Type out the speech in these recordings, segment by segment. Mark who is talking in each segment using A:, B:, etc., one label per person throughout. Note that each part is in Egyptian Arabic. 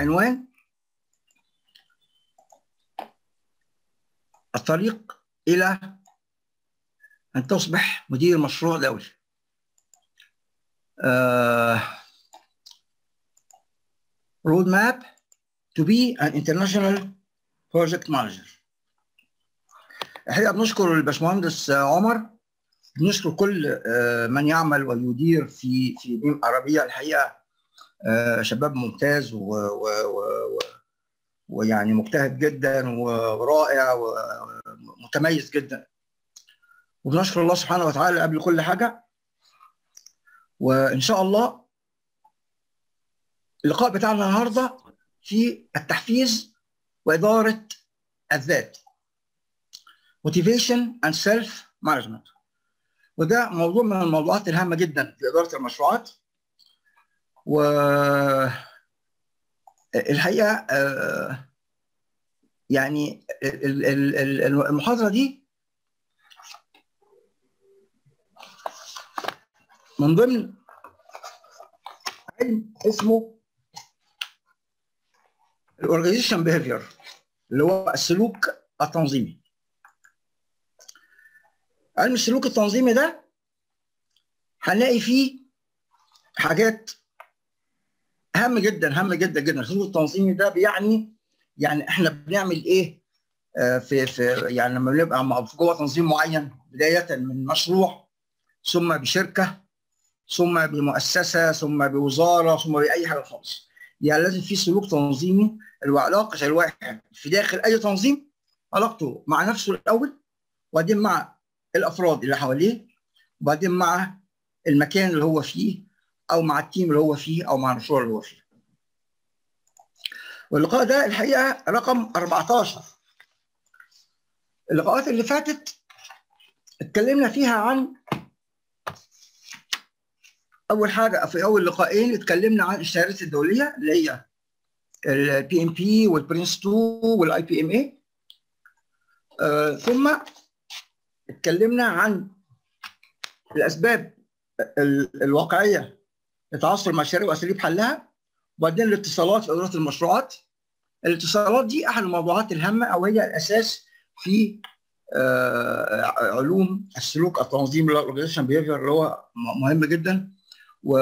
A: بعنوان الطريق الى ان تصبح مدير مشروع دولي. رود ماب to be an international project manager. الحقيقه بنشكر الباشمهندس عمر بنشكر كل من يعمل ويدير في في بيم عربيه الحقيقه شباب ممتاز و, و, و, ويعني مجتهد جدا ورائع ومتميز جدا وبنشكر الله سبحانه وتعالى قبل كل حاجه وان شاء الله اللقاء بتاعنا النهارده في التحفيز واداره الذات motivation and self management وده موضوع من الموضوعات الهامه جدا في اداره المشروعات و الحقيقه يعني المحاضره دي من ضمن علم اسمه الاورجانيزيشن بيهيفير اللي هو السلوك التنظيمي علم السلوك التنظيمي ده هنلاقي فيه حاجات هام جدا هام جدا جدا السلوك التنظيمي ده بيعني يعني احنا بنعمل ايه في في يعني لما بنبقى جوه تنظيم معين بدايه من مشروع ثم بشركه ثم بمؤسسه ثم بوزاره ثم باي حاجه خالص يعني لازم في سلوك تنظيمي اللي هو علاقه الواحد في داخل اي تنظيم علاقته مع نفسه الاول وبعدين مع الافراد اللي حواليه وبعدين مع المكان اللي هو فيه او مع التيم اللي هو فيه او مع المشروع اللي هو فيه. واللقاء ده الحقيقه رقم 14 اللقاءات اللي فاتت اتكلمنا فيها عن اول حاجه في اول لقاءين اتكلمنا عن الشهادات الدوليه اللي هي البي ام بي والبرنس 2 والاي بي ام اي ثم اتكلمنا عن الاسباب الواقعيه لتعثر مشاريع واساليب حلها وبعدين الاتصالات في اداره المشروعات الاتصالات دي احد الموضوعات الهامه او هي الاساس في علوم السلوك التنظيمي الاورجانيزيشن بيهيفير اللي هو مهم جدا و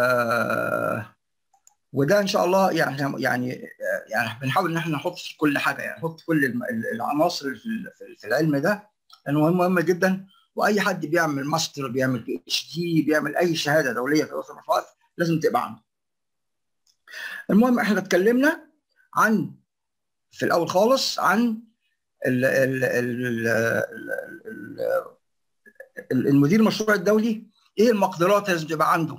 A: وده ان شاء الله يعني يعني يعني بنحاول ان احنا نحط في كل حاجه يعني نحط كل العناصر في العلم ده لانه مهم مهم جدا واي حد بيعمل ماستر بيعمل بي اتش دي بيعمل اي شهاده دوليه في اداره المشروعات لازم تبقى عنده. المهم احنا اتكلمنا عن في الاول خالص عن ال ال ال ال المدير المشروع الدولي ايه المقدرات لازم تبقى عنده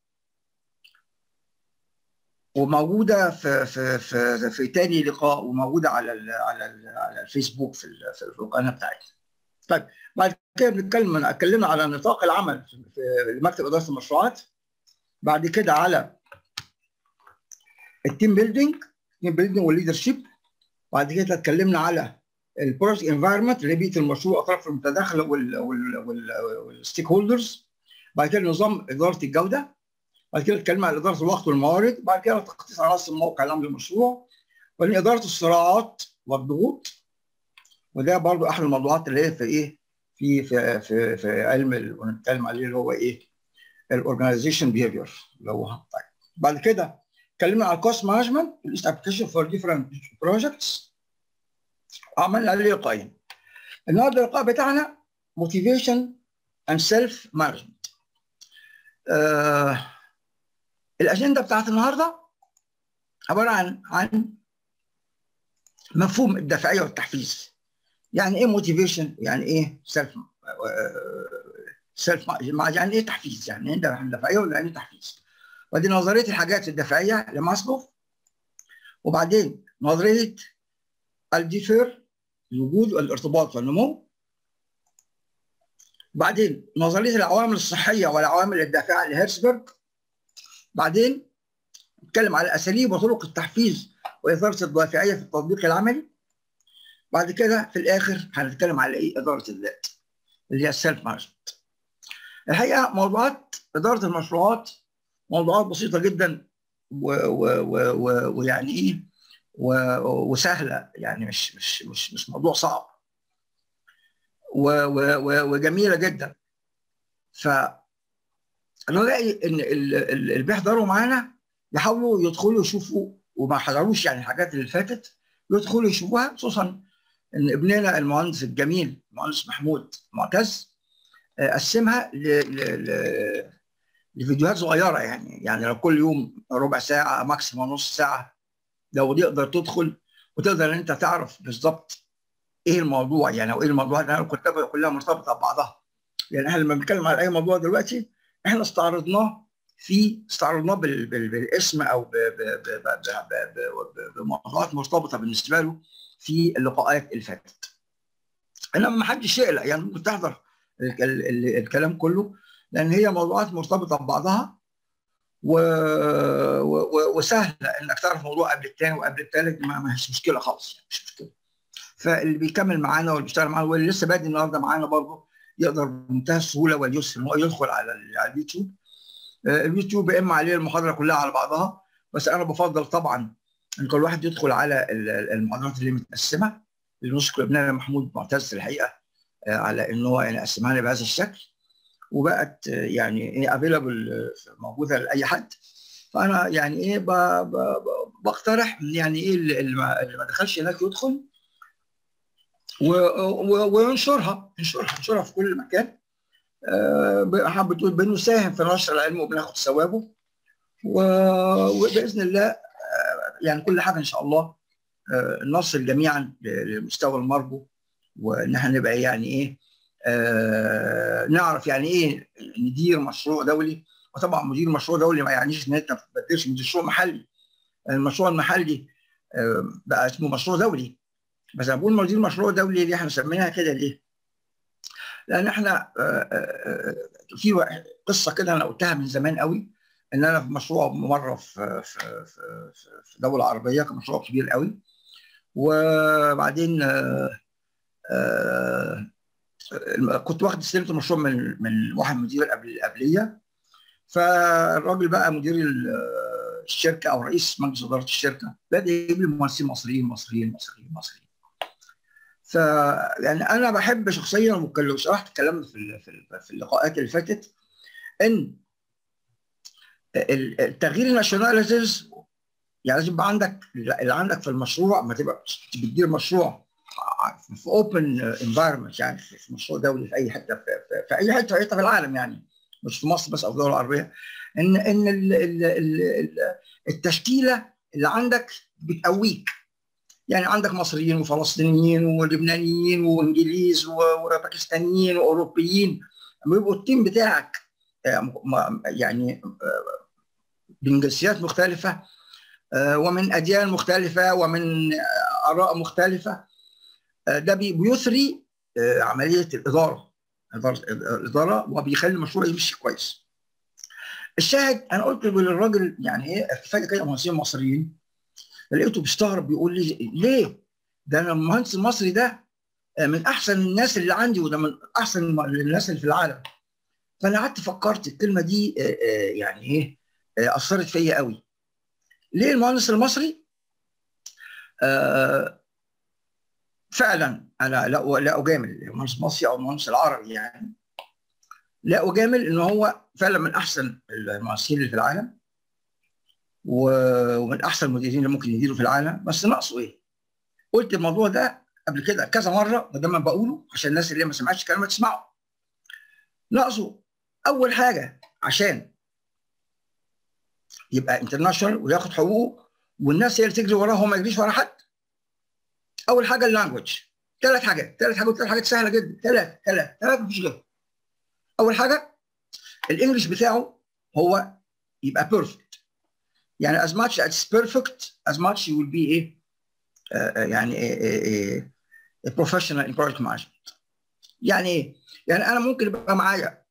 A: وموجوده في في في في تاني لقاء وموجوده على ال على ال على الفيسبوك في في القناه بتاعتنا. طيب بعد كده بنتكلم اتكلمنا على نطاق العمل في مكتب اداره المشروعات بعد كده على التيم بيلدينج التيم بيلدينج والليدرشيب بعد كده اتكلمنا على البروجكت انفايرمنت اللي بيئه المشروع اطراف المتداخله والستيك هولدرز بعد كده نظام اداره الجوده بعد كده اتكلمنا على اداره الوقت والموارد بعد كده تخطيط عناصر الموقع العام للمشروع وبعدين اداره الصراعات والضغوط وده برضو احد الموضوعات اللي هي في ايه في في في, في علم اللي بنتكلم عليه اللي هو ايه الاورجنايزيشن بيهيفير اللي هو طيب بعد كده اتكلمنا على الكوست مانجمنت الاست ابلكيشن فور ديفرنت بروجكتس عملنا عليه لقاءين النهارده اللقاء بتاعنا موتيفيشن اند سيلف مانجمنت الاجنده بتاعت النهارده عباره عن عن مفهوم الدافعيه والتحفيز يعني ايه موتيفيشن يعني ايه سيلف سيلف يعني ايه تحفيز يعني ايه دافعيه ولا يعني تحفيز وبعدين نظريه الحاجات الدافعيه لماسلوف وبعدين نظريه الديفير الوجود والارتباط والنمو بعدين نظريه العوامل الصحيه والعوامل الدافعه لهيرسبرج بعدين نتكلم على اساليب وطرق التحفيز واثاره الدافعيه في التطبيق العملي بعد كده في الاخر هنتكلم على ايه اداره الذات اللي هي السيلف مانجمنت الحقيقه موضوعات اداره المشروعات موضوعات بسيطه جدا ويعني ايه وسهله يعني مش مش مش مش موضوع صعب وجميله جدا ف انا رايي ان اللي بيحضروا معانا يحاولوا يدخلوا يشوفوا وما حضروش يعني الحاجات اللي فاتت يدخلوا يشوفوها خصوصا ان ابننا المهندس الجميل المهندس محمود معتز قسمها لفيديوهات صغيره يعني يعني لو كل يوم ربع ساعه ماكسيموم نص ساعه لو تقدر تدخل وتقدر ان انت تعرف بالظبط ايه الموضوع يعني او ايه الموضوع لان الكتاب كلها مرتبطه ببعضها يعني احنا لما بنتكلم على اي موضوع دلوقتي احنا استعرضناه في استعرضناه بالاسم او بموضوعات مرتبطه بالنسبه له في اللقاءات اللي فاتت. انما ما حدش يقلق يعني ممكن تحضر الكلام كله لان هي موضوعات مرتبطه ببعضها و... و... وسهله انك تعرف موضوع قبل الثاني وقبل الثالث ما, ما هيش مشكله خالص يعني مش مشكله. فاللي بيكمل معانا واللي بيشتغل معانا واللي لسه بادئ النهارده معانا برضه يقدر بمنتهى السهوله واليسر ان هو يدخل على على اليوتيوب اليوتيوب يا اما عليه المحاضره كلها على بعضها بس انا بفضل طبعا ان كل واحد يدخل على المحاضرات اللي متقسمه اللي نشكر ابننا محمود معتز الحقيقه على ان هو يعني قسمها لي بهذا الشكل وبقت يعني ايه افيلابل موجوده لاي حد فانا يعني ايه ب ب بقترح يعني ايه اللي ما دخلش هناك يدخل وينشرها ينشرها ينشرها في كل مكان أه بتقول بنساهم في نشر العلم وبناخد ثوابه وباذن الله أه يعني كل حاجه ان شاء الله أه نصل جميعا لمستوى المرجو وان احنا نبقى يعني ايه نعرف يعني ايه ندير مشروع دولي وطبعا مدير مشروع دولي ما يعنيش ان انت ما تبدلش مشروع محلي المشروع المحلي بقى اسمه مشروع دولي بس انا بقول مدير مشروع دولي ليه احنا سميناها كده ليه؟ لان احنا في قصه كده انا قلتها من زمان قوي ان انا في مشروع مره في في في دوله عربيه كان مشروع كبير قوي وبعدين كنت واخد استلمت المشروع من من واحد مدير قبل قبليه فالراجل بقى مدير الشركه او رئيس مجلس اداره الشركه بدا يجيب لي ممثلين مصريين مصريين مصريين مصريين ف يعني انا بحب شخصيا وكلمت شرحت الكلام في في اللقاءات اللي فاتت ان التغيير الناشوناليزمز يعني لازم يبقى عندك اللي عندك في المشروع ما تبقى بتدير مشروع في اوبن انفايرمنت يعني في مشروع دولي في اي حته في, في, في اي حته في حته في العالم يعني مش في مصر بس او الدول العربيه ان ان ال ال ال التشكيله اللي عندك بتقويك يعني عندك مصريين وفلسطينيين ولبنانيين وانجليز وباكستانيين واوروبيين لما يبقوا التيم بتاعك يعني من جنسيات مختلفه ومن اديان مختلفه ومن اراء مختلفه ده بيثري عمليه الاداره الاداره وبيخلي المشروع يمشي كويس. الشاهد انا قلت للراجل يعني ايه فجاه كده مهندسين مصريين لقيته بيستغرب بيقول لي ليه؟ ده انا المهندس المصري ده من احسن الناس اللي عندي وده من احسن الناس اللي في العالم. فانا قعدت فكرت الكلمه دي يعني ايه اثرت فيا قوي. ليه المهندس المصري؟ آه فعلا انا لا لا اجامل المهندس المصري او المهندس العربي يعني لا اجامل ان هو فعلا من احسن المهندسين اللي في العالم ومن احسن المديرين اللي ممكن يديروا في العالم بس ناقصه ايه؟ قلت الموضوع ده قبل كده كذا مره وده ما بقوله عشان الناس اللي ما سمعتش كلام تسمعه. ناقصه اول حاجه عشان يبقى انترناشونال وياخد حقوقه والناس هي اللي تجري وراه وما يجريش ورا حد. اول حاجه اللانجوج ثلاث حاجات ثلاث حاجات ثلاث حاجات سهله جدا ثلاث ثلاث ثلاث مفيش غيرها. اول حاجه الانجليش بتاعه هو يبقى بيرفكت يعني as much as it's perfect as much you will be ايه uh, يعني a, a, a professional in project management يعني ايه؟ يعني انا ممكن يبقى معايا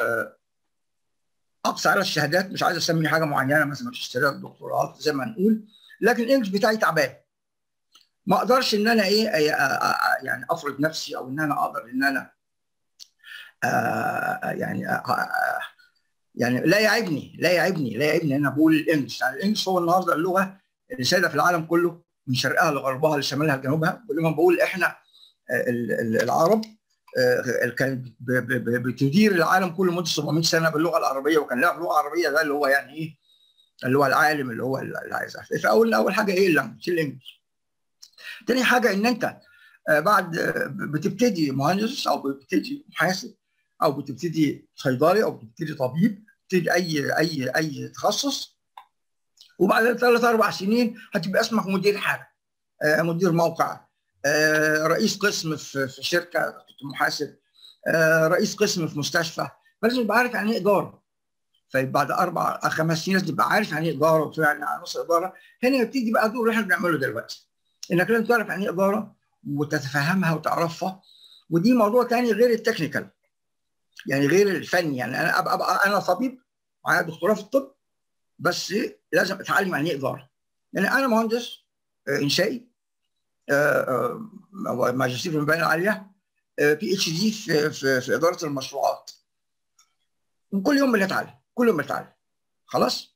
A: اقصى على الشهادات مش عايز اسمي حاجه معينه مثلا ماجستيرات دكتوراه زي ما نقول لكن الانجليش بتاعي تعبان ما اقدرش ان انا ايه يعني افرض نفسي او ان انا اقدر ان انا يعني يعني لا يعيبني لا يعيبني لا يعيبني انا بقول الانجلش يعني الانجلش هو النهارده اللغه اللي سايده في العالم كله من شرقها لغربها لشمالها لجنوبها ولما بقول احنا العرب كانت بتدير العالم كله مده 700 سنه باللغه العربيه وكان لها لغه عربيه ده اللي هو يعني ايه اللي هو العالم اللي هو اللي عايز فاول اول حاجه ايه اللانجوج الانجلش تاني حاجه ان انت بعد بتبتدي مهندس او بتبتدي محاسب او بتبتدي صيدلي او بتبتدي طبيب بتبتدي اي اي اي تخصص وبعد ثلاث اربع سنين هتبقى اسمك مدير حاجه مدير موقع رئيس قسم في شركه كنت محاسب رئيس قسم في مستشفى فلازم يبقى عارف يعني ايه اداره فبعد اربع خمس سنين لازم تبقى عارف يعني ايه اداره وتعرف يعني نص اداره هنا يبتدي بقى الدور اللي احنا بنعمله دلوقتي انك لازم تعرف يعني ايه اداره وتتفهمها وتعرفها ودي موضوع تاني غير التكنيكال يعني غير الفني يعني انا ابقى, أبقى انا طبيب معايا دكتوراه في الطب بس لازم اتعلم يعني ايه اداره يعني انا مهندس انشائي ماجستير في المباني العاليه بي اتش دي في, في, في اداره المشروعات وكل يوم بنتعلم كل يوم بنتعلم خلاص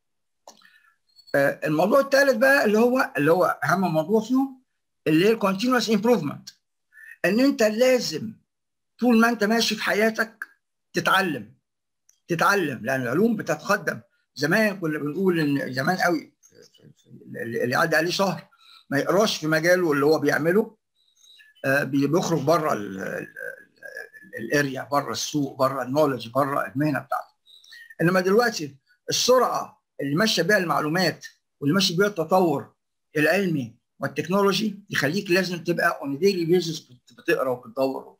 A: الموضوع الثالث بقى اللي هو اللي هو اهم موضوع فيهم اللي هي الكونتينوس امبروفمنت ان انت لازم طول ما انت ماشي في حياتك تتعلم تتعلم لان العلوم بتتقدم زمان كنا بنقول ان زمان قوي اللي عدى عليه شهر ما يقراش في مجاله اللي هو بيعمله بيخرج بره الاريا بره السوق بره النولج بره المهنه بتاعته انما دلوقتي السرعه اللي ماشيه بيها المعلومات واللي ماشي بيها التطور العلمي والتكنولوجي يخليك لازم تبقى اون ديلي بيزنس بتقرا وبتدور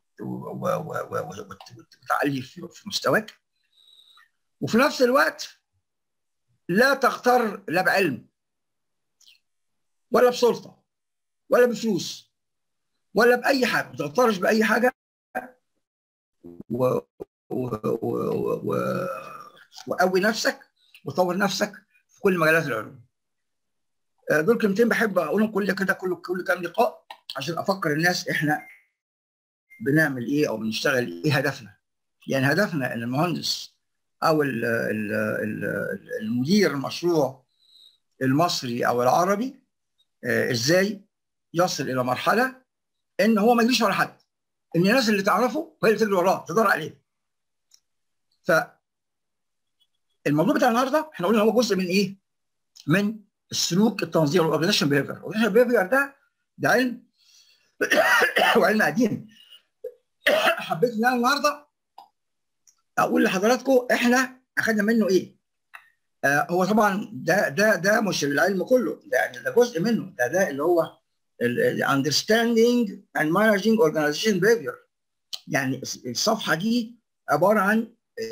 A: وتعلي في مستواك وفي نفس الوقت لا تغتر لا بعلم ولا بسلطه ولا بفلوس ولا باي حاجه ما تغترش باي حاجه و... و... و... و... وقوي نفسك وطور نفسك في كل مجالات العلوم دول كلمتين بحب اقولهم كل كده كل كل كام لقاء عشان افكر الناس احنا بنعمل ايه او بنشتغل ايه هدفنا يعني هدفنا ان المهندس او ال ال ال المدير المشروع المصري او العربي ازاي يصل الى مرحله ان هو ما يجريش ورا حد ان الناس اللي تعرفه هي اللي تجري وراه تدور عليه ف الموضوع بتاع النهارده احنا قلنا هو جزء من ايه؟ من السلوك التنظيمي الاورجنيشن بيهيفير الاورجنيشن بيهيفير ده ده علم وعلم قديم حبيت ان انا النهارده اقول لحضراتكم احنا اخذنا منه ايه؟ آه هو طبعا ده ده ده مش العلم كله ده يعني ده جزء منه ده ده اللي هو understanding and managing organization behavior يعني الصفحه دي عباره عن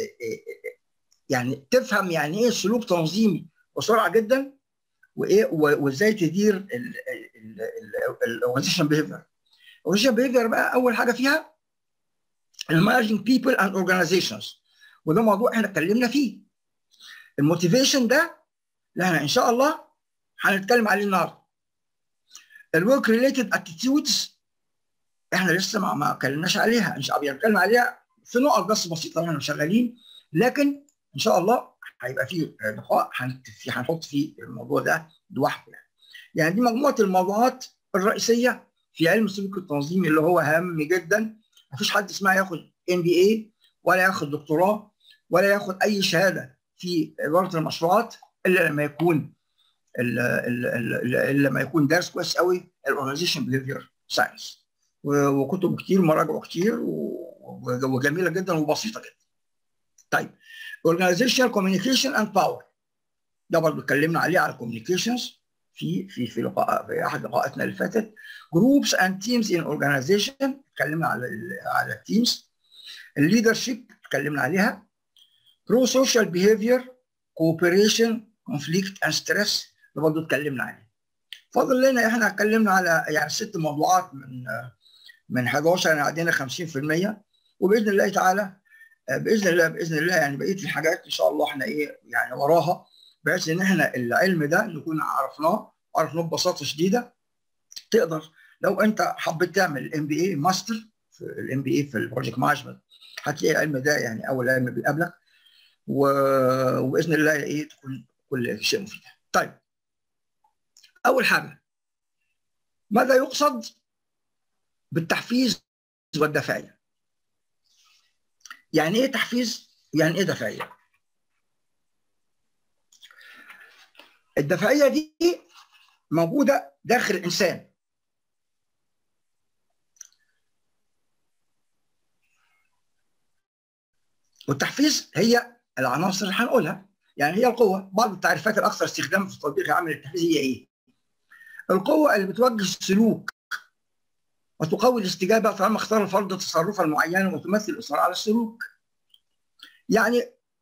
A: يعني تفهم يعني ايه سلوك تنظيمي بسرعه جدا وايه وازاي تدير الاورجنيشن بيهيفير الاورجنيشن بيهيفير بقى اول حاجه فيها المانجنج بيبل اند اورجانيزيشنز وده موضوع احنا اتكلمنا فيه الموتيفيشن ده اللي احنا ان شاء الله هنتكلم عليه النهارده الورك ريليتد اتيتيودز احنا لسه ما ما اتكلمناش عليها مش بنتكلم عليها في نقط بس بسيطه واحنا شغالين لكن ان شاء الله هيبقى في لقاء هنحط فيه الموضوع ده لوحده يعني. يعني دي مجموعه الموضوعات الرئيسيه في علم السلوك التنظيمي اللي هو هام جدا مفيش حد اسمها ياخد ام بي اي ولا ياخد دكتوراه ولا ياخد اي شهاده في اداره المشروعات الا لما يكون الا لما يكون دارس كويس قوي الاورجنايزيشن بيهيفير ساينس وكتب كتير ومراجع كتير وجميله جدا وبسيطه جدا. طيب organizational communication and power ده برضه اتكلمنا عليه على communications في في في لقاء في احد لقاءاتنا اللي فاتت groups and teams in organization اتكلمنا على على التيمز الليدرشيب اتكلمنا عليها pro social behavior cooperation conflict and stress ده برضه اتكلمنا عليه فاضل لنا احنا اتكلمنا على يعني ست موضوعات من من 11 يعني عدينا 50% وباذن الله تعالى باذن الله باذن الله يعني بقيه الحاجات ان شاء الله احنا ايه يعني وراها بحيث ان احنا العلم ده نكون عرفناه عرفناه ببساطه شديده تقدر لو انت حبيت تعمل ام بي اي ماستر في الام بي اي في البروجكت مانجمنت هتلاقي العلم ده يعني اول علم بيقابلك وباذن الله ايه تكون كل شيء مفيد. طيب اول حاجه ماذا يقصد بالتحفيز والدفعيه؟ يعني ايه تحفيز؟ يعني ايه دفعيه؟ الدفعيه دي موجوده داخل الانسان والتحفيز هي العناصر اللي هنقولها يعني هي القوه بعض التعريفات الاكثر استخداما في التطبيق العملي التحفيز هي ايه؟ القوه اللي بتوجه السلوك وتقوي الاستجابه طالما اختار الفرد تصرفا معينا وتمثل الاصرار على السلوك. يعني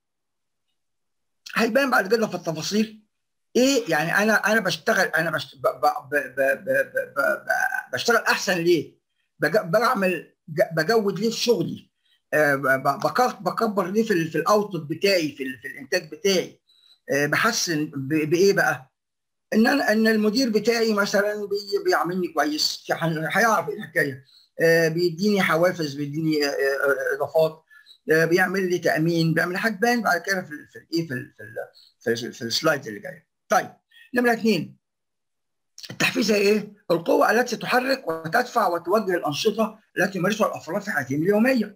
A: هيبان بعد كده في التفاصيل ايه يعني انا انا بشتغل انا بشت... ب... ب... ب... ب... ب... ب... بشتغل احسن ليه؟ بج... بعمل بجود ليه في شغلي؟ أه بكبر ليه في, في الاوتبوت بتاعي في, ال... في الانتاج بتاعي أه بحسن ب... بايه بقى؟ ان انا ان المدير بتاعي مثلا بي... بيعاملني كويس هيعرف ايه الحكايه أه بيديني حوافز بيديني اضافات بيعمل لي تامين بيعمل هتبان بعد كده في في الايه في في, في, في السلايد اللي جايه. طيب نمره اثنين التحفيز هي ايه؟ القوة التي تحرك وتدفع وتوجه الأنشطة التي يمارسها الأفراد في حياتهم اليومية.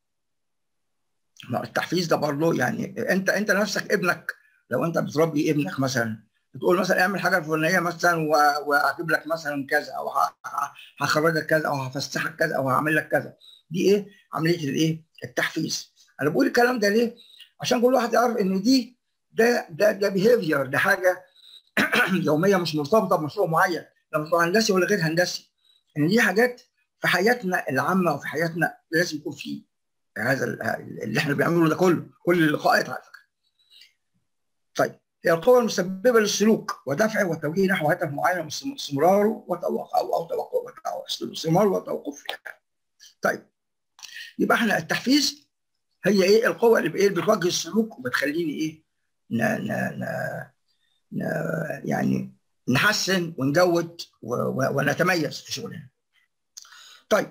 A: التحفيز ده برضه يعني أنت أنت نفسك ابنك لو أنت بتربي ابنك مثلا بتقول مثلا اعمل حاجة الفلانية مثلا وهجيب لك مثلا كذا أو هخرجك كذا أو هفسحك كذا أو هعمل لك كذا. دي إيه؟ عملية الإيه؟ التحفيز. أنا بقول الكلام ده ليه؟ عشان كل واحد يعرف إن دي ده ده ده بيهيفير ده حاجه يوميه مش مرتبطه بمشروع معين لا مشروع هندسي ولا غير هندسي ان دي حاجات في حياتنا العامه وفي حياتنا لازم يكون في هذا اللي احنا بنعمله ده كله كل اللقاءات على فكره. طيب هي القوة المسببة للسلوك ودفعه والتوجيه نحو هدف معين واستمراره وتوقف أو توقف استمراره وتوقفه. طيب يبقى احنا التحفيز هي ايه القوة اللي بايه بتوجه السلوك وبتخليني ايه ن ن ن ن يعني نحسن ونجود ونتميز في شغلنا. طيب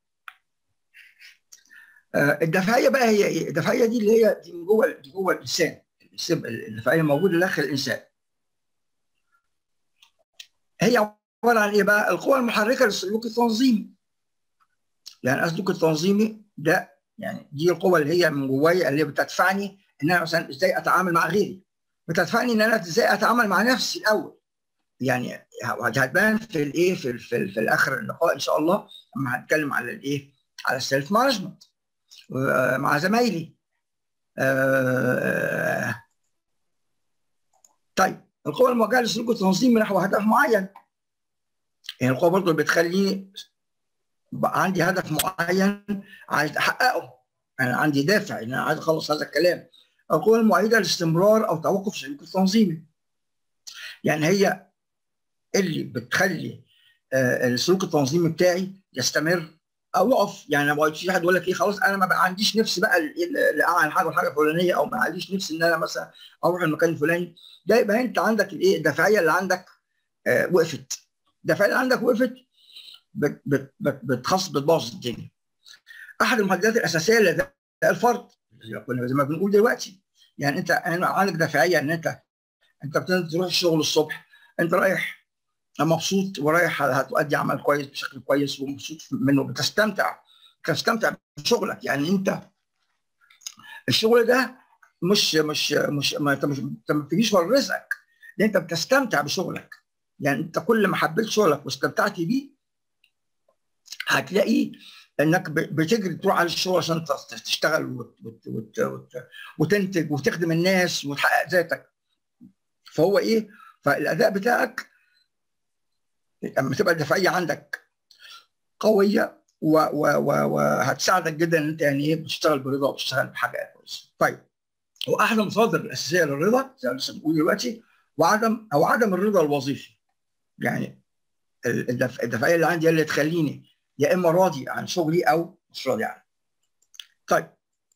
A: الدفعيه بقى هي ايه؟ الدفعيه دي اللي هي دي جوه دي جوه الانسان الدفعيه موجوده داخل الانسان. هي عباره عن ايه بقى؟ القوى المحركه للسلوك التنظيمي. يعني السلوك التنظيمي ده يعني دي القوه اللي هي من جوايا اللي بتدفعني ان انا مثلا ازاي اتعامل مع غيري بتدفعني ان انا ازاي اتعامل مع نفسي الاول يعني هتبان في الايه في, في, في الاخر اللقاء ان شاء الله لما هنتكلم على الايه على السيلف مانجمنت مع زمايلي آه طيب القوة الموجهة للسلوك التنظيمي نحو هدف معين يعني القوة برضه بتخليني عندي هدف معين عايز احققه انا عندي دافع ان انا عايز اخلص هذا الكلام القوة المؤيدة لاستمرار أو توقف السلوك التنظيمي. يعني هي اللي بتخلي آه السلوك التنظيمي بتاعي يستمر أو يقف، يعني ما في حد يقول لك إيه خلاص أنا ما بقى عنديش نفس بقى لأعمل حاجة والحاجة الفلانية أو ما عنديش نفس إن أنا مثلا أروح المكان الفلاني، ده يبقى أنت عندك الإيه الدافعية اللي عندك آه وقفت. الدافعية اللي عندك وقفت بت بت بت بتخص بتبوظ الدنيا. أحد المحددات الأساسية لده الفرد كنا زي ما بنقول دلوقتي يعني انت عندك دافعيه ان انت انت بتنزل تروح الشغل الصبح انت رايح مبسوط ورايح هتؤدي عمل كويس بشكل كويس ومبسوط منه بتستمتع بتستمتع بشغلك يعني انت الشغل ده مش مش مش ما انت مش انت ما بتجيش ورا رزقك انت بتستمتع بشغلك يعني انت كل ما حبيت شغلك واستمتعت بيه هتلاقي انك بتجري تروح على الشغل عشان تشتغل وت وت وت وت وتنتج وتخدم الناس وتحقق ذاتك فهو ايه فالاداء بتاعك لما تبقى الدفاعيه عندك قويه وهتساعدك جدا ان انت يعني ايه بتشتغل برضا وبتشتغل بحاجه كويسه. طيب واحد المصادر الاساسيه للرضا زي ما لسه بنقول دلوقتي وعدم او عدم الرضا الوظيفي. يعني الدفاعيه اللي عندي هي اللي تخليني يا اما راضي عن شغلي او مش راضي عنه. طيب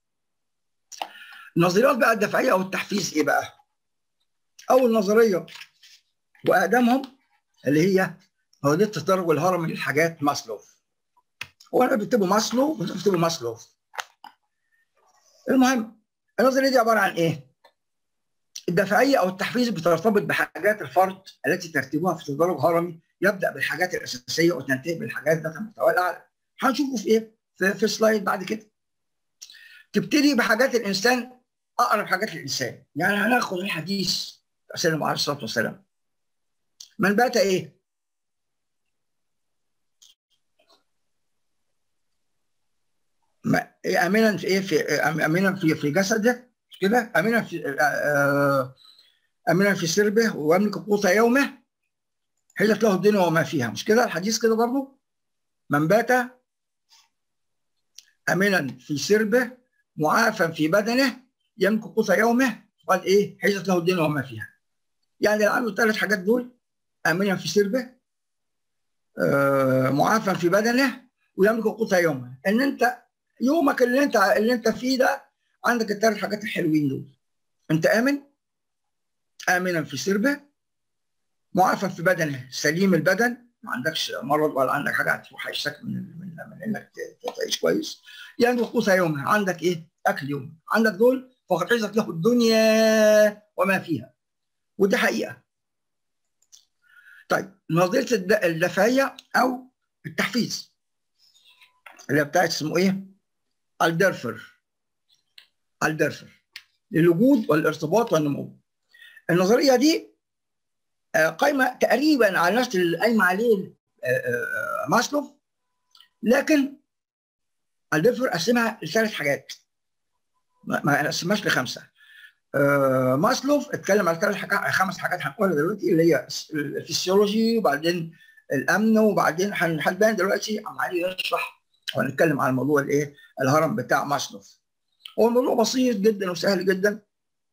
A: نظريات بقى الدفاعيه او التحفيز ايه بقى؟ اول نظريه واقدمهم اللي هي نظريه التدرج الهرمي للحاجات ماسلوف. هو انا بكتبه ماسلو وانتوا بتكتبوا ماسلوف. المهم النظريه دي عباره عن ايه؟ الدفاعيه او التحفيز بترتبط بحاجات الفرد التي ترتيبها في تدرج هرمي يبدا بالحاجات الاساسيه وتنتهي بالحاجات ذات المستوى الاعلى. هنشوفه في ايه؟ في, في سلايد بعد كده. تبتدي بحاجات الانسان اقرب حاجات للانسان، يعني هناخد الحديث سيدنا عليه الصلاه والسلام. من بات ايه؟ امنا في ايه في امنا في في جسده مش كده امنا في امنا في سربه ويملك قوت يومه حلت له الدنيا وما فيها مش كده الحديث كده برضه من بات امنا في سربه معافى في بدنه يملك قوت يومه قال ايه حلت له الدنيا وما فيها يعني اللي عنده الثلاث حاجات دول امنا في سربه آه معافى في بدنه ويملك قوت يومه ان انت يومك اللي انت اللي انت فيه ده عندك الثلاث حاجات الحلوين دول انت امن امنا في سربه معافى في بدنه سليم البدن ما عندكش مرض ولا عندك حاجه هتوحشك من من, من انك تعيش كويس يعني قوت يومها عندك ايه اكل يوم عندك دول فقد عزت له الدنيا وما فيها ودي حقيقه طيب نظريه الدفاعيه او التحفيز اللي بتاعت اسمه ايه الدرفر الدرفر للوجود والارتباط والنمو النظريه دي قايمه تقريبا على نفس اللي قايمه عليه ماسلوف لكن الدرفر قسمها لثلاث حاجات ما قسمهاش لخمسه ماسلوف اتكلم على ثلاث حاجات خمس حاجات هنقولها دلوقتي اللي هي الفسيولوجي وبعدين الامن وبعدين هنبان دلوقتي عمال يشرح وهنتكلم على الموضوع الايه الهرم بتاع ماسلوف هو الموضوع بسيط جدا وسهل جدا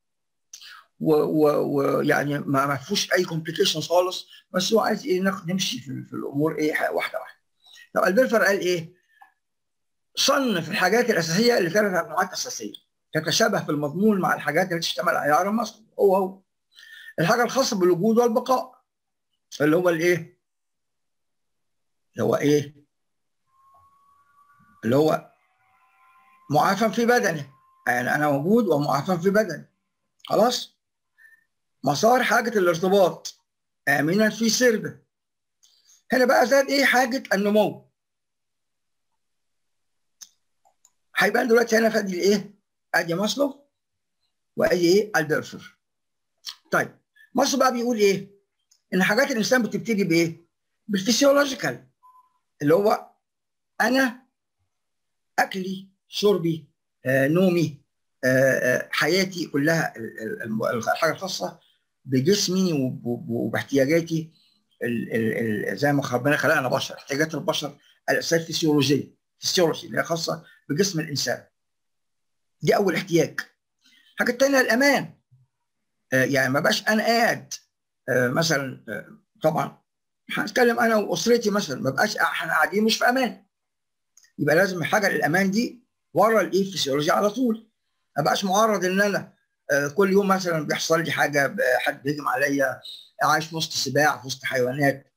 A: ويعني ما ما فيهوش اي كومبليكيشنز خالص بس هو عايز ايه ناخد نمشي في, في الامور ايه واحده واحده طب البرفر قال ايه؟ صنف الحاجات الاساسيه لثلاث مجموعات اساسيه تتشابه في المضمون مع الحاجات التي تشتمل عليها هرم ماسلوف هو هو الحاجه الخاصه بالوجود والبقاء اللي هو الايه؟ اللي هو ايه؟ اللي هو معافى في بدنه يعني انا موجود ومعافى في بدني خلاص مسار حاجه الارتباط امنا في سربه هنا بقى زاد ايه حاجه النمو هيبان دلوقتي هنا فادي الايه ادي ماسلوف وادي ايه الدرفر طيب ماسلوف بقى بيقول ايه ان حاجات الانسان بتبتدي بايه بالفسيولوجيكال اللي هو انا اكلي شربي آه، نومي آه، حياتي كلها الحاجه الخاصه بجسمي وباحتياجاتي زي ما ربنا خلقنا بشر احتياجات البشر الاساسيه الفسيولوجيه فسيولوجي اللي هي خاصه بجسم الانسان دي اول احتياج الحاجه الثانيه الامان آه، يعني ما بقاش انا قاعد مثلا طبعا هنتكلم انا واسرتي مثلا ما بقاش احنا قاعدين مش في امان يبقى لازم حاجه للامان دي ورا الايه الفسيولوجيا على طول ما بقاش معرض ان انا كل يوم مثلا بيحصل لي حاجه حد بيهجم عليا عايش في وسط سباع في وسط حيوانات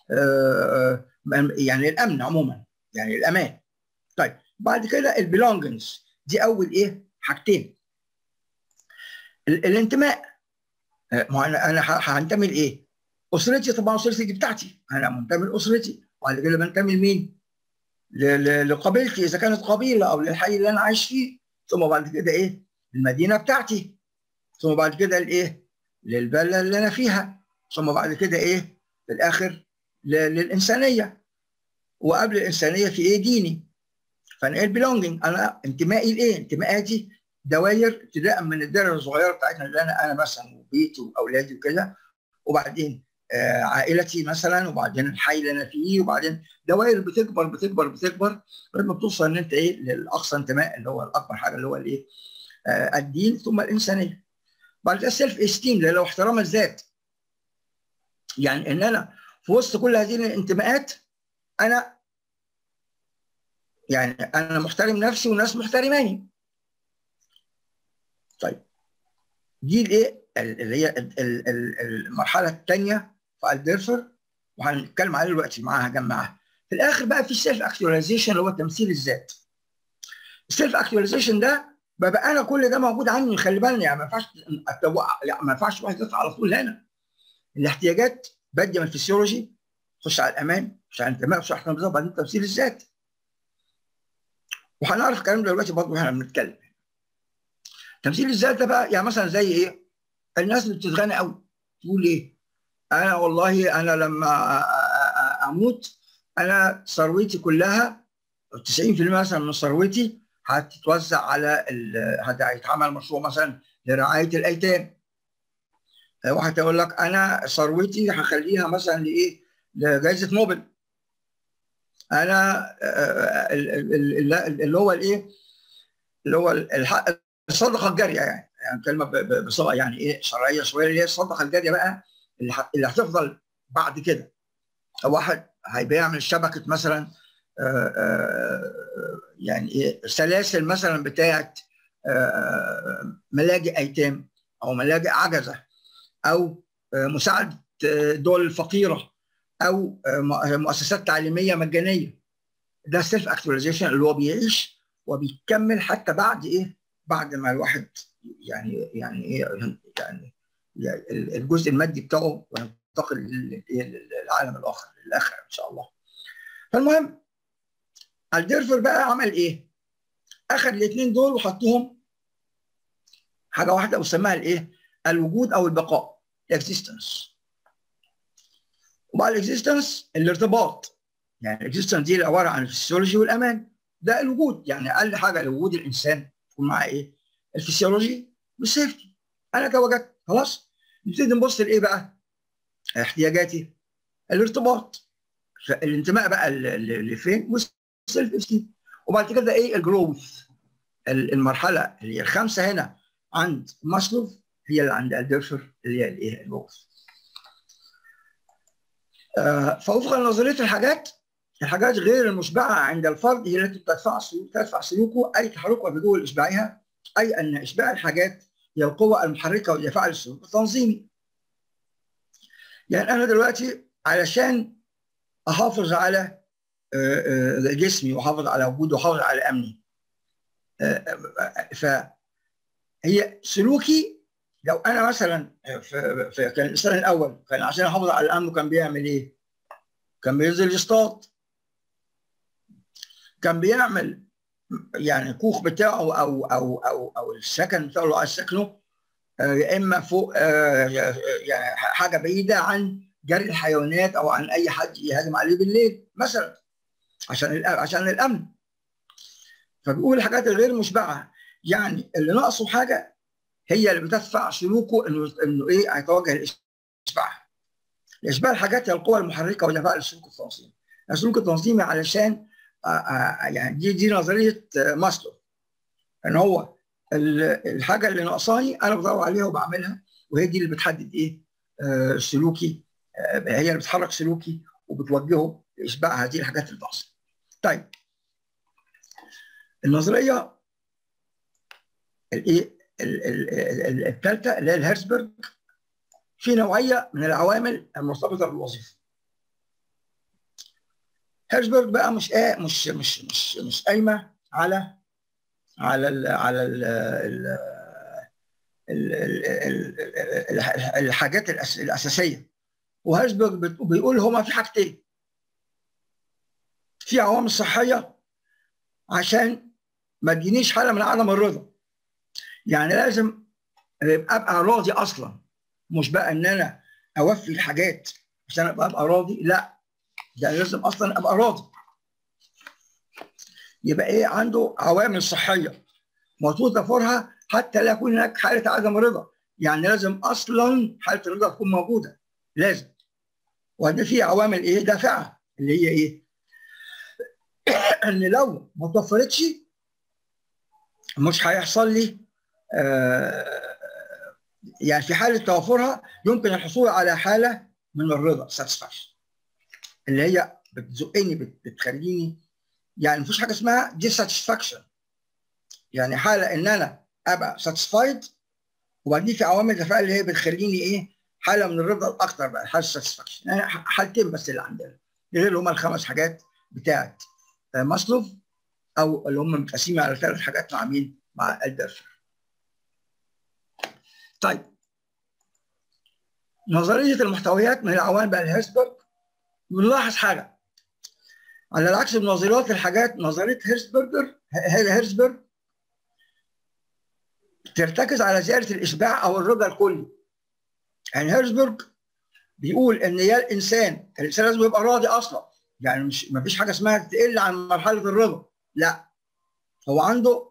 A: يعني الامن عموما يعني الامان طيب بعد كده البيلونجنز دي اول ايه حاجتين الانتماء ما انا انا هنتمي لايه؟ اسرتي طبعا اسرتي دي بتاعتي انا منتمي لاسرتي وبعد كده بنتمي لمين؟ لقبيلتي اذا كانت قبيله او للحي اللي انا عايش فيه ثم بعد كده ايه المدينه بتاعتي ثم بعد كده الايه للبلد اللي انا فيها ثم بعد كده ايه في الاخر للانسانيه وقبل الانسانيه في ايه ديني فانا ايه البيلونجنج انا انتمائي لايه انتماءاتي دواير ابتداء من الدائره الصغيره بتاعتنا اللي انا انا مثلا وبيتي واولادي وكده وبعدين آه عائلتي مثلا وبعدين الحي اللي انا فيه وبعدين دوائر بتكبر بتكبر بتكبر لما بتوصل ان انت ايه للاقصى انتماء اللي هو الاكبر حاجه اللي هو الايه آه الدين ثم الانسانيه بعد كده السيلف استيم اللي هو احترام الذات يعني ان انا في وسط كل هذه الانتماءات انا يعني انا محترم نفسي والناس محترماني طيب دي الايه اللي هي المرحله الثانيه في الديرفر وهنتكلم عليه دلوقتي معاها جنب في الاخر بقى في السيلف اكتواليزيشن اللي هو تمثيل الذات السيلف اكتواليزيشن ده ببقى انا كل ده موجود عندي خلي بالنا يعني ما ينفعش ما ينفعش واحد يطلع على طول هنا الاحتياجات باديه من الفسيولوجي تخش على الامان تخش على الانتماء تخش على النظام بعدين تمثيل الذات وهنعرف الكلام ده دلوقتي برضه واحنا بنتكلم تمثيل الذات ده بقى يعني مثلا زي ايه؟ الناس اللي بتتغنى قوي تقول ايه؟ انا والله انا لما اموت انا ثروتي كلها 90% مثلا من ثروتي هتتوزع على هيتعمل مشروع مثلا لرعايه الايتام واحد يقول لك انا ثروتي هخليها مثلا لايه؟ لجائزه نوبل انا اللي هو الايه؟ اللي هو الصدقه الجاريه يعني يعني كلمه بصيغه يعني ايه شرعيه شويه اللي هي الصدقه الجاريه بقى اللي هتفضل بعد كده واحد هيبيعمل شبكه مثلا آآ آآ يعني ايه سلاسل مثلا بتاعه ملاجئ ايتام او ملاجئ عجزه او مساعده الدول الفقيره او مؤسسات تعليميه مجانيه ده سيلف اكتواليزيشن اللي هو بيعيش وبيكمل حتى بعد ايه بعد ما الواحد يعني يعني ايه يعني الجزء المادي بتاعه وينتقل للعالم الاخر للاخره ان شاء الله فالمهم الديرفر بقى عمل ايه؟ اخذ الاثنين دول وحطهم حاجه واحده وسماها الايه؟ الوجود او البقاء الاكزيستنس وبعد الاكزيستنس الارتباط يعني الاكزيستنس دي عباره عن الفسيولوجي والامان ده الوجود يعني اقل حاجه لوجود الانسان يكون معاه ايه؟ الفسيولوجي والسيفتي انا كوجدت خلاص نبتدي نبص لايه بقى؟ احتياجاتي الارتباط الانتماء بقى لفين؟ والسيلف استيم وبعد كده ايه الجروث المرحله اللي هي الخامسه هنا عند ماسلوف هي اللي عند الديرفر اللي هي الايه الجروث آه فوفقا لنظريه الحاجات الحاجات غير المشبعه عند الفرد هي التي تدفع تدفع سلوكه اي تحركه بجوه اشباعها اي ان اشباع الحاجات هي القوه المحركه واللي يفعل السلوك التنظيمي. يعني انا دلوقتي علشان احافظ على جسمي واحافظ على وجودي واحافظ على امني. فهي سلوكي لو انا مثلا في, في كان الانسان الاول كان عشان يحافظ على الامن كان بيعمل ايه؟ كان بينزل يصطاد كان بيعمل يعني الكوخ بتاعه او او او او السكن بتاعه اللي عايز سكنه يا اما فوق يعني حاجه بعيده عن جري الحيوانات او عن اي حد يهاجم عليه بالليل مثلا عشان عشان الامن فبيقول الحاجات الغير مشبعه يعني اللي ناقصه حاجه هي اللي بتدفع سلوكه انه انه ايه هيتوجه لاشباعها الاشباع الحاجات هي القوى المحركه واللي فعل السلوك التنظيمي السلوك التنظيمي علشان يعني دي دي نظريه ماسلو ان هو الحاجه اللي ناقصاني انا بدور عليها وبعملها وهي دي اللي بتحدد ايه آه سلوكي آه هي اللي بتحرك سلوكي وبتوجهه لاشباع هذه الحاجات اللي ناقصه. طيب النظريه الايه الثالثه اللي هي الهيرسبرج في نوعيه من العوامل المرتبطه بالوظيفه. هيرسبرج بقى مش ايه مش مش مش مش قايمه على على ال على ال ال الحاجات الاساسيه وهيرسبرج بيقول هما في حاجتين في عوامل صحيه عشان ما تجينيش حاله من عدم الرضا يعني لازم ابقى راضي اصلا مش بقى ان انا اوفي الحاجات عشان ابقى ابقى راضي لا ده لازم اصلا ابقى راضي يبقى ايه عنده عوامل صحيه مطلوب توفرها حتى لا يكون هناك حاله عدم رضا يعني لازم اصلا حاله الرضا تكون موجوده لازم وان في عوامل ايه دافعه اللي هي ايه ان لو ما توفرتش مش هيحصل لي آه يعني في حاله توفرها يمكن الحصول على حاله من الرضا ساتسفاكشن اللي هي بتزقني بتخليني يعني مفيش حاجه اسمها dissatisfaction يعني حاله ان انا ابقى ساتسفايد وبعدين في عوامل دفاع اللي هي بتخليني ايه حاله من الرضا الاكثر بقى حاله ساتسفاكشن يعني حالتين بس اللي عندنا غير اللي هم الخمس حاجات بتاعت ماسلوف او اللي هم متقسمين على ثلاث حاجات مع مين؟ مع البرفر طيب نظريه المحتويات من العوامل بقى الهيرسبرج بنلاحظ حاجه على العكس من نظريات الحاجات نظريه هيرسبرجر هيرسبرج ترتكز على زياده الاشباع او الرضا الكلي يعني هيرسبرج بيقول ان يا الانسان الانسان لازم يبقى راضي اصلا يعني مش ما فيش حاجه اسمها تقل عن مرحله الرضا لا هو عنده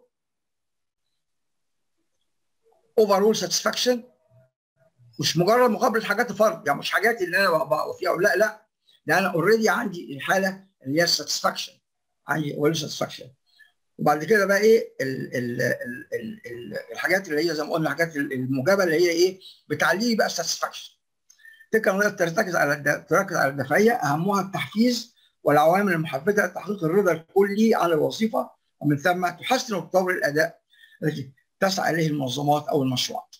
A: اوفرول ساتسفاكشن مش مجرد مقابله حاجات الفرد يعني مش حاجات اللي انا بقى فيها لا لا ده انا اوريدي عندي الحاله اللي هي الساتسفاكشن عندي اوريدي ساتسفاكشن وبعد كده بقى ايه ال ال ال ال ال الحاجات اللي هي زي ما قلنا الحاجات الموجبه اللي هي ايه بتعلي بقى الساتسفاكشن تلك النظريه تركز على تركز على الدفعيه اهمها التحفيز والعوامل المحفزه لتحقيق الرضا الكلي عن الوظيفه ومن ثم تحسن وتطور الاداء التي تسعى اليه المنظمات او المشروعات.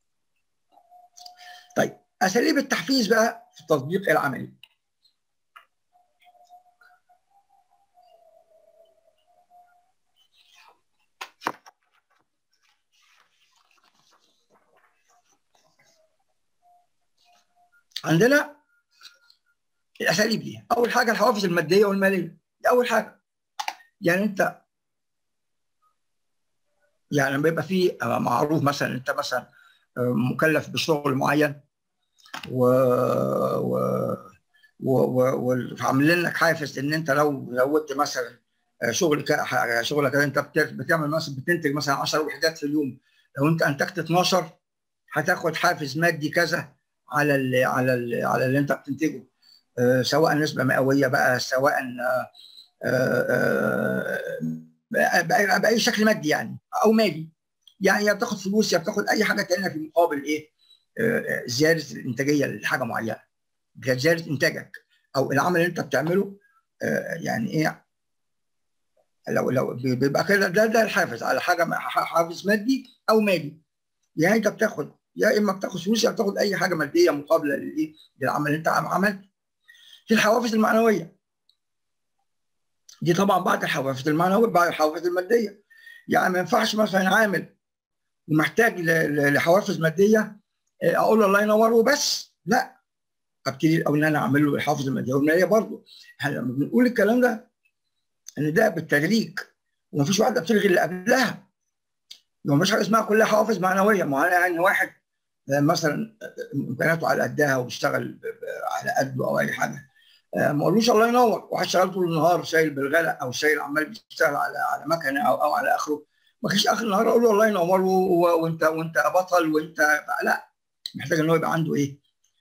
A: طيب اساليب التحفيز بقى في التطبيق العملي. عندنا الاساليب دي اول حاجه الحوافز الماديه والماليه دي اول حاجه يعني انت يعني لما يبقى في معروف مثلا انت مثلا مكلف بشغل معين و و وعاملين لك حافز ان انت لو زودت مثلا شغل شغلك انت بتعمل مثلا بتنتج مثلا 10 وحدات في اليوم لو انت انتجت 12 هتاخد حافز مادي كذا على ال على ال على اللي انت بتنتجه أه سواء نسبه مئويه بقى سواء أه أه باي شكل مادي يعني او مالي يعني يا بتاخد فلوس يا بتاخد اي حاجه ثانيه في مقابل ايه زياده الانتاجيه لحاجه معينه زياده انتاجك او العمل اللي انت بتعمله يعني ايه لو لو بيبقى كده ده ده الحافز على حاجه حافز مادي او مالي يعني انت بتاخد يا اما بتاخد فلوس يا بتاخد اي حاجه ماديه مقابله للايه للعمل اللي انت عملته في الحوافز المعنويه دي طبعا بعد الحوافز المعنويه بعد الحوافز الماديه يعني ما ينفعش مثلا عامل ومحتاج لحوافز ماديه اقول له الله ينور وبس لا ابتدي الاول ان انا اعمل له الحوافز الماديه والماليه برضه احنا لما بنقول الكلام ده ان ده بالتدريج ومفيش واحده بتلغي اللي قبلها مفيش حاجه اسمها كلها حوافز معنويه ما انا يعني واحد مثلا امكانياته على قدها وبيشتغل على قده او اي حاجه ما اقولوش الله ينور واحد شغال طول النهار شايل بالغلا او شايل عمال بيشتغل على على مكنه او او على اخره ما فيش اخر النهار اقول له الله ينور وانت وانت بطل وانت لا محتاج ان هو يبقى عنده ايه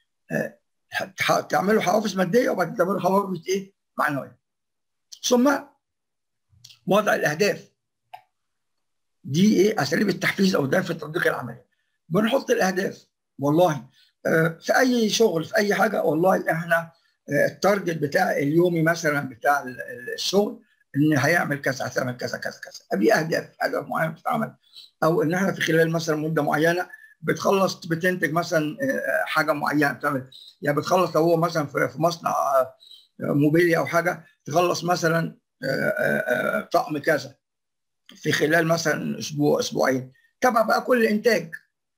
A: تعمل له حوافز ماديه وبعدين تعمل له حوافز ايه معنويه ثم وضع الاهداف دي ايه اساليب التحفيز او ده في التطبيق العملي بنحط الاهداف والله في اي شغل في اي حاجه والله احنا التارجت بتاع اليومي مثلا بتاع الشغل ان هيعمل كذا هتعمل كذا كذا كذا ابي اهداف اهداف معينه بتتعمل او ان احنا في خلال مثلا مده معينه بتخلص بتنتج مثلا حاجه معينه بتعمل يعني بتخلص لو هو مثلا في مصنع موبيليا او حاجه تخلص مثلا طقم كذا في خلال مثلا اسبوع اسبوعين تبع بقى كل الانتاج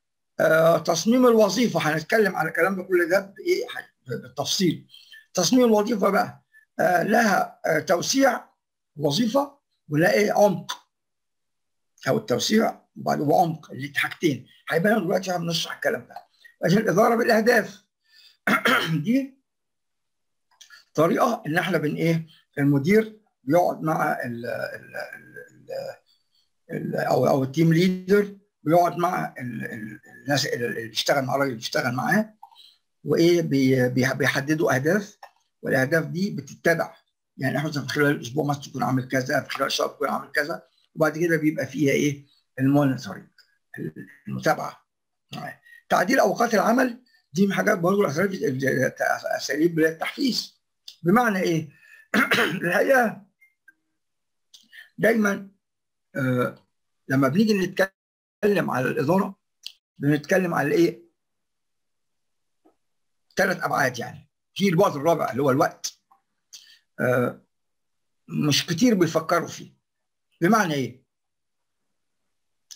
A: تصميم الوظيفه هنتكلم على الكلام ده كل ده بايه بالتفصيل تصميم الوظيفه بقى لها توسيع وظيفه ولا ايه عمق او التوسيع وبعد وعمق اللي حاجتين هيبان دلوقتي احنا بنشرح الكلام ده عشان الاداره بالاهداف دي طريقه ان احنا بن ايه المدير بيقعد مع ال ال ال ال او او التيم ليدر بيقعد مع الناس اللي بيشتغل مع الراجل اللي بيشتغل معاه وايه بيحددوا اهداف والاهداف دي بتتبع يعني احنا في خلال الاسبوع مثلا تكون عامل كذا في خلال الشهر تكون عامل كذا وبعد كده بيبقى فيها ايه المونيتورنج المتابعه تعديل اوقات العمل دي من حاجات برضه اساليب التحفيز بمعنى ايه؟ الحقيقه دايما آه لما بنيجي نتكلم على الاداره بنتكلم على ايه؟ ثلاث ابعاد يعني في البعد الرابع اللي هو الوقت آه مش كتير بيفكروا فيه بمعنى ايه؟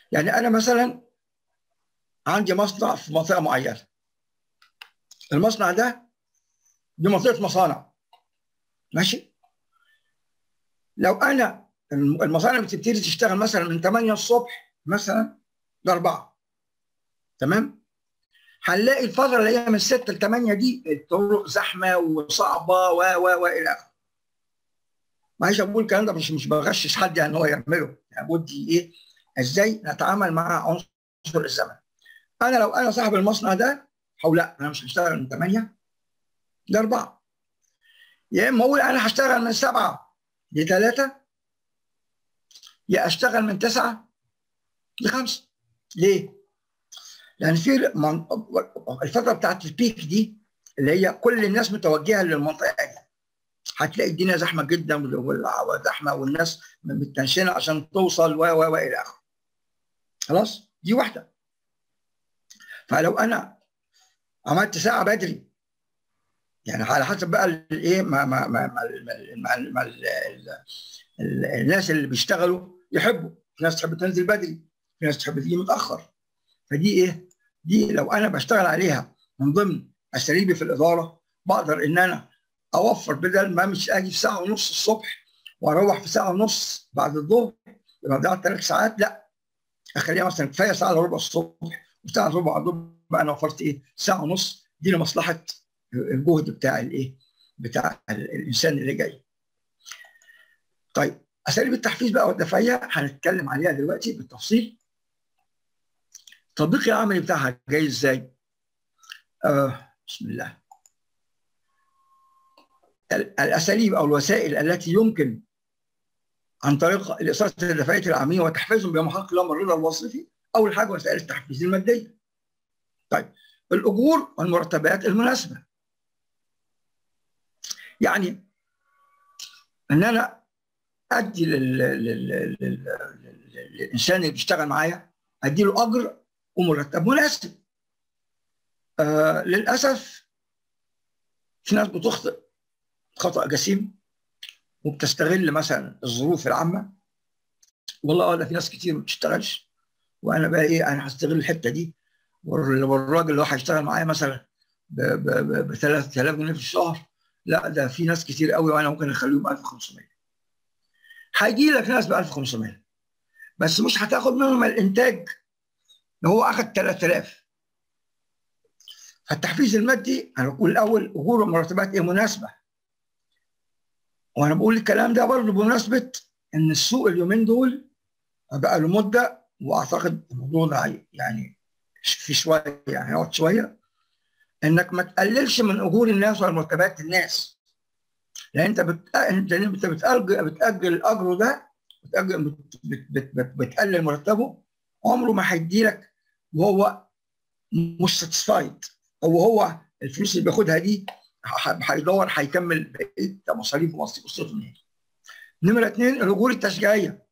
A: يعني انا مثلا عندي مصنع في منطقه معينه المصنع ده دي منطقه مصانع ماشي لو انا المصانع بتبتدي تشتغل مثلا من 8 الصبح مثلا ل 4 تمام هنلاقي الفتره اللي هي من 6 ل 8 دي الطرق زحمه وصعبه و و و الى اخره معلش بقول الكلام ده مش مش بغشش حد يعني هو يعمله يعني بدي ايه ازاي نتعامل مع عنصر الزمن انا لو انا صاحب المصنع ده هقول لا انا مش هشتغل من 8 ل 4 يا اما اقول انا هشتغل من 7 ل 3 يا اشتغل من 9 ل 5 ليه؟ لان في من... الفتره بتاعت البيك دي اللي هي كل الناس متوجهه للمنطقه دي هتلاقي الدنيا زحمه جدا وزحمه والناس متنشنه عشان توصل و و و الى اخره خلاص دي واحده فلو انا عملت ساعه بدري يعني على حسب بقى الايه ما ما ما ما, ما, ما ال ال ال الناس اللي بيشتغلوا يحبوا في ناس تحب تنزل بدري في ناس تحب تيجي متاخر فدي ايه دي لو انا بشتغل عليها من ضمن اساليبي في الاداره بقدر ان انا اوفر بدل ما مش اجي في ساعه ونص الصبح واروح في ساعه ونص بعد الظهر يبقى ضيعت ثلاث ساعات لا اخليها مثلا كفايه ساعه الا ربع الصبح وساعه الا ربع الظهر بقى انا وفرت ايه ساعه ونص دي لمصلحه الجهد بتاع الايه بتاع الانسان اللي جاي طيب اساليب التحفيز بقى والدفعيه هنتكلم عليها دلوقتي بالتفصيل التطبيق العملي بتاعها جاي ازاي آه بسم الله الاساليب او الوسائل التي يمكن عن طريق الاثاره الدفعيه العاميه وتحفيزهم بمحقق لهم الرضا الوظيفي اول حاجه وسائل التحفيز الماديه طيب الاجور والمرتبات المناسبه يعني ان انا ادي للانسان اللي بيشتغل معايا ادي له اجر ومرتب مناسب آه للاسف في ناس بتخطئ خطا جسيم وبتستغل مثلا الظروف العامه والله اه ده في ناس كتير ما بتشتغلش وانا بقى ايه انا هستغل الحته دي والراجل اللي هو هيشتغل معايا مثلا ب 3000 جنيه في الشهر لا ده في ناس كتير قوي وانا ممكن اخليهم 1500 هيجي لك ناس ب 1500 بس مش هتاخد منهم الانتاج اللي هو اخذ 3000 فالتحفيز المادي انا بقول الاول اجور ومرتبات ايه مناسبه وانا بقول الكلام ده برضه بمناسبه ان السوق اليومين دول بقى له مده واعتقد الموضوع ده يعني في شويه يعني هيقعد شويه انك ما تقللش من اجور الناس ولا مرتبات الناس لان انت بت... انت بتاجل بتاجل اجره ده بتأجل بت... بت... بت... بتقلل مرتبه عمره ما هيدي لك وهو مش ساتسفايد او هو الفلوس اللي بياخدها دي هيدور هيكمل بقيه مصاريف اسرته منين نمره اثنين الاجور التشجيعيه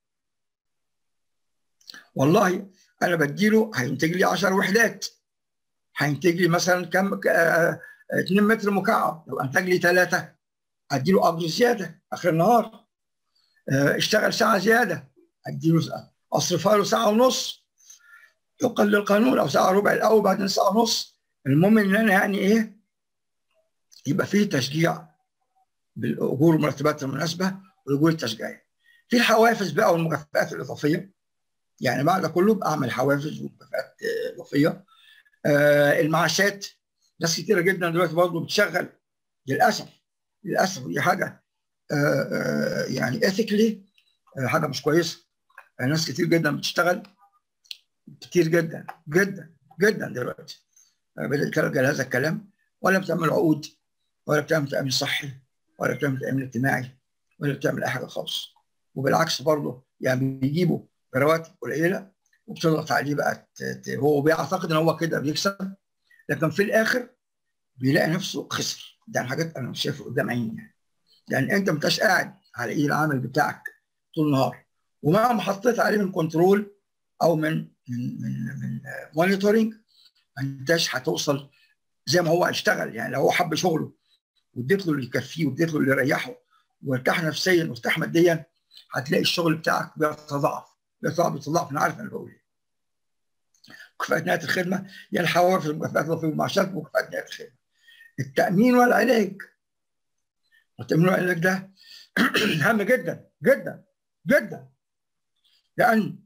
A: والله انا بديله هينتج لي 10 وحدات هينتج لي مثلا كم 2 متر مكعب لو انتج لي ثلاثه اديله اجر زياده اخر النهار اشتغل ساعه زياده اديله اصرفها له ساعه ونص طبقا للقانون او ساعه ربع الاول بعدين ساعه ونص المهم ان انا يعني ايه يبقى فيه تشجيع بالاجور والمرتبات المناسبه والاجور التشجيعيه. في الحوافز بقى والمكافآت الاضافيه يعني بعد كله بعمل حوافز ومكافآت اضافيه. آه المعاشات ناس كتيره جدا دلوقتي برضه بتشغل للاسف للاسف دي حاجه آه آه يعني اثيكلي حاجه مش كويسه ناس كتير جدا بتشتغل كتير جدا جدا جدا دلوقتي بدات تلجا لهذا الكلام ولا بتعمل عقود ولا بتعمل تامين صحي ولا بتعمل تامين اجتماعي ولا بتعمل اي حاجه خالص وبالعكس برضه يعني بيجيبوا رواتب قليله وبتضغط عليه بقى هو بيعتقد ان هو كده بيكسب لكن في الاخر بيلاقي نفسه خسر ده حاجات انا مش شايفه قدام عيني يعني يعني انت ما انتش قاعد على ايد العمل بتاعك طول النهار ومهما حطيت عليه من كنترول او من من من من مونيتورنج ما انتش هتوصل زي ما هو اشتغل يعني لو هو حب شغله واديت له اللي يكفيه واديت له اللي يريحه وارتاح نفسيا وارتاح ماديا هتلاقي الشغل بتاعك بيتضاعف بيتضاعف بيتضاعف انا عارف انا بقول ايه مكافآت نهايه الخدمه يا الحوافز مكافآت وفي المعاشات ومكافآت نهايه الخدمه التامين والعلاج التامين والعلاج ده هام جدا جدا جدا لان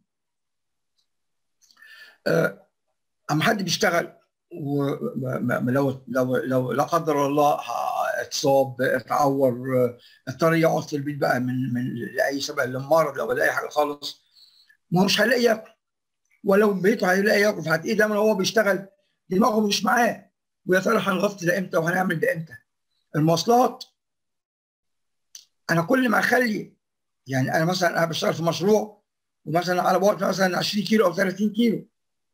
A: آه، اما حد بيشتغل ولو لو لو لا قدر الله اتصاب اتعور اضطر يقعد في البيت بقى من من لاي سبب للمرض لو لاي حاجه خالص ما هو مش هيلاقي ياكل ولو بيته هيلاقي ياكل فهتلاقيه دايما هو بيشتغل دماغه مش معاه ويا ترى هنغطي ده امتى وهنعمل ده امتى المواصلات انا كل ما اخلي يعني انا مثلا انا بشتغل في مشروع ومثلا على بعد مثلا 20 كيلو او 30 كيلو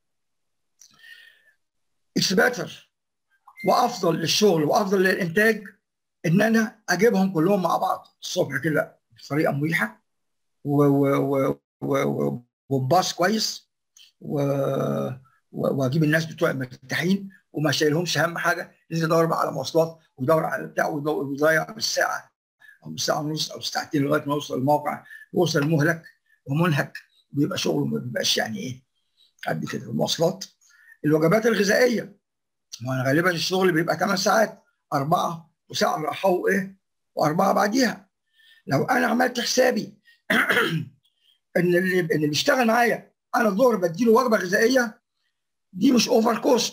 A: اتس بيتر وافضل للشغل وافضل للانتاج ان انا اجيبهم كلهم مع بعض الصبح كده بطريقه مريحه وباص كويس واجيب الناس بتوع مرتاحين وما شايلهمش اهم حاجه لازم يدور بقى على مواصلات ويدور على بتاع ويضيع بالساعه او بالساعه ونص او ساعتين لغايه ما يوصل الموقع ويوصل مهلك ومنهك ويبقى شغله ما بيبقاش يعني ايه قد كده المواصلات الوجبات الغذائيه ما غالبا الشغل بيبقى 8 ساعات اربعه وساعه راحه وايه واربعه بعديها لو انا عملت حسابي ان اللي اللي بيشتغل معايا انا الظهر بديله وجبه غذائيه دي مش اوفر كوست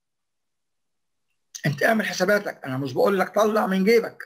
A: انت اعمل حساباتك انا مش بقول لك طلع من جيبك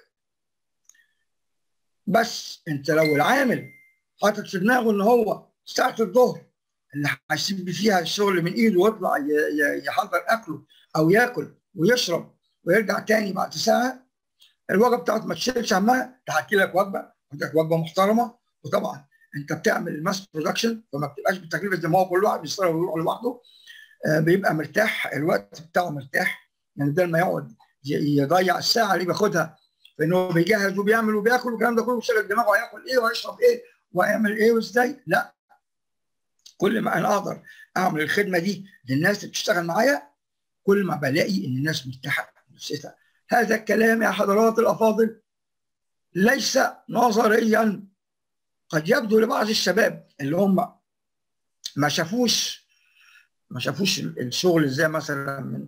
A: بس انت لو العامل حاطط في دماغه ان هو ساعه الظهر اللي هيسيب فيها الشغل من ايده ويطلع يحضر اكله او ياكل ويشرب ويرجع تاني بعد ساعه الوجبه بتاعته ما تشيلش همها تحكي لك وجبه عندك وجبه محترمه وطبعا انت بتعمل الماس برودكشن فما بتبقاش بالتكلفه زي ما هو كل واحد بيشتغل ويروح لوحده آه بيبقى مرتاح الوقت بتاعه مرتاح يعني بدل ما يقعد يضيع الساعه اللي بياخدها في انه بيجهز وبيعمل وبياكل والكلام ده كله بيشغل دماغه هياكل ايه وهيشرب ايه وهيعمل ايه وازاي لا كل ما انا اقدر اعمل الخدمه دي للناس اللي بتشتغل معايا كل ما بلاقي ان الناس مرتاحه نفسيتها هذا الكلام يا حضرات الافاضل ليس نظريا قد يبدو لبعض الشباب اللي هم ما شافوش ما شافوش الشغل ازاي مثلا من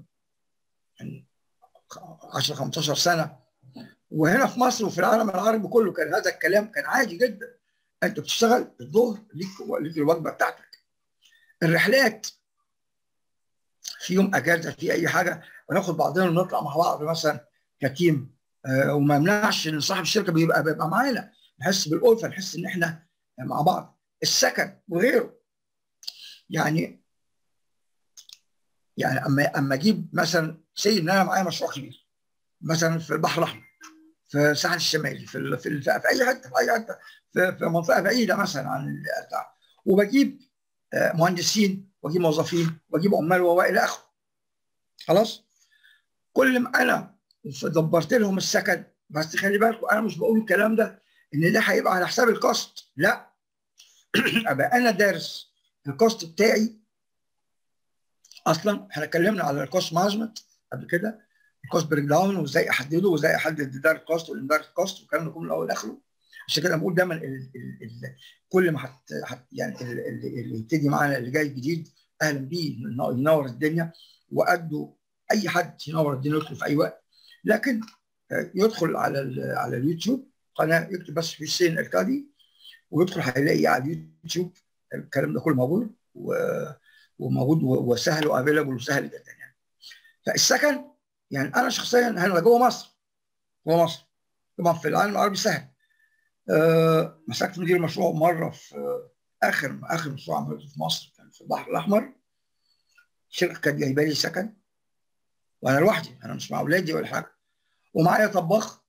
A: 10 15 سنه وهنا في مصر وفي العالم العربي كله كان هذا الكلام كان عادي جدا انت بتشتغل الظهر ليك ليك الوجبه بتاعتك الرحلات في يوم اجازه في اي حاجه وناخد بعضنا ونطلع مع بعض مثلا كتيم آه وما يمنعش ان صاحب الشركه بيبقى بيبقى معانا نحس بالالفه نحس ان احنا مع بعض السكن وغيره يعني يعني اما اما اجيب مثلا سي ان انا معايا مشروع كبير مثلا في البحر الاحمر في الساحل الشمالي في في, في اي حته في اي حته في, في منطقه بعيده مثلا عن بتاع وبجيب مهندسين واجيب موظفين واجيب عمال والى اخره خلاص كل ما انا دبرت لهم السكن بس خلي بالكم انا مش بقول الكلام ده ان ده هيبقى على حساب الكوست لا ابقى انا دارس الكوست بتاعي اصلا احنا اتكلمنا على الكوست مانجمنت قبل كده الكوست بريك داون وازاي احدده وازاي احدد الدايركت كوست والاندايركت كوست والكلام ده كله من الاول لاخره عشان كده بقول دايما ال ال ال كل ما حت حت يعني اللي يبتدي معانا اللي جاي جديد اهلا بيه ينور الدنيا وقدوا اي حد ينور الدنيا يدخل في اي وقت لكن يدخل على على اليوتيوب قناه يكتب بس في حسين الكادي ويدخل هيلاقي على اليوتيوب الكلام ده كله موجود وموجود وسهل وافيلابل وسهل جدا يعني فالسكن يعني انا شخصيا انا جوه مصر جوه مصر طبعا في العالم العربي سهل أه مسكت مدير مشروع مره في اخر اخر مشروع عملته في مصر كان في البحر الاحمر الشركه كانت جايبه لي سكن وانا لوحدي انا مش مع اولادي ولا حاجه ومعايا طباخ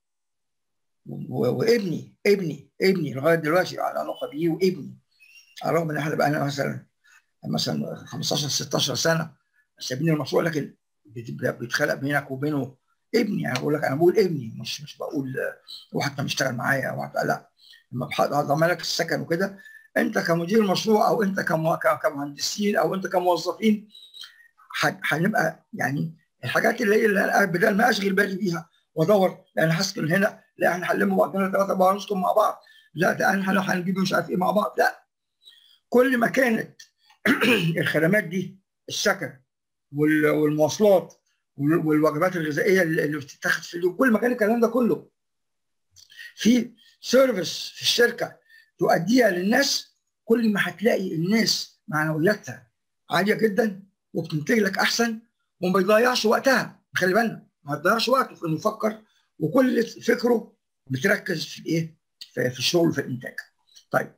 A: وابني ابني ابني لغايه دلوقتي على علاقه بيه وابني على الرغم ان احنا بقى مثلا مثلا 15 16 سنه سايبين المشروع لكن بيتخلق بينك وبينه ابني يعني بقول لك انا بقول ابني مش مش بقول هو حتى بيشتغل معايا او لا لما ضمن لك السكن وكده انت كمدير مشروع او انت كمهندسين او انت كموظفين هنبقى يعني الحاجات اللي هي بدل ما اشغل بالي بيها وادور لان هسكن هنا لا احنا هنلم بعضنا ثلاثه اربعه نسكن مع بعض لا ده احنا هنجيب مش عارف ايه مع بعض لا كل ما كانت الخدمات دي السكن والمواصلات والوجبات الغذائيه اللي بتتاخد في اليوم كل مكان الكلام ده كله في سيرفيس في الشركه تؤديها للناس كل ما هتلاقي الناس معنوياتها عاليه جدا وبتنتج لك احسن وما بيضيعش وقتها خلي بالنا ما بيضيعش وقته في انه يفكر وكل فكره بتركز في الايه؟ في الشغل وفي الانتاج. طيب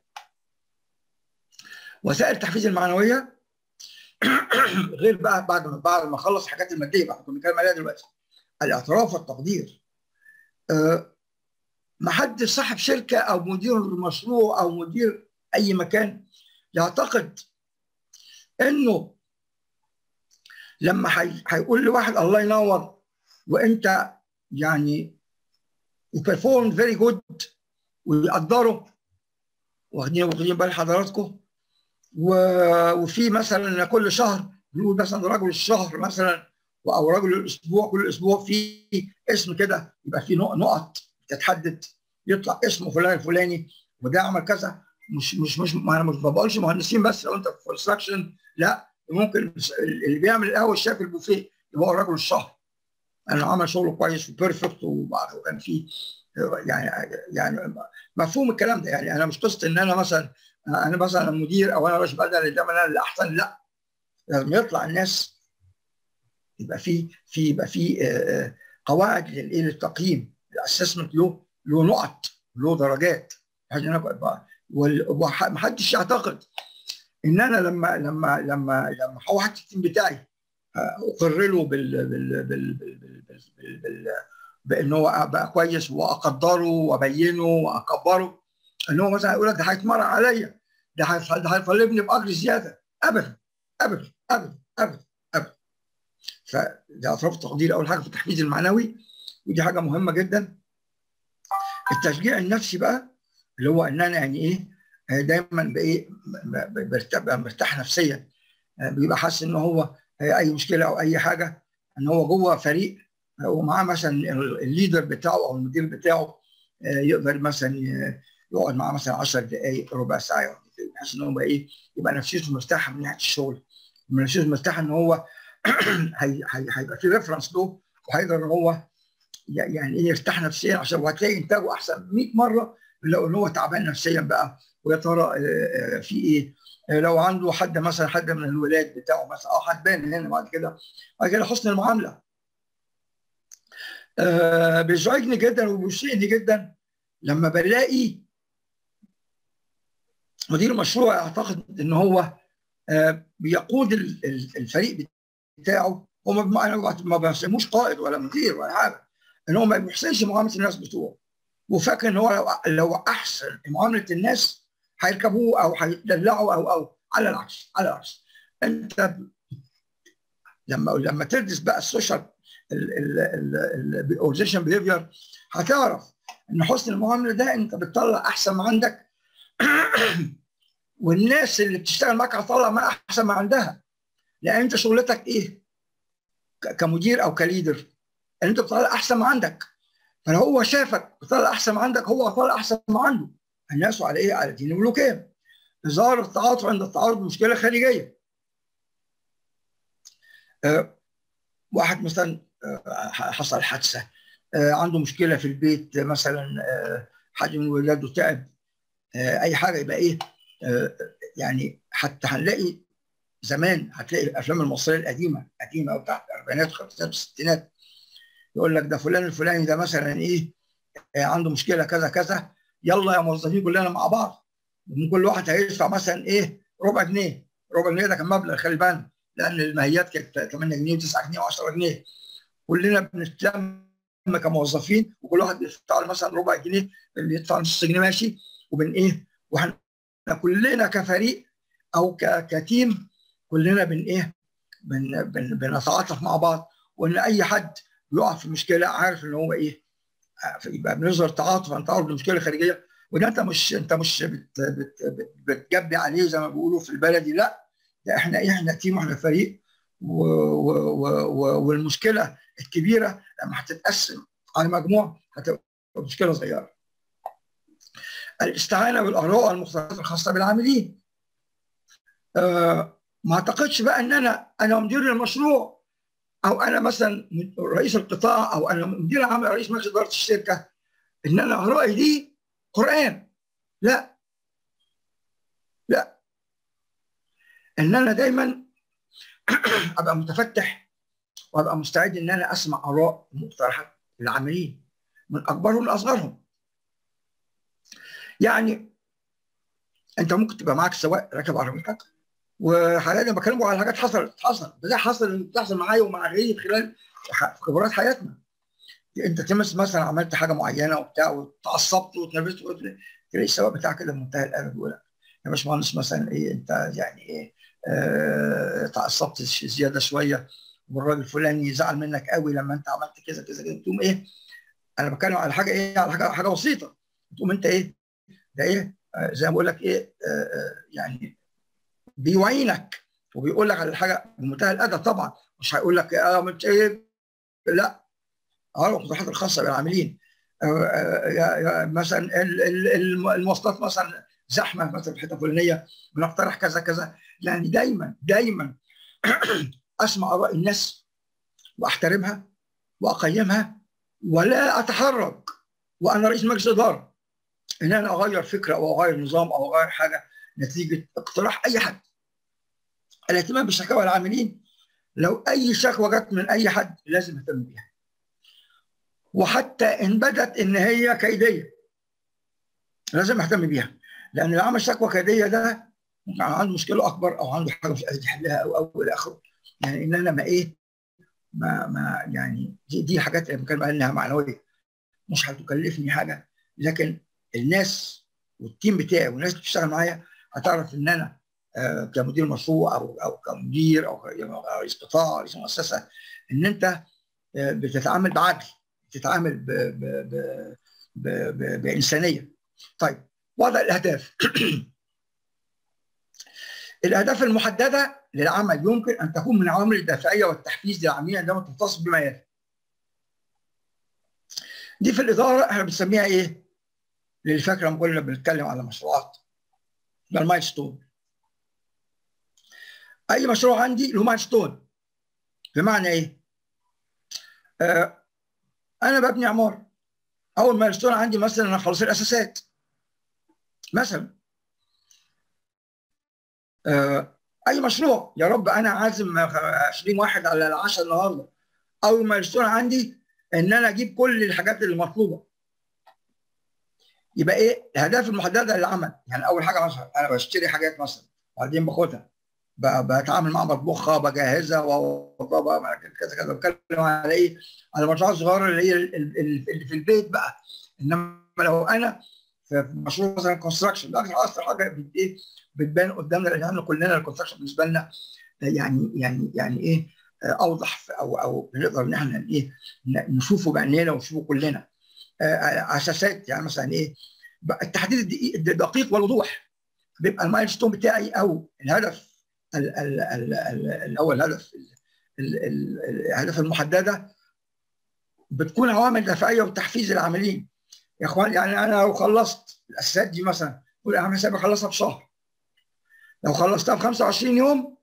A: وسائل التحفيز المعنويه غير بقى بعد ما بعد ما اخلص الحاجات الماديه بقى كنا بنتكلم عليها دلوقتي الاعتراف والتقدير أه ما حد صاحب شركه او مدير مشروع او مدير اي مكان يعتقد انه لما هيقول لواحد الله ينور وانت يعني وبرفورم فيري جود ويقدره واخدين واخدين بال حضراتكم وفي مثلا كل شهر بنقول مثلا رجل الشهر مثلا او رجل الاسبوع كل اسبوع في اسم كده يبقى في نقط تتحدد يطلع اسمه فلان الفلاني وده عمل كذا مش مش مش ما انا مش بقولش مهندسين بس لو انت في كونستراكشن لا ممكن اللي بيعمل القهوه الشاف البوفيه يبقى هو رجل الشهر انا عمل شغله كويس وبيرفكت وكان في يعني يعني مفهوم الكلام ده يعني انا مش قصه ان انا مثلا انا مثلا مدير او انا مش بدل ده انا اللي احسن لا لازم يطلع الناس يبقى في في يبقى في قواعد للايه للتقييم الاسسمنت له له نقط له درجات ومحدش يعتقد ان انا لما لما لما لما واحد التيم بتاعي اقر له بال بال بال بال بال بال بان هو بقى كويس واقدره وابينه واكبره ان هو مثلا يقول لك ده هيتمرن عليا ده هيطالبني باجر زياده ابدا ابدا ابدا ابدا ابدا فده اطراف التقدير اول حاجه في التحفيز المعنوي ودي حاجه مهمه جدا التشجيع النفسي بقى اللي هو ان انا يعني ايه دايما بايه ببقى مرتاح نفسيا بيبقى حاسس ان هو اي مشكله او اي حاجه ان هو جوه فريق ومعاه مثلا الليدر بتاعه او المدير بتاعه يقدر مثلا يقعد معاه مثلا 10 دقائق ربع ساعه بحيث ان هو ايه يبقى نفسيته مرتاحه من ناحيه الشغل نفسيته مرتاحه ان هو هيبقى في ريفرنس له وهيقدر ان هو يعني ايه يرتاح نفسيا عشان وهتلاقي انتاجه احسن 100 مره لو ان هو تعبان نفسيا بقى ويا ترى في ايه لو عنده حد مثلا حد من الولاد بتاعه مثلا اه هتبان هنا بعد كده بعد كده حسن المعامله آه بيزعجني جدا وبيسيئني جدا لما بلاقي مدير مشروع يعتقد ان هو آه بيقود الفريق بتاعه هو ما بسموش قائد ولا مدير ولا حاجه ان هو ما بيحسنش معامله الناس بتوعه وفاكر ان هو لو لو احسن معامله الناس هيركبوه او هيدلعوا او او على العكس على العكس انت لما لما تدرس بقى السوشيال الاورجيشن بيهيفير هتعرف ان حسن المعامله ده انت بتطلع احسن ما عندك والناس اللي بتشتغل معاك هتطلع ما احسن ما عندها لان انت شغلتك ايه كمدير او كليدر ان انت بتطلع احسن ما عندك فلو هو شافك بتطلع احسن ما عندك هو هيطلع احسن ما عنده الناس على ايه؟ على دين الملوكيه. اظهار التعاطف عند التعرض لمشكله خارجيه. أه واحد مثلا أه حصل حادثه أه عنده مشكله في البيت مثلا أه حد من ولاده تعب أه اي حاجه يبقى ايه؟ أه يعني حتى هنلاقي زمان هتلاقي الافلام المصريه القديمه قديمه بتاعت الاربعينات والخمسينات والستينات يقول لك ده فلان الفلاني ده مثلا ايه آه عنده مشكله كذا كذا يلا يا موظفين كلنا مع بعض ومن كل واحد هيدفع مثلا ايه ربع جنيه ربع جنيه ده كان مبلغ خلي بالك لان الماهيات كانت 8 جنيه و9 جنيه و10 جنيه كلنا بنتلم كموظفين وكل واحد بيدفع مثلا ربع جنيه اللي يدفع نص جنيه ماشي وبن ايه واحنا كلنا كفريق او كتيم كلنا بن ايه بن بن بنتعاطف مع بعض وان اي حد يقع في مشكله عارف ان هو ايه يبقى بنظهر تعاطف عن تعرض لمشكله خارجيه وده انت مش انت مش بت بت بت بتجبي عليه زي ما بيقولوا في البلدي لا ده احنا ايه احنا تيم واحنا فريق و و و والمشكله الكبيره لما هتتقسم على مجموعه هتبقى مشكله صغيره. الاستعانه بالاراء والمقترحات الخاصه بالعاملين. آه ما اعتقدش بقى ان انا انا مدير المشروع او انا مثلا رئيس القطاع او انا مدير عام رئيس مجلس اداره الشركه ان انا ارائي دي قران لا لا ان انا دايما ابقى متفتح وابقى مستعد ان انا اسمع اراء ومقترحات العاملين من اكبرهم لاصغرهم يعني انت ممكن تبقى معاك سواق راكب عربيتك وحاليا بكلمه على حاجات حصلت حصل ده حصل بتحصل معايا ومع غيري خلال خبرات حياتنا انت تمس مثلا عملت حاجه معينه وبتاع وتعصبت واتنرفزت تلاقي السواق بتاعك كده بمنتهى الادب يقول لك يا باشمهندس مثلا ايه انت يعني ايه آه تعصبت زياده شويه والراجل الفلاني زعل منك قوي لما انت عملت كذا كذا كذا تقوم ايه انا بتكلم على حاجه ايه على حاجه حاجه بسيطه تقوم انت ايه ده ايه آه زي ما بقول لك ايه آه يعني بيوعينك وبيقول لك على الحاجه بمنتهى الادب طبعا مش هيقول لك اه مش ايه لا اه القدرات الخاصه بالعاملين آه مثلا المواصلات مثلا زحمه مثلا في الحته الفلانيه بنقترح كذا كذا يعني دايما دايما اسمع اراء الناس واحترمها واقيمها ولا اتحرك وانا رئيس مجلس اداره ان انا اغير فكره او اغير نظام او اغير حاجه نتيجه اقتراح اي حد. الاهتمام بشكاوى العاملين لو اي شكوى جت من اي حد لازم اهتم بيها. وحتى ان بدت ان هي كيديه لازم اهتم بيها لان اللي عمل شكوى كيديه ده ممكن عنده مشكله اكبر او عنده حاجه مش قادر يحلها او او الى اخره يعني ان انا ما ايه ما ما يعني دي, دي حاجات اللي بنتكلم انها معنويه مش هتكلفني حاجه لكن الناس والتيم بتاعي والناس اللي بتشتغل معايا هتعرف ان انا آه كمدير مشروع او او كمدير او رئيس قطاع رئيس مؤسسه ان انت آه بتتعامل بعدل بتتعامل ب ب ب ب ب بانسانيه طيب وضع الاهداف الاهداف المحدده للعمل يمكن ان تكون من عوامل الدافعيه والتحفيز للعاملين عندما تتصل بما يلي دي في الاداره احنا بنسميها ايه؟ اللي فاكره لما كنا بنتكلم على مشروعات ده المايل ستون اي مشروع عندي له مايل ستون بمعنى ايه؟ آه انا ببني عماره اول مايل ستون عندي مثلا انا خلص الاساسات مثلا آه اي مشروع يا رب انا عازم 20 واحد على العشاء النهارده اول ما يشتغل عندي ان انا اجيب كل الحاجات اللي مطلوبه يبقى ايه الاهداف المحدده للعمل يعني اول حاجه مثلا انا بشتري حاجات مثلا وبعدين باخدها بتعامل معاها بطبخها بجهزها وبوضبها كذا كذا بتكلم على ايه على المشروعات الصغيره اللي هي اللي في البيت بقى انما لو انا في مشروع مثلا كونستراكشن ده اكثر حاجه ايه بتبان قدامنا لان كلنا الكونستراكشن بالنسبه لنا يعني يعني يعني ايه اوضح او او بنقدر ان احنا ايه نشوفه بعينينا ونشوفه كلنا اساسات يعني مثلا ايه التحديد الدقيق والوضوح بيبقى المايل ستون بتاعي او الهدف اللي هو الهدف الاهداف المحدده بتكون عوامل دافعيه وتحفيز العاملين يا اخوان يعني انا لو خلصت الاساسات دي مثلا قول اعمل حسابي اخلصها في شهر لو خلصتها في 25 يوم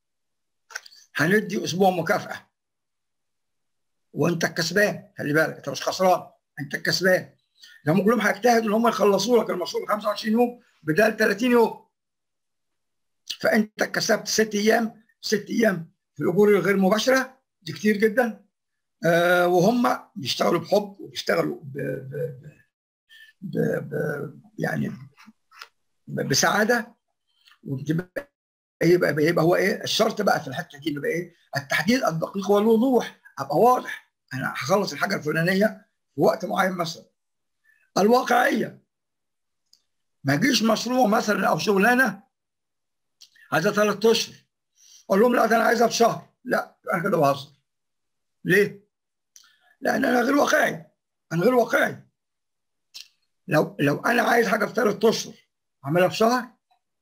A: هندي اسبوع مكافاه وانت الكسبان خلي بالك انت مش خسران انت الكسبان هم كلهم هيجتهدوا ان هم يخلصوا لك المشروع في 25 يوم بدل 30 يوم فانت كسبت ست ايام ست ايام في الاجور الغير مباشره دي كتير جدا آه وهم بيشتغلوا بحب وبيشتغلوا ب ب ب ب يعني بسعاده وبتبقى يبقى يبقى هو ايه الشرط بقى في الحته دي يبقى ايه التحديد الدقيق والوضوح ابقى واضح انا هخلص الحاجه الفلانيه في وقت معين مثلا الواقعيه ما يجيش مشروع مثلا او شغلانه عايزها ثلاث اشهر اقول لهم لا ده انا عايزها في شهر لا انا كده بهزر ليه؟ لان انا غير واقعي انا غير واقعي لو لو انا عايز حاجه في ثلاث اشهر اعملها في شهر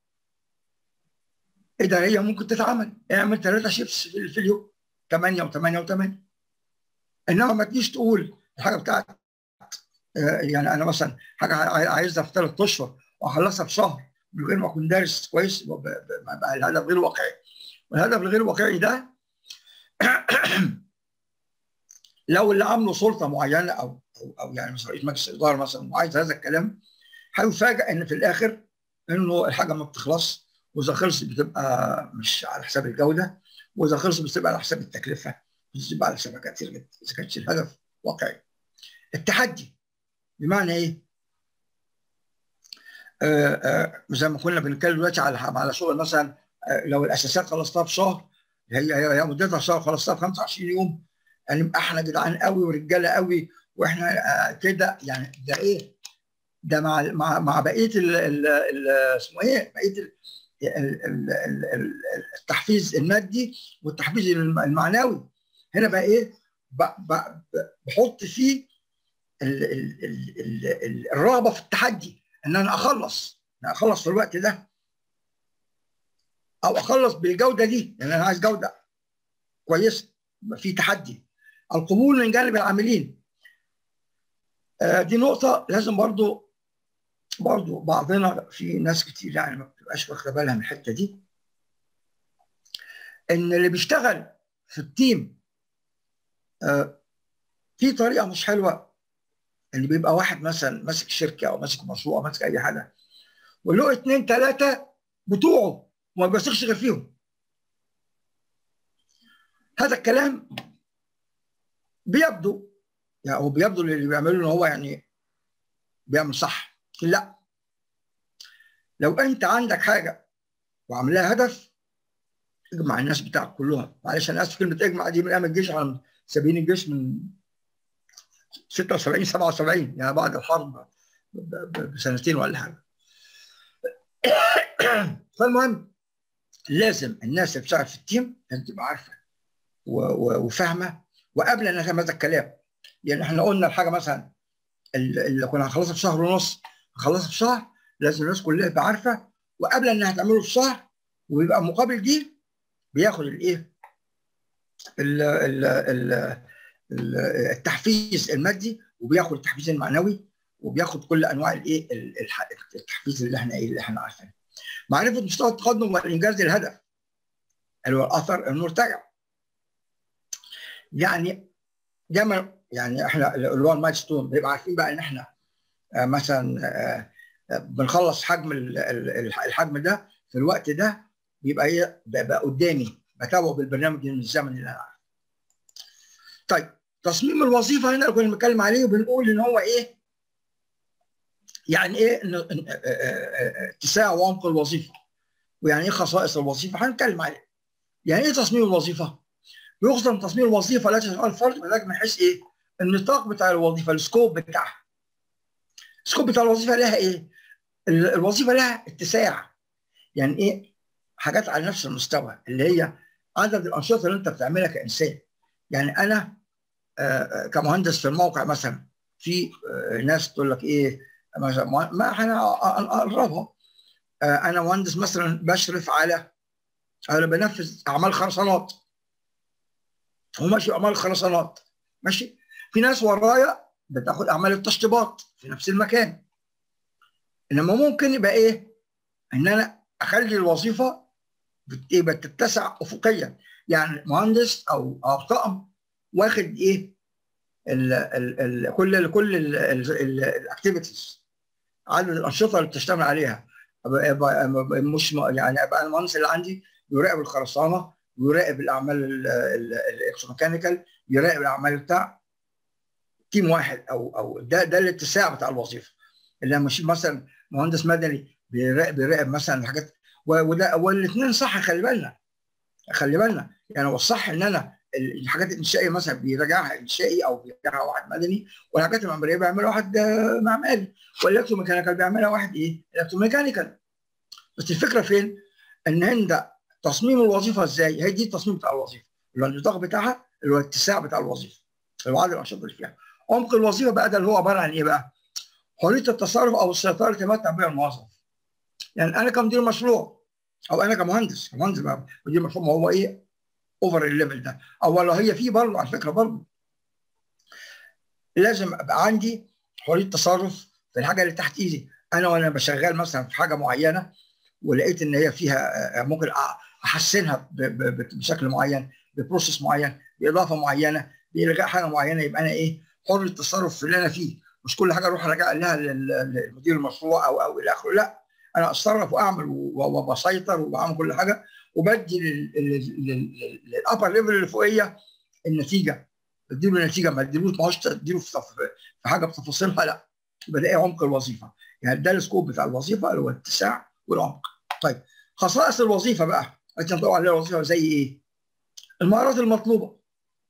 A: ايه ده هي ممكن تتعمل اعمل ثلاثه شيبس في اليوم 8 و8 و8 انما ما تجيش تقول الحاجه بتاعتك يعني انا مثلا حاجه عايزها في ثلاث اشهر واخلصها في شهر من غير ما اكون دارس كويس بقى الهدف غير واقعي والهدف الغير واقعي ده لو اللي عامله سلطه معينه او او, أو يعني مثلا رئيس مجلس الاداره مثلا وعايز هذا الكلام هيفاجئ ان في الاخر انه الحاجه ما بتخلص واذا خلصت بتبقى مش على حساب الجوده واذا خلصت بتبقى على حساب التكلفه بتبقى على حساب كتير جدا اذا كانش الهدف واقعي. التحدي بمعنى ايه؟ آه آه زي ما كنا بنتكلم دلوقتي على على شغل مثلا آه لو الاساسات خلصتها في شهر هي هي مدتها شهر خلصتها في 25 يوم يعني نبقى احنا جدعان قوي ورجاله قوي واحنا كده يعني ده ايه؟ ده مع مع مع بقيه ال ال ال اسمه ايه؟ بقيه التحفيز المادي والتحفيز المعنوي هنا بقى ايه؟ بحط فيه الرغبه في التحدي ان انا اخلص انا اخلص في الوقت ده او اخلص بالجوده دي لان انا عايز جوده كويسه يبقى في تحدي القبول من جانب العاملين آه دي نقطه لازم برضو برضو بعضنا في ناس كتير يعني ما بتبقاش واخده بالها من الحته دي ان اللي بيشتغل في التيم آه في طريقه مش حلوه اللي بيبقى واحد مثلا ماسك شركه او ماسك مشروع او ماسك اي حاجه وله اثنين ثلاثه بتوعه وما بيثقش غير فيهم هذا الكلام بيبدو يعني هو بيبدو اللي بيعمله ان هو يعني بيعمل صح لا لو انت عندك حاجه وعاملها هدف اجمع الناس بتاعك كلهم معلش انا اسف كلمه اجمع دي من ايام الجيش على سابين الجيش من 76 77 يعني بعد الحرب بسنتين ولا حاجه فالمهم لازم الناس اللي بتشتغل في التيم لازم تبقى عارفه وفاهمه وقبل ان افهم هذا الكلام يعني احنا قلنا الحاجه مثلا اللي كنا هنخلصها في شهر ونص هنخلصها في شهر لازم الناس كلها تبقى عارفه وقبل انها تعمله في شهر ويبقى مقابل دي بياخد الايه التحفيز المادي وبياخد التحفيز المعنوي وبياخد كل انواع الايه التحفيز اللي احنا ايه اللي احنا عارفينه معرفه مستوى التقدم والانجاز الهدف اللي هو الاثر المرتجع يعني دايما يعني احنا اللي هو المايل ستون بنبقى عارفين بقى ان احنا مثلا بنخلص حجم الحجم ده في الوقت ده بيبقى ايه بقى قدامي بتابعه بالبرنامج من الزمن اللي انا عارفه. طيب تصميم الوظيفه هنا اللي كنا بنتكلم عليه وبنقول ان هو ايه يعني ايه اتساع وعمق الوظيفه ويعني ايه خصائص الوظيفه هنتكلم عليه. يعني ايه تصميم الوظيفه؟ يقصد من تصميم الوظيفه التي تشغل الفرد ولكن من حيث ايه؟ النطاق بتاع الوظيفه السكوب بتاعها. السكوب بتاع الوظيفه لها ايه؟ الوظيفه لها اتساع يعني ايه؟ حاجات على نفس المستوى اللي هي عدد الانشطه اللي انت بتعملها كانسان. يعني انا آه كمهندس في الموقع مثلا في آه ناس تقول لك ايه مثلا ما انا اقربها آه انا مهندس مثلا بشرف على انا بنفذ اعمال خرسانات وماشي اعمال خرسانات ماشي في ناس ورايا بتاخد اعمال التشطيبات في نفس المكان انما ممكن يبقى ايه ان انا اخلي الوظيفه بتتسع افقيا يعني مهندس او او طقم واخد ايه ال ال ال كل كل الاكتيفيتيز عدد الانشطه اللي بتشتغل عليها مش يعني ابقى المهندس اللي عندي يراقب الخرسانه ويراقب الاعمال الاكسوميكانيكال يراقب الاعمال بتاع تيم واحد او او ده ده الاتساع بتاع الوظيفه اللي مش مثلا مهندس مدني بيراقب بيراقب مثلا الحاجات وده والاثنين صح خلي بالنا خلي بالنا يعني هو الصح ان انا الحاجات الانشائيه مثلا بيراجعها انشائي او بيراجعها واحد مدني والحاجات المعماريه بيعملها واحد معماري والالكتروميكانيكال بيعملها واحد ايه؟ الكتروميكانيكال بس الفكره فين؟ ان عند تصميم الوظيفه ازاي؟ هي دي التصميم بتاع الوظيفه اللي هو النطاق بتاعها اللي هو الاتساع بتاع الوظيفه اللي هو عدد الانشطه اللي فيها عمق الوظيفه بقى ده اللي هو عباره عن ايه بقى؟ حريه التصرف او السيطره اللي يتمتع بها الموظف يعني انا كمدير مشروع او انا كمهندس كمهندس بقى مدير مشروع ما هو ايه اوفر الليفل ده او لو هي فيه برضه على فكره برضه لازم ابقى عندي حريه تصرف في الحاجه اللي تحت ايدي انا وانا بشغال مثلا في حاجه معينه ولقيت ان هي فيها ممكن احسنها بشكل معين ببروسيس معين باضافه معينه بالغاء حاجه معينه يبقى انا ايه حر التصرف في اللي انا فيه مش كل حاجه اروح ارجع لها لمدير المشروع او او الى اخره لا انا اتصرف واعمل وبسيطر وبعمل كل حاجه وبدي للابر ليفل اللي فوقيه النتيجه بديله النتيجه ما اديلوش ما هوش تديله في حاجه بتفاصيلها لا يبقى ده عمق الوظيفه يعني ده السكوب بتاع الوظيفه اللي هو الاتساع والعمق طيب خصائص الوظيفه بقى انت طبعا عليها الوظيفه زي ايه؟ المهارات المطلوبه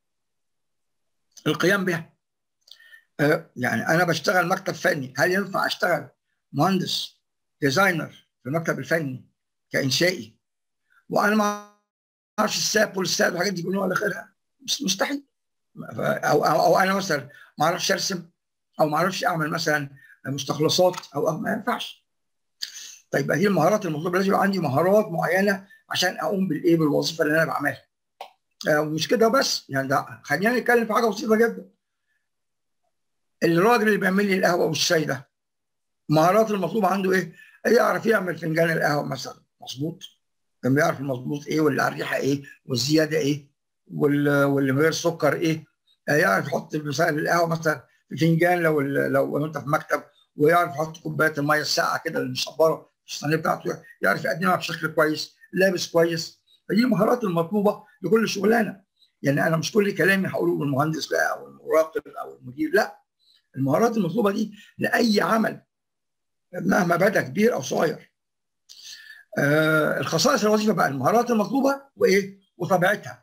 A: القيام بها آه يعني انا بشتغل مكتب فني هل ينفع اشتغل مهندس ديزاينر في المكتب الفني كانشائي وانا ما اعرفش الساب والساب والحاجات دي كلها ولا اخرها مستحيل أو, او او انا مثلا ما اعرفش ارسم او ما اعرفش اعمل مثلا مستخلصات او, أو ما ينفعش طيب هذه المهارات المطلوبه لازم يبقى عندي مهارات معينه عشان اقوم بالايه بالوظيفه اللي انا بعملها ومش كده بس يعني ده خلينا نتكلم في حاجه بسيطه جدا الراجل اللي بيعمل لي القهوه والشاي ده المهارات المطلوبه عنده ايه؟ يعرف يعمل فنجان القهوه مثلا مظبوط كان بيعرف المظبوط ايه واللي على الريحه ايه والزياده ايه واللي من غير سكر ايه يعرف يحط مثلا القهوه مثلا في فنجان لو لو انت في مكتب ويعرف يحط كوبايه الميه الساقعه كده المشبره في الصينيه بتاعته يعرف يقدمها بشكل كويس لابس كويس فدي المهارات المطلوبه لكل شغلانه يعني انا مش كل كلامي هقوله بالمهندس بقى او المراقب او المدير لا المهارات المطلوبه دي لاي عمل مهما بدا كبير او صغير آه الخصائص الوظيفه بقى المهارات المطلوبه وايه وطبيعتها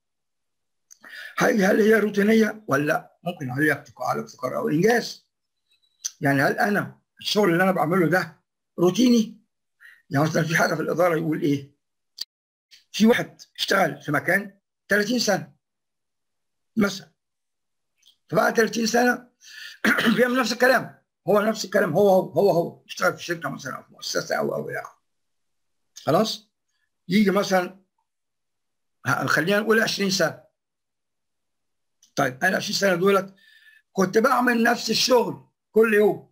A: هل هل هي روتينيه ولا ممكن عليها ابتكار على ابتكار او انجاز يعني هل انا الشغل اللي انا بعمله ده روتيني يعني مثلا في حاجه في الاداره يقول ايه في واحد اشتغل في مكان 30 سنه مثلا فبعد 30 سنه بيعمل نفس الكلام هو نفس الكلام هو هو هو هو اشتغل في شركه مثلا او في مؤسسه او او الى اخره خلاص يجي مثلا خلينا نقول 20 سنه طيب انا 20 سنه دولت كنت بعمل نفس الشغل كل يوم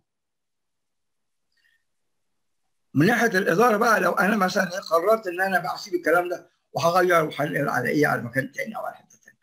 A: من ناحيه الاداره بقى لو انا مثلا قررت ان انا بقى اسيب الكلام ده وهغير وهنقل على ايه على مكان تاني او على حته تانيه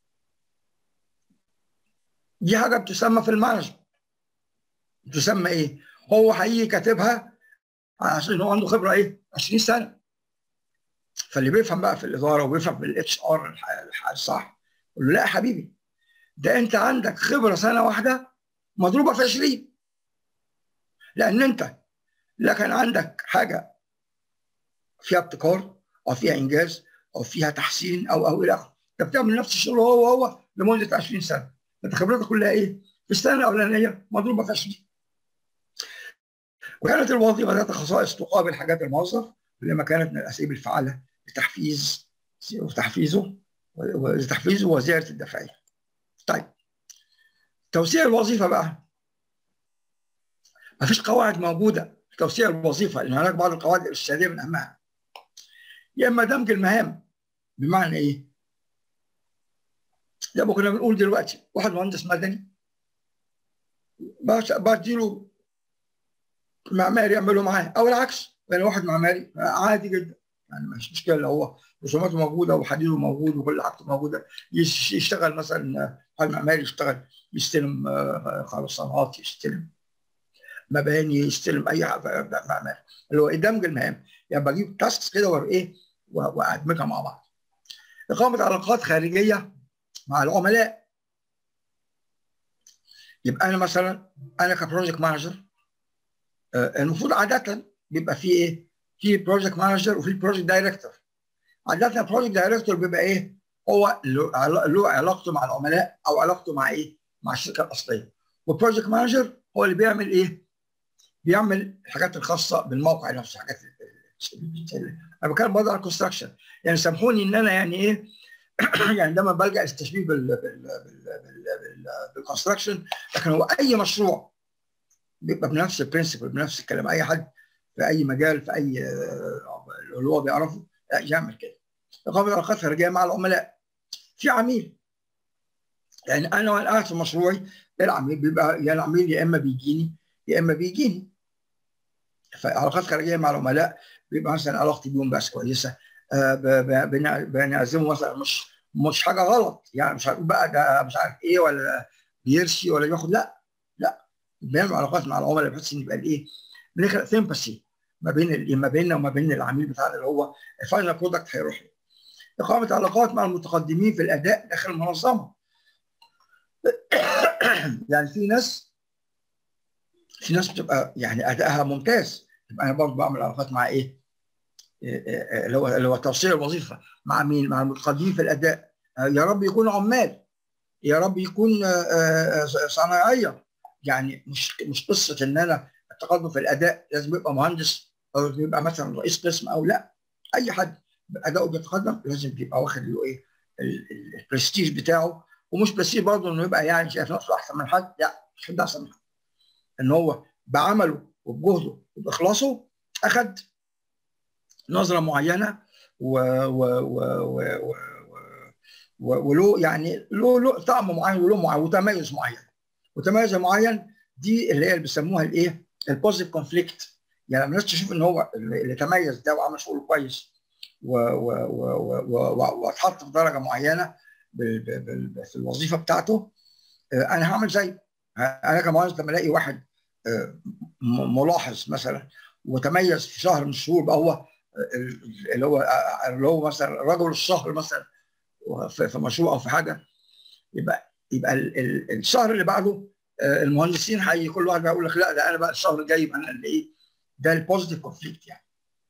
A: دي حاجه بتسمى في المانجمنت تسمى ايه؟ هو هيجي كاتبها عشان هو عنده خبره ايه؟ 20 سنه فاللي بيفهم بقى في الاداره وبيفهم في الاتش ار الصح يقول له لا يا حبيبي ده انت عندك خبره سنه واحده مضروبه في 20 لان انت لا كان عندك حاجه فيها ابتكار او فيها انجاز او فيها تحسين او او الى اخره انت بتعمل نفس الشغل هو هو لمده 20 سنه انت خبرتك كلها ايه؟ في السنه الاولانيه مضروبه في 20 وكانت الوظيفه ذات خصائص تقابل حاجات الموظف لما كانت من الاساليب الفعاله لتحفيز وتحفيزه وتحفيزه وزياده الدفعيه. طيب توسيع الوظيفه بقى ما فيش قواعد موجوده في توسيع الوظيفه لان هناك بعض القواعد الارشاديه من اهمها يا اما دمج المهام بمعنى ايه؟ زي ما كنا بنقول دلوقتي واحد مهندس مدني بديله معماري يعمله معاه او العكس يعني واحد معماري عادي جدا يعني مش مشكله لو هو رسوماته موجوده وحديده موجود وكل حاجته موجوده يشتغل مثلا واحد معماري يشتغل يستلم خرسانات يستلم مباني يستلم اي حاجه معماري اللي هو دمج المهام يعني بجيب تاسكس كده وايه وادمجها مع بعض اقامه علاقات خارجيه مع العملاء يبقى انا مثلا انا كبروجكت مانجر المفروض عاده بيبقى في ايه؟ في بروجكت مانجر وفي بروجكت دايركتور عاده البروجكت دايركتور بيبقى ايه؟ هو له علاقته مع العملاء او علاقته مع ايه؟ مع الشركه الاصليه والبروجكت مانجر هو اللي بيعمل ايه؟ بيعمل الحاجات الخاصه بالموقع نفسه حاجات انا بتكلم برضه على الكونستراكشن يعني سامحوني ان انا يعني ايه يعني دايما بلجا للتشبيه بال بال بال بالكونستراكشن لكن هو اي مشروع بيبقى بنفس البرنسبل بنفس الكلام اي حد في اي مجال في اي اللي هو بيعرفه يعمل كده اقامه علاقات خارجيه مع العملاء في عميل يعني انا وانا قاعد في مشروعي العميل بيبقى يا العميل يا اما بيجيني يا اما بيجيني فعلاقات خارجيه مع العملاء بيبقى مثلا علاقتي بيهم بس كويسه بنعزمه مثلا مش مش حاجه غلط يعني مش هنقول بقى ده مش عارف ايه ولا بيرشي ولا بياخد لا لا بنعمل علاقات مع العملاء بحيث ان يبقى الايه بنخلق سيمباسي ما بين ما بيننا وما بين العميل بتاعنا اللي هو الفاينل برودكت هيروح له. اقامه علاقات مع المتقدمين في الاداء داخل المنظمه. يعني في ناس في ناس بتبقى يعني ادائها ممتاز يبقى انا برضه بعمل علاقات مع ايه؟ اللي هو اللي هو توصيل الوظيفه مع مين؟ مع المتقدمين في الاداء يا رب يكونوا عمال يا رب يكون صنايعيه يعني مش مش قصه ان انا التقدم في الاداء لازم يبقى مهندس او يبقى مثلا رئيس قسم او لا اي حد اداؤه بيتقدم لازم يبقى واخد له ايه البرستيج بتاعه ومش برستيج برضه انه يبقى يعني شايف نفسه احسن من حد لا مش حد احسن من حد ان هو بعمله وبجهده وباخلاصه اخد نظره معينه و و و و و وله يعني له له طعم معين وله معين وتميز معين وتميز معين دي اللي هي اللي بيسموها الايه؟ البوزيتيف كونفليكت يعني الناس تشوف ان هو اللي تميز ده وعمل شغل كويس واتحط في درجه معينه في الوظيفه بتاعته انا هعمل زي انا كمهندس لما الاقي واحد ملاحظ مثلا وتميز في شهر من الشهور بقى هو اللي هو اللي هو مثلا رجل الشهر مثلا في مشروع او في حاجه يبقى يبقى الشهر اللي بعده المهندسين حي كل واحد بيقول لك لا ده انا بقى الشهر الجاي يبقى انا اللي ايه ده البوزيتيف كونفليكت يعني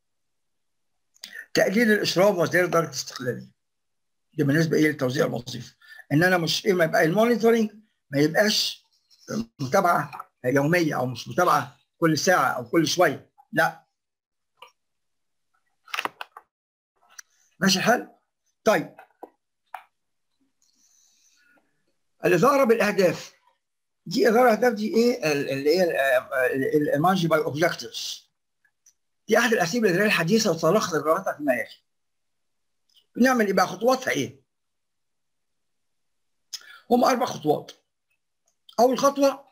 A: تقليل الاشراف وزياده درجه الاستقلاليه دي بالنسبه ايه لتوزيع الوظيفه ان انا مش ايه ما يبقى المونيتورنج ما يبقاش متابعه يوميه او مش متابعه كل ساعه او كل شويه لا ماشي الحال طيب الاداره بالاهداف دي اداره اهداف دي ايه اللي هي المانجي باي اوبجكتيفز دي احد الاساليب الاداريه الحديثه وتلخص اجراءاتها فيما يلي بنعمل ايه بقى خطواتها ايه هم اربع خطوات اول خطوه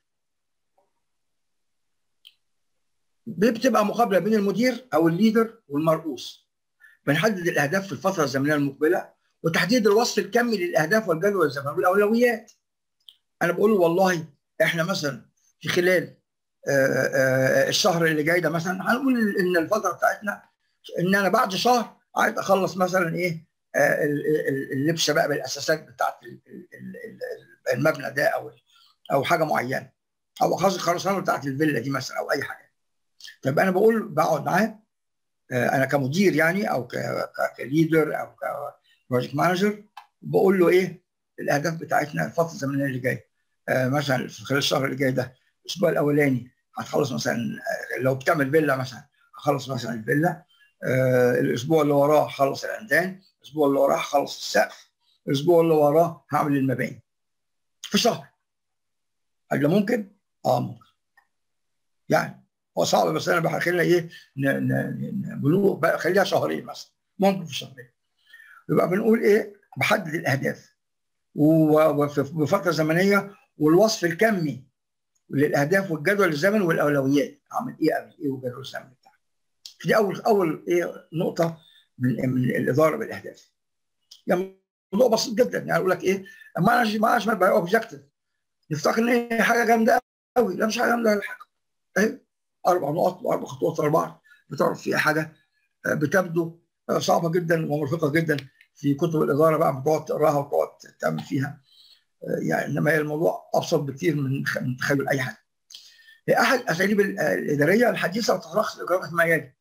A: بتبقى مقابله بين المدير او الليدر والمرؤوس بنحدد الاهداف في الفتره الزمنيه المقبله وتحديد الوصف الكمي للاهداف والجدول الزمني والاولويات انا بقول له والله احنا مثلا في خلال آآ آآ الشهر اللي جاي ده مثلا هنقول ان الفتره بتاعتنا ان انا بعد شهر عايز اخلص مثلا ايه اللبشه بقى بالاساسات بتاعت المبنى ده او او حاجه معينه او اخلص الخرسانه بتاعت الفيلا دي مثلا او اي حاجه طب انا بقول بقعد معاه انا كمدير يعني او كليدر او كبروجكت مانجر بقول له ايه الاهداف بتاعتنا الفتره الزمنيه اللي جايه آه مثلا في خلال الشهر اللي جاي ده الاسبوع الاولاني هتخلص مثلا آه لو بتعمل فيلا مثلا هخلص مثلا الفيلا آه الاسبوع اللي وراه هخلص العمدان الاسبوع اللي وراه هخلص السقف الاسبوع اللي وراه هعمل المباني في شهر هل ده ممكن؟ اه ممكن يعني هو صعب بس انا بخلينا ايه بنقول بقى خليها شهرين مثلا ممكن في شهرين يبقى بنقول ايه بحدد الاهداف وبفتره زمنيه والوصف الكمي للاهداف والجدول الزمني والاولويات اعمل ايه قبل ايه والجدول الزمني بتاعي دي اول اول ايه نقطه من من الاداره بالاهداف يعني موضوع بسيط جدا يعني اقول لك ايه مانج مانجمنت باي اوبجكتيف نفتكر ان هي حاجه جامده قوي لا مش حاجه جامده ولا حاجه اهي اربع نقط واربع خطوات ورا بعض بتعرف فيها حاجه بتبدو صعبه جدا ومرهقه جدا في كتب الاداره بقى بتقعد تقراها وتقعد تعمل فيها يعني انما هي الموضوع ابسط بكثير من من تخيل اي حد. هي احد الاساليب الاداريه الحديثه وتلخص الاجراءات ما يلي.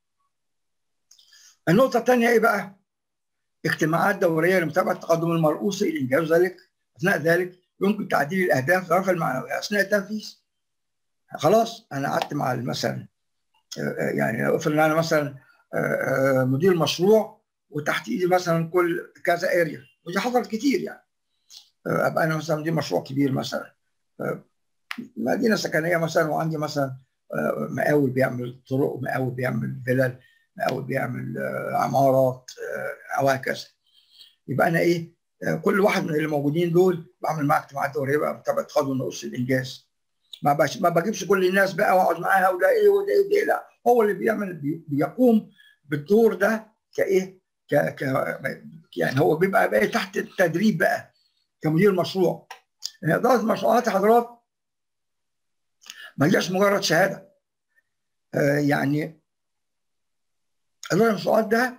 A: النقطه الثانيه ايه بقى؟ اجتماعات دوريه لمتابعه التقدم المرؤوسي لانجاز ذلك اثناء ذلك يمكن تعديل الاهداف ورفع المعنويات اثناء التنفيذ. خلاص انا قعدت مع مثلا يعني افرض ان انا مثلا مدير مشروع وتحت ايدي مثلا كل كذا اريا ودي حصلت كتير يعني ابقى انا مثلا مدير مشروع كبير مثلا مدينه سكنيه مثلا وعندي مثلا مقاول بيعمل طرق ومقاول بيعمل فلل مقاول بيعمل عمارات او هكذا يبقى انا ايه كل واحد من اللي موجودين دول بعمل معاه اجتماعات دوريه بقى بتابع تقدم نقص الانجاز ما بش ما بجيبش كل الناس بقى واقعد معاها وده ايه وده ايه وده لا هو اللي بيعمل بي بيقوم بالدور ده كايه ك... ك يعني هو بيبقى بقى تحت التدريب بقى كمدير مشروع يعني اداره المشروعات يا حضرات ما هياش مجرد شهاده آه يعني اداره المشروعات ده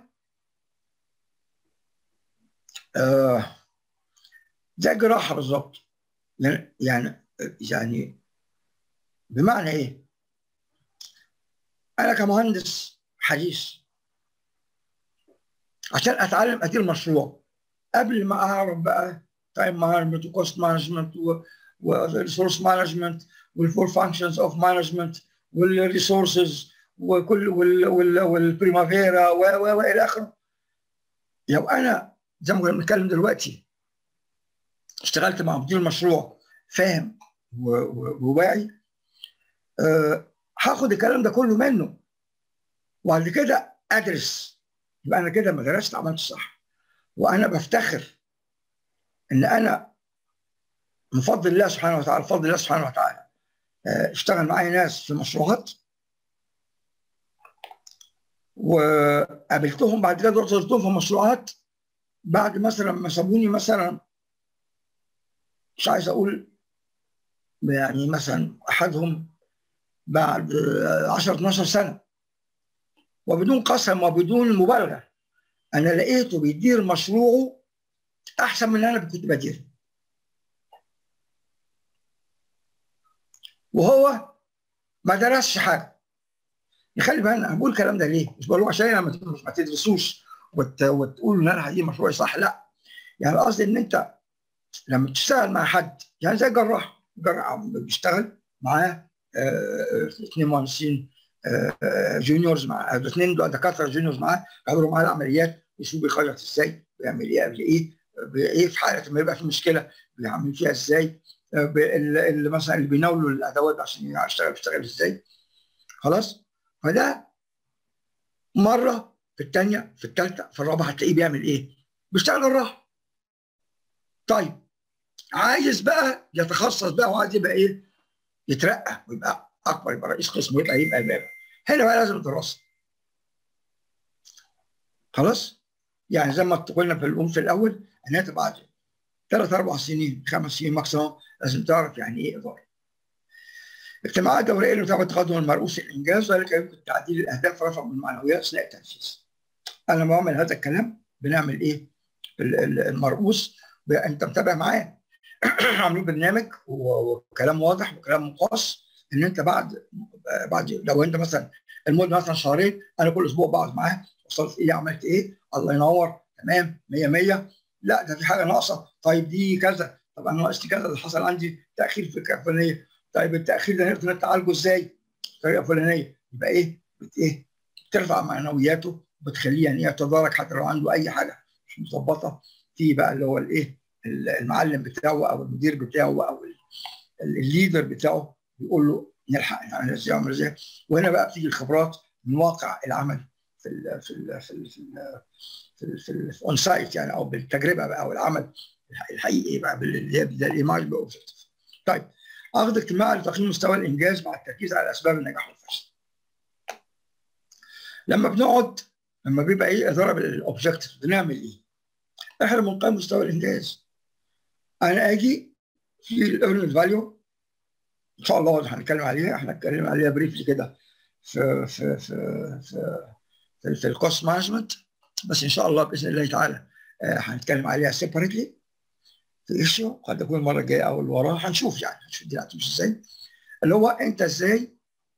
A: آه زي الجراحه بالظبط يعني يعني بمعنى ايه؟ انا كمهندس حديث عشان اتعلم ادير مشروع قبل ما اعرف بقى تايم مانجمنت وكوست مانجمنت وريسورس مانجمنت والفور فانكشنز اوف مانجمنت والريسورسز وكل والبريمافيرا والى اخره لو انا زي ما بنتكلم دلوقتي اشتغلت مع مدير مشروع فاهم وواعي أه هاخد الكلام ده كله منه وبعد كده ادرس يبقى انا كده ما درست عملت صح وانا بفتخر ان انا من فضل الله سبحانه وتعالى فضل الله سبحانه وتعالى اشتغل معايا ناس في مشروعات وقابلتهم بعد كده رحت زرتهم في مشروعات بعد مثلا ما سابوني مثلا مش عايز اقول يعني مثلا احدهم بعد 10 12 سنه وبدون قسم وبدون مبالغه انا لقيته بيدير مشروعه احسن من اللي انا كنت بديره وهو ما درسش حاجه يخلي بالنا انا بقول الكلام ده ليه؟ مش بقوله عشان ما تدرسوش وت... وتقولوا ان انا هدير مشروعي صح لا يعني قصدي ان انت لما تشتغل مع حد يعني زي جراح جراح بيشتغل معاه اثنين مهندسين جونيورز مع اثنين دكاتره جونيورز معاه بيعملوا معاه العمليات يشوف بيخيط ازاي بيعمل ايه قبل ايه ايه في حاله ما يبقى في مشكله بيعمل فيها ازاي اللي مثلا اللي بيناولوا الادوات عشان يشتغل بيشتغل ازاي خلاص فده مره في الثانيه في الثالثه في الرابعه هتلاقيه بيعمل ايه؟ بيشتغل جراح طيب عايز بقى يتخصص بقى وعايز يبقى ايه؟ يترقى ويبقى اكبر يبقى رئيس قسم ويبقى يبقى يبقى هنا بقى لازم دراسه خلاص؟ يعني زي ما قلنا في الام في الاول ان انت بعد ثلاث اربع سنين خمس سنين ماكسيموم لازم تعرف يعني ايه اداره. اجتماعات دوريه لمتابعه تقدم المرؤوس الانجاز ذلك يمكن تعديل الاهداف ورفع من المعنويات اثناء التنفيذ. انا لما بعمل هذا الكلام بنعمل ايه؟ المرؤوس انت متابع معايا عاملين برنامج وكلام واضح وكلام مقاس ان انت بعد بعد لو انت مثلا المده مثلا شهرين انا كل اسبوع بقعد معاه وصلت ايه عملت ايه الله ينور تمام 100 100 لا ده في حاجه ناقصه طيب دي كذا طب انا ناقصتي كذا ده حصل عندي تاخير في الفلانيه طيب التاخير ده نقدر نتعالجه ازاي؟ بطريقه فلانيه يبقى ايه؟ بت ايه؟ بترفع معنوياته بتخليه يعني يتدارك حتى لو عنده اي حاجه مش مظبطه في بقى اللي هو الايه؟ المعلم بتاعه او المدير بتاعه او الليدر بتاعه بيقول له نلحق نعمل ازاي نعمل ازاي وهنا بقى بتيجي الخبرات من واقع العمل في ال في ال في ال في ال في ال في اون سايت يعني او بالتجربه بقى او العمل الحقيقي بقى اللي هي الايماج باوبجكتيف. طيب عقد اجتماع لتقييم مستوى الانجاز مع التركيز على اسباب النجاح والفشل. لما بنقعد لما بيبقى ايه اداره بالاوبجكتيف بنعمل ايه؟ احنا بنقيم مستوى الانجاز. انا اجي في الايرنز فاليو ان شاء الله هنتكلم عليها احنا هنتكلم عليها بريفلي كده في في في في في, في الكوست مانجمنت بس ان شاء الله باذن الله تعالى هنتكلم عليها سيبريتلي في ايشيو قد يكون المره الجايه او اللي وراها هنشوف يعني هنشوف دي هتمشي ازاي اللي هو انت ازاي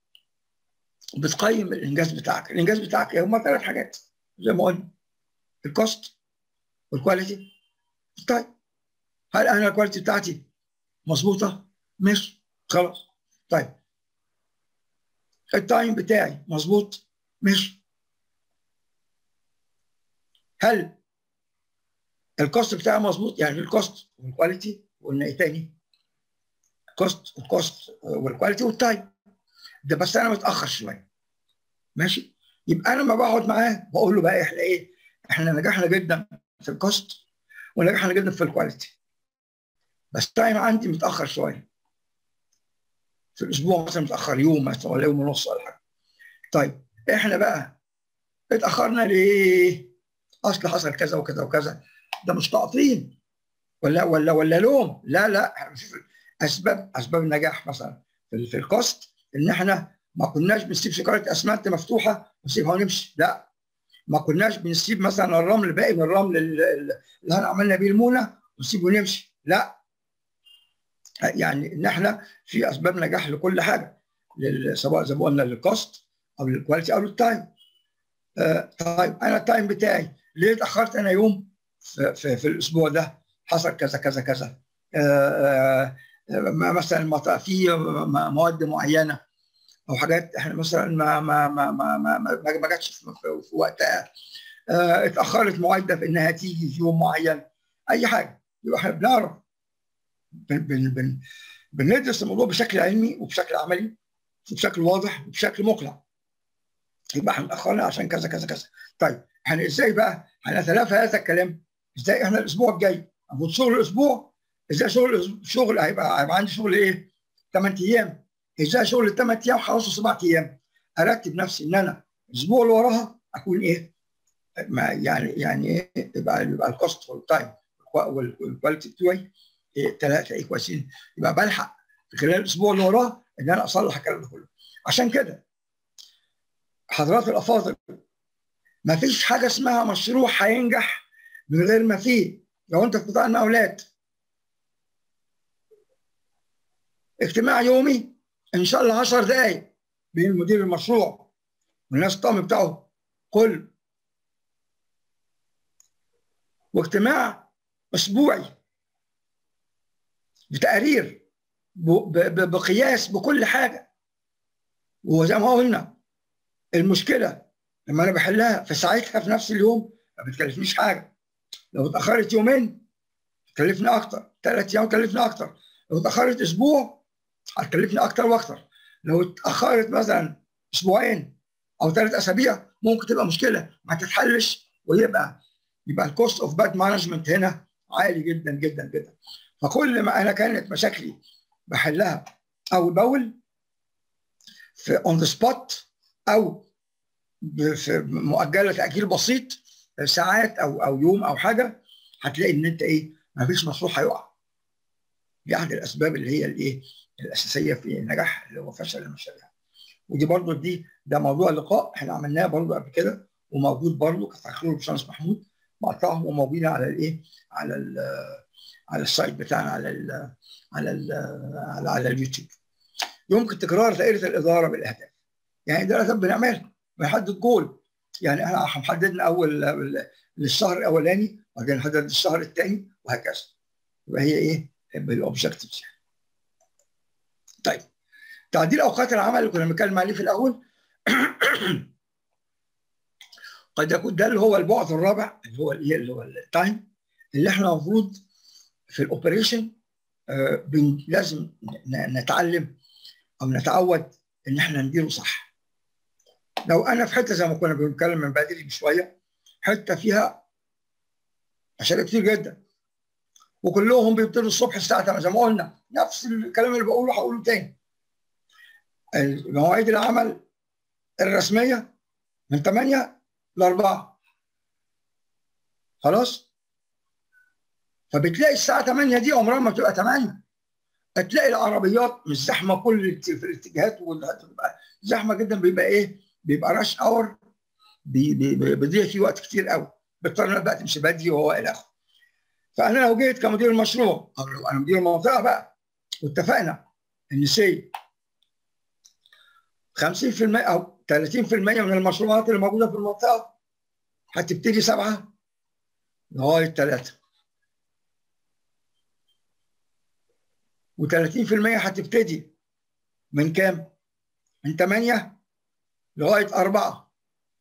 A: بتقيم الانجاز بتاعك الانجاز بتاعك هم ثلاث حاجات زي ما قلنا الكوست والكواليتي طيب هل انا الكواليتي بتاعتي مظبوطه مش خلاص طيب التايم بتاعي مظبوط مش هل الكوست بتاعي مظبوط يعني الكوست والكواليتي وقلنا ايه تاني الكوست والكوست والكواليتي والتايم ده بس انا متاخر شويه ماشي يبقى انا لما بقعد معاه بقول له بقى احنا ايه احنا نجحنا جدا في الكوست ونجحنا جدا في الكواليتي بس التايم عندي متاخر شويه في الاسبوع مثلا متاخر يوم مثلا ولا يوم ونص ولا حاجه طيب احنا بقى اتاخرنا ليه؟ اصل حصل كذا وكذا وكذا ده مش تعطيل ولا ولا ولا لوم لا لا اسباب اسباب النجاح مثلا في, في الكوست ان احنا ما كناش بنسيب شجره اسمنت مفتوحه ونسيبها ونمشي لا ما كناش بنسيب مثلا الرمل باقي من الرمل اللي احنا عملنا بيه المونه ونسيبه ونمشي لا يعني ان احنا في اسباب نجاح لكل حاجه سواء زي ما قلنا للكوست او للكواليتي او للتايم آه طيب انا التايم بتاعي ليه اتاخرت انا يوم في, في, في الاسبوع ده حصل كذا كذا كذا آه آه مثلا في مواد معينه او حاجات احنا مثلا ما ما ما ما ما, ما, ما جاتش في, في وقتها آه اتاخرت معده في انها تيجي في يوم معين اي حاجه يبقى احنا بنعرف بن بن بن بندرس الموضوع بشكل علمي وبشكل عملي وبشكل واضح وبشكل مقنع يبقى احنا اتاخرنا عشان كذا كذا كذا طيب احنا ازاي بقى هنتلافى هذا الكلام ازاي احنا الاسبوع الجاي المفروض شغل الاسبوع ازاي شغل شغل هيبقى هيبقى عندي شغل ايه 8 ايام ازاي شغل الثمان ايام خلصوا سبع ايام ارتب نفسي ان انا الاسبوع اللي وراها اكون ايه ما يعني يعني ايه يبقى يبقى الكوست والتايم والكواليتي بتوعي إيه ثلاثه ايه كويسين يبقى بلحق في خلال الاسبوع اللي وراه ان انا اصلح الكلام ده كله عشان كده حضرات الافاضل ما فيش حاجه اسمها مشروع هينجح من غير ما فيه لو انت في قطاع المقاولات اجتماع يومي ان شاء الله 10 دقائق بين مدير المشروع والناس الطقم بتاعه كله واجتماع اسبوعي بتقارير بقياس بكل حاجه وزي ما قلنا المشكله لما انا بحلها في ساعتها في نفس اليوم ما بتكلفنيش حاجه لو اتاخرت يومين تكلفني اكتر ثلاث ايام تكلفني اكتر لو اتاخرت اسبوع هتكلفني اكتر واكتر لو اتاخرت مثلا اسبوعين او ثلاث اسابيع ممكن تبقى مشكله ما تتحلش ويبقى يبقى الكوست اوف باد مانجمنت هنا عالي جدا جدا جدا فكل ما انا كانت مشاكلي بحلها اول باول في اون ذا سبوت او في مؤجله تاجيل بسيط ساعات او او يوم او حاجه هتلاقي ان انت ايه ما فيش مشروع هيقع دي احد الاسباب اللي هي الايه الاساسيه في النجاح اللي هو فشل المشاريع ودي برضو دي ده موضوع لقاء احنا عملناه برضو قبل كده وموجود برضو كتحقيق الباشمهندس محمود مقطعهم وموجودين على الايه على ال على السايت بتاعنا على ال على ال على, على اليوتيوب يمكن تكرار دائره الاداره بالاهداف يعني ده بنعملها بنحدد جول يعني احنا حددنا اول للشهر الاولاني وبعدين نحدد الشهر الثاني وهكذا يبقى هي ايه بالاوبجكتيفز طيب تعديل اوقات العمل اللي كنا بنتكلم عليه في الاول قد يكون ده اللي هو البعد الرابع اللي هو الايه اللي هو التايم اللي احنا المفروض في الاوبريشن آه لازم نتعلم او نتعود ان احنا نديره صح لو انا في حته زي ما كنا بنتكلم من بدري بشويه حته فيها مشاريع كتير جدا وكلهم بيبتدوا الصبح الساعه 8 زي ما قلنا نفس الكلام اللي بقوله هقوله تاني مواعيد العمل الرسميه من 8 ل 4 خلاص فبتلاقي الساعه 8 دي عمرها ما بتبقى 8 هتلاقي العربيات مش زحمه كل في الاتجاهات بتبقى زحمه جدا بيبقى ايه بيبقى راش اور بيضيع فيه وقت كتير قوي بضطر بقى تمشي بدري وهو الى اخره فانا لو جيت كمدير المشروع او لو انا مدير المنطقه بقى واتفقنا ان سي 50% او 30% من المشروعات اللي موجوده في المنطقه هتبتدي سبعه لغايه ثلاثه و30% هتبتدي من كام؟ من 8 لغايه 4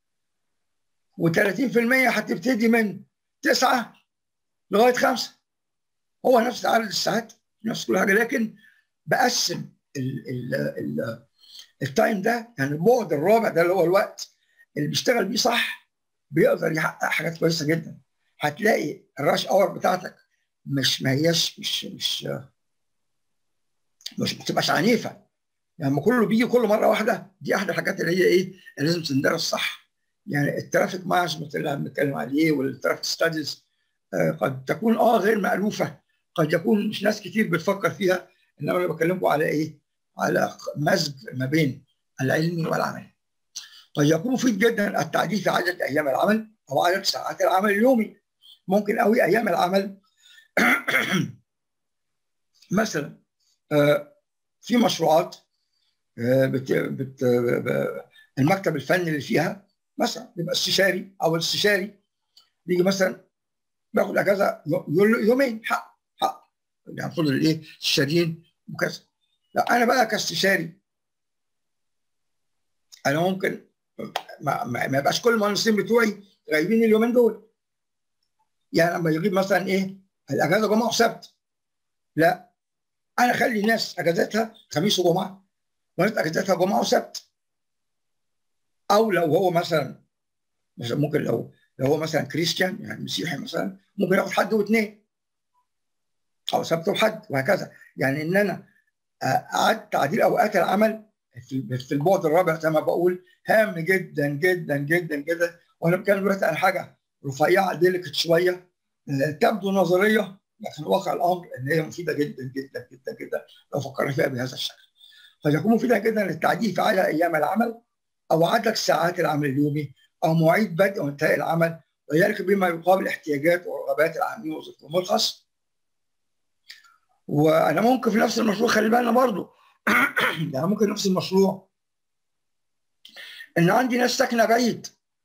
A: و30% هتبتدي من 9 لغايه 5 هو نفس عدد الساعات نفس كل حاجه لكن بقسم ال ال ال التايم ده يعني البعد الرابع ده اللي هو الوقت اللي بيشتغل بيه صح بيقدر يحقق حاجات كويسه جدا هتلاقي الراش اور بتاعتك مش ما هياش مش مش مش بتبقاش عنيفه يعني كله بيجي كل مره واحده دي احد الحاجات اللي هي ايه اللي لازم تندرس صح يعني الترافيك مانجمنت اللي بنتكلم عليه والترافيك ستاديز قد تكون اه غير مألوفه قد يكون مش ناس كتير بتفكر فيها انما انا بكلمكم على ايه؟ على مزج ما بين العلمي والعملي. قد يكون مفيد جدا التعديل في عدد ايام العمل او عدد ساعات العمل اليومي. ممكن قوي ايام العمل مثلا في مشروعات بت بت المكتب الفني اللي فيها مثلا بيبقى استشاري او الاستشاري بيجي مثلا بياخد اجازه يومين حق حق يعني المفروض الايه استشاريين وكذا لا انا بقى كاستشاري انا ممكن ما, ما يبقاش كل المهندسين بتوعي غايبين اليومين دول يعني لما يغيب مثلا ايه الاجازه جمعه وسبت لا انا اخلي الناس اجازتها خميس وجمعه وناس اجازتها جمعه وسبت او لو هو مثلا مثلا ممكن لو لو هو مثلا كريستيان يعني مسيحي مثلا ممكن ياخد حد واثنين او سبت وحد وهكذا يعني ان انا اعد تعديل اوقات العمل في البعد الرابع زي ما بقول هام جدا جدا جدا جدا وانا بتكلم دلوقتي عن حاجه رفيعه ديليكت شويه تبدو نظريه لكن واقع الامر ان هي مفيده جدا جدا جدا جدا لو فكرنا فيها بهذا الشكل. قد يكون مفيده جدا للتعديل في عدد ايام العمل او عدد ساعات العمل اليومي او مواعيد بدء وانتهاء العمل وذلك بما يقابل احتياجات ورغبات العاملين وظيفتهم الخاصه. وانا ممكن في نفس المشروع خلي بالنا برضه يعني ممكن نفس المشروع ان عندي ناس ساكنه بعيد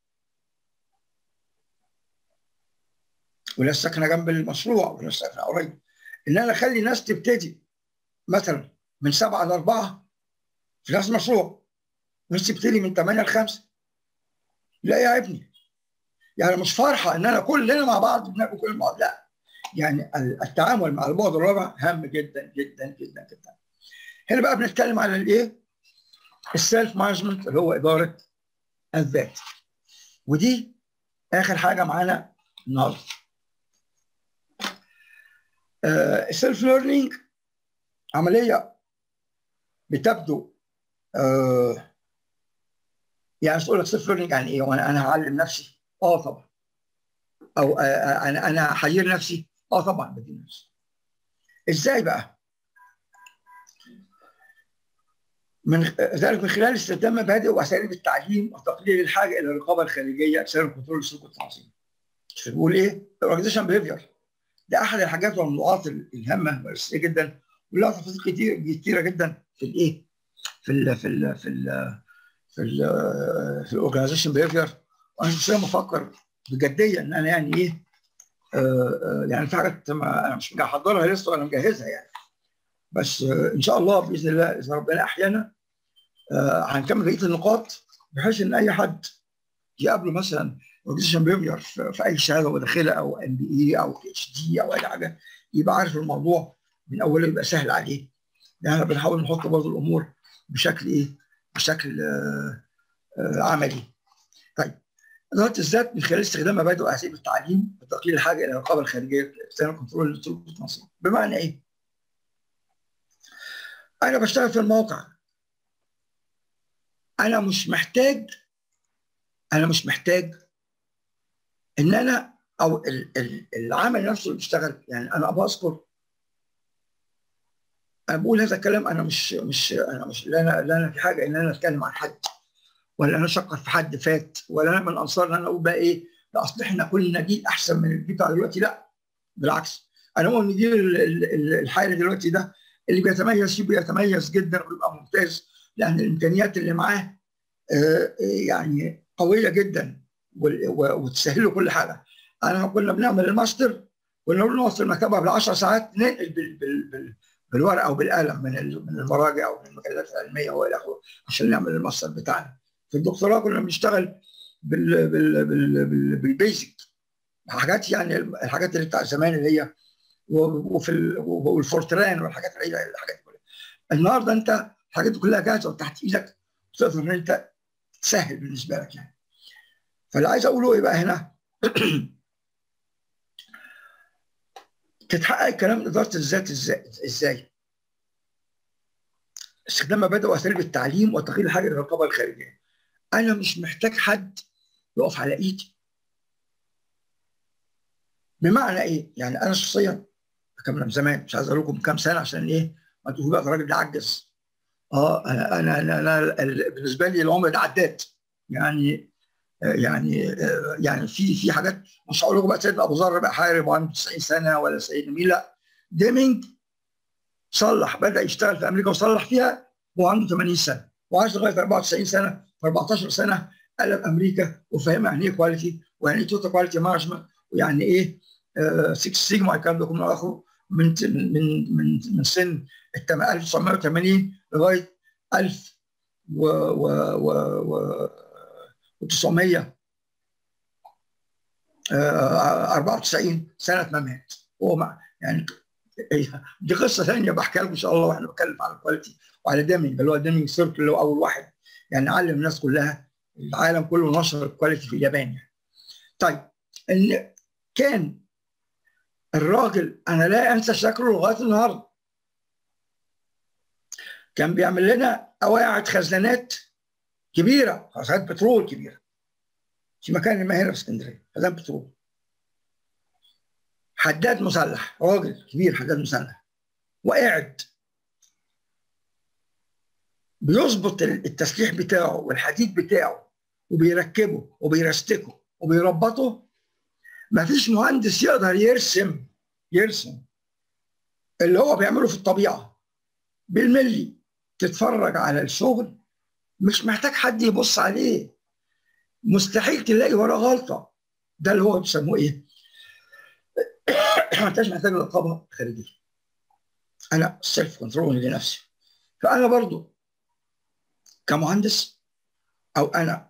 A: وناس ساكنه جنب المشروع وناس ساكنه قريب ان انا اخلي ناس تبتدي مثلا من سبعه لاربعه في نفس المشروع ناس تبتدي من 8 ل 5 لا يا ابني يعني مش فرحه ان انا كلنا مع بعض بناكل كل مع بعض لا يعني التعامل مع البعد الرابع هام جدا جدا جدا جدا هنا بقى بنتكلم على الايه السيلف مانجمنت اللي هو اداره الذات ودي اخر حاجه معانا النهارده السيلف ليرنينج عمليه بتبدو آه يعني تقول لك سيلف ليرنينج يعني ايه وانا انا هعلم نفسي اه طبعا او آه انا انا هحير نفسي اه طبعا بدي نفسي ازاي بقى من ذلك من خلال استخدام مبادئ واساليب التعليم وتقليل الحاجه الى الرقابه الخارجيه بسبب كنترول السلوك والتنظيم. بنقول ايه؟ الاورجنايزيشن بيهيفير ده احد الحاجات والنقاط الهامه والاساسيه جدا ولها تفاصيل كتير كتيره جدا في الايه؟ في ال في ال في ال في ال في الاورجنايزيشن بيهيفير وانا شخصيا بفكر بجديه ان انا يعني ايه آه يعني في حاجات انا مش هحضرها لسه ولا مجهزها يعني بس آه ان شاء الله باذن الله اذا ربنا احيانا آه هنكمل بقيه النقاط بحيث ان اي حد يقابله مثلا اورجنايزيشن بيهيفير في اي شهاده هو داخلها او ام بي اي او بي اتش دي او اي حاجه يبقى عارف الموضوع من اوله يبقى سهل عليه يعني بنحاول نحط برضه الامور بشكل ايه؟ بشكل آه آه عملي. طيب اداره الذات من خلال استخدام مبادئ واساليب التعليم وتقليل الحاجه الى الرقابه الخارجيه استخدام كنترول للسلوك والتنظيم بمعنى ايه؟ انا بشتغل في الموقع انا مش محتاج انا مش محتاج ان انا او العمل نفسه اللي بيشتغل يعني انا بذكر انا بقول هذا الكلام انا مش مش انا مش لا انا لا انا في حاجه ان انا اتكلم عن حد ولا انا اشكر في حد فات ولا انا من انصار ان انا اقول بقى ايه لا اصل احنا كلنا جيل احسن من الجيل بتاع دلوقتي لا بالعكس انا بقول ان الجيل الحالي دلوقتي ده اللي بيتميز فيه بيتميز جدا ويبقى ممتاز لان الامكانيات اللي معاه يعني قويه جدا وتسهل له كل حاجه انا كنا بنعمل الماستر كنا بنوصل المكتبه بال 10 ساعات ننقل بال بال بال بالورقه وبالقلم من من المراجع ومن المجلات العلميه والى اخره عشان نعمل الماستر بتاعنا في الدكتوراه كنا بنشتغل بال بال بال بال بالبيزك حاجات يعني الحاجات اللي بتاع زمان اللي هي وفي والفورتران والحاجات اللي هي الحاجات كلها النهارده انت الحاجات دي كلها جاهزه وتحت ايدك تقدر ان انت تسهل بالنسبه لك يعني فاللي عايز اقوله ايه بقى هنا تتحقق الكلام اداره الذات ازاي؟ استخدام مبادئ واساليب التعليم وتغيير الحاجه للرقابه الخارجيه. انا مش محتاج حد يقف على ايدي بمعنى ايه؟ يعني انا شخصيا كان من زمان مش عايز اقول لكم كام سنه عشان ايه؟ ما تقولوا بقى الراجل ده عجز اه انا انا انا, أنا بالنسبه لي العمر ده عداد يعني يعني يعني في في حاجات مش هقول لكم بقى سيدنا ابو ذر بقى حارب وعنده 90 سنه ولا سيدنا مين لا ديمينج صلح بدا يشتغل في امريكا وصلح فيها وهو عنده 80 سنه وعاش لغايه 94 سنه في 14 سنه قلب امريكا وفاهم يعني ايه كواليتي ويعني ايه توتال كواليتي مانجمنت ويعني ايه 6 سيجما الكلام ده كله اخره من من من من سن 1980 لغايه 1000 و و و, و 900 94 سنه ما مات هو مع يعني دي قصه ثانيه بحكيها لكم ان شاء الله واحنا بنتكلم على الكواليتي وعلى ديمينج اللي هو ديمينج سيركل اللي هو اول واحد يعني علم الناس كلها العالم كله نشر الكواليتي في اليابان يعني. طيب ان كان الراجل انا لا انسى شكله لغايه النهارده كان بيعمل لنا قواعد خزانات كبيره خزانات بترول كبيره في مكان ما هنا في اسكندريه خزان بترول حداد مسلح راجل كبير حداد مسلح وقاعد بيظبط التسليح بتاعه والحديد بتاعه وبيركبه وبيرستكه وبيربطه مفيش مهندس يقدر يرسم يرسم اللي هو بيعمله في الطبيعه بالملي تتفرج على الشغل مش محتاج حد يبص عليه مستحيل تلاقي وراه غلطه ده اللي هو بيسموه ايه؟ ما انتش محتاج رقابه خارجيه انا سيلف كنترول لنفسي فانا برضو كمهندس او انا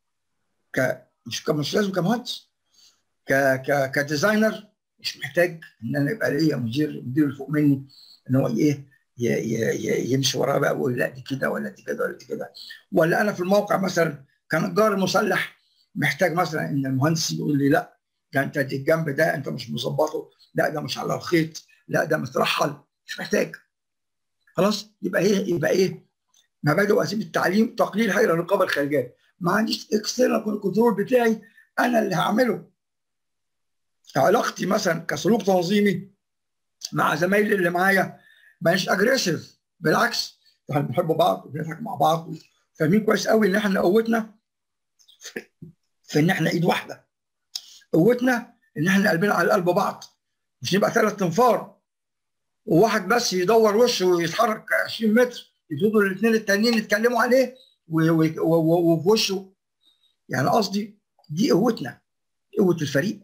A: ك مش مش لازم كمهندس ك ك كديزاينر مش محتاج ان انا يبقى ليا مدير المدير اللي فوق مني ان هو ايه يمشي وراه بقى ويقول لا دي كده ولا دي كده ولا دي كده ولا انا في الموقع مثلا كنجار المسلح محتاج مثلا ان المهندس يقول لي لا ده انت دي الجنب ده انت مش مظبطه لا ده مش على الخيط لا ده مترحل مش محتاج خلاص يبقى ايه يبقى ايه مبادئ واسيب التعليم تقليل هيئه الرقابه الخارجيه ما عنديش اكسترنال كنترول بتاعي انا اللي هعمله علاقتي مثلا كسلوك تنظيمي مع زمايلي اللي معايا مش اجريسيف بالعكس احنا بنحب بعض وبنضحك مع بعض فاهمين كويس قوي ان احنا قوتنا في ان احنا ايد واحده قوتنا ان احنا قلبنا على قلب بعض مش نبقى ثلاث انفار وواحد بس يدور وشه ويتحرك 20 متر يفضلوا الاثنين التانيين يتكلموا عليه وفي وشه يعني قصدي دي قوتنا قوه الفريق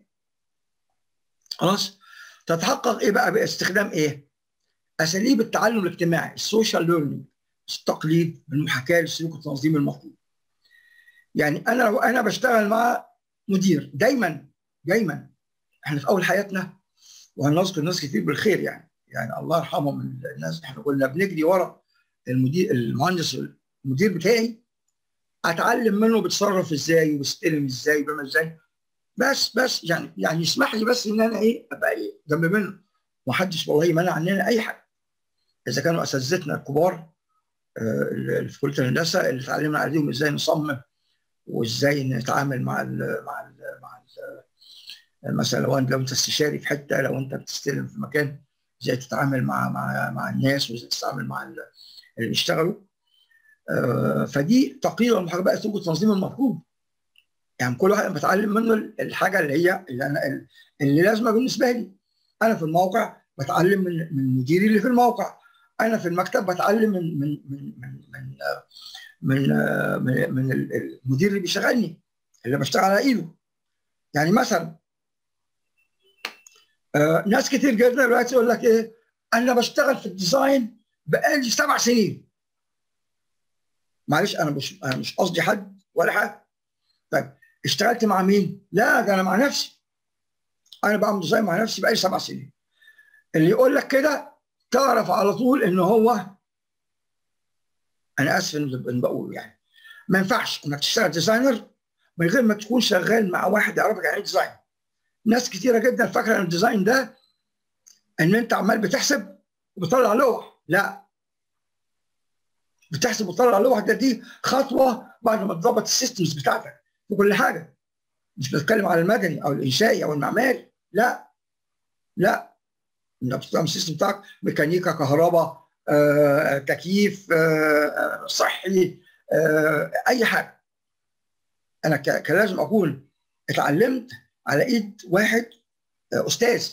A: خلاص تتحقق ايه بقى باستخدام ايه؟ اساليب التعلم الاجتماعي السوشيال ليرنينج التقليد المحاكاه للسلوك التنظيمي المطلوب يعني انا لو انا بشتغل مع مدير دايما دايما احنا في اول حياتنا وهنذكر ناس كتير بالخير يعني يعني الله يرحمهم الناس احنا كنا بنجري ورا المدير المهندس المدير بتاعي اتعلم منه بيتصرف ازاي وبيستلم ازاي وبيعمل ازاي بس بس يعني يعني يسمح لي بس ان انا ايه ابقى ايه جنب منه ومحدش والله منع عننا اي حاجه اذا كانوا اساتذتنا الكبار اللي في كليه الهندسه اللي اتعلمنا عليهم ازاي نصمم وازاي نتعامل مع ال مع ال مع ال مثلا لو انت لو انت استشاري في حته لو انت بتستلم في مكان ازاي تتعامل مع مع مع الناس وازاي تتعامل مع اللي بيشتغلوا آه فدي تقريبا المحاسبه اسلوب التنظيم المطلوب يعني كل واحد بتعلم منه الحاجه اللي هي اللي انا اللي لازمه بالنسبه لي انا في الموقع بتعلم من من مديري اللي في الموقع انا في المكتب بتعلم من من من من من من, من, من المدير اللي بيشغلني اللي بشتغل على ايده يعني مثلا آه ناس كتير جدا دلوقتي يقول لك ايه انا بشتغل في الديزاين بقالي سبع سنين معلش انا مش انا مش قصدي حد ولا حاجه طيب اشتغلت مع مين؟ لا ده انا مع نفسي انا بعمل ديزاين مع نفسي بقالي سبع سنين اللي يقول لك كده تعرف على طول ان هو انا اسف ان بقول يعني ما ينفعش انك تشتغل ديزاينر من غير ما تكون شغال مع واحد يعرفك يعني ايه ديزاين ناس كتيره جدا فاكره ان الديزاين ده ان انت عمال بتحسب وبتطلع لوح لا بتحسب وتطلع لوح ده دي خطوه بعد ما تظبط السيستمز بتاعتك في كل حاجه مش بتكلم على المدني او الانشائي او المعماري لا لا النظام السيستم بتاعك ميكانيكا كهرباء آه، تكييف آه، صحي آه، اي حاجه انا كان لازم اكون اتعلمت على ايد واحد استاذ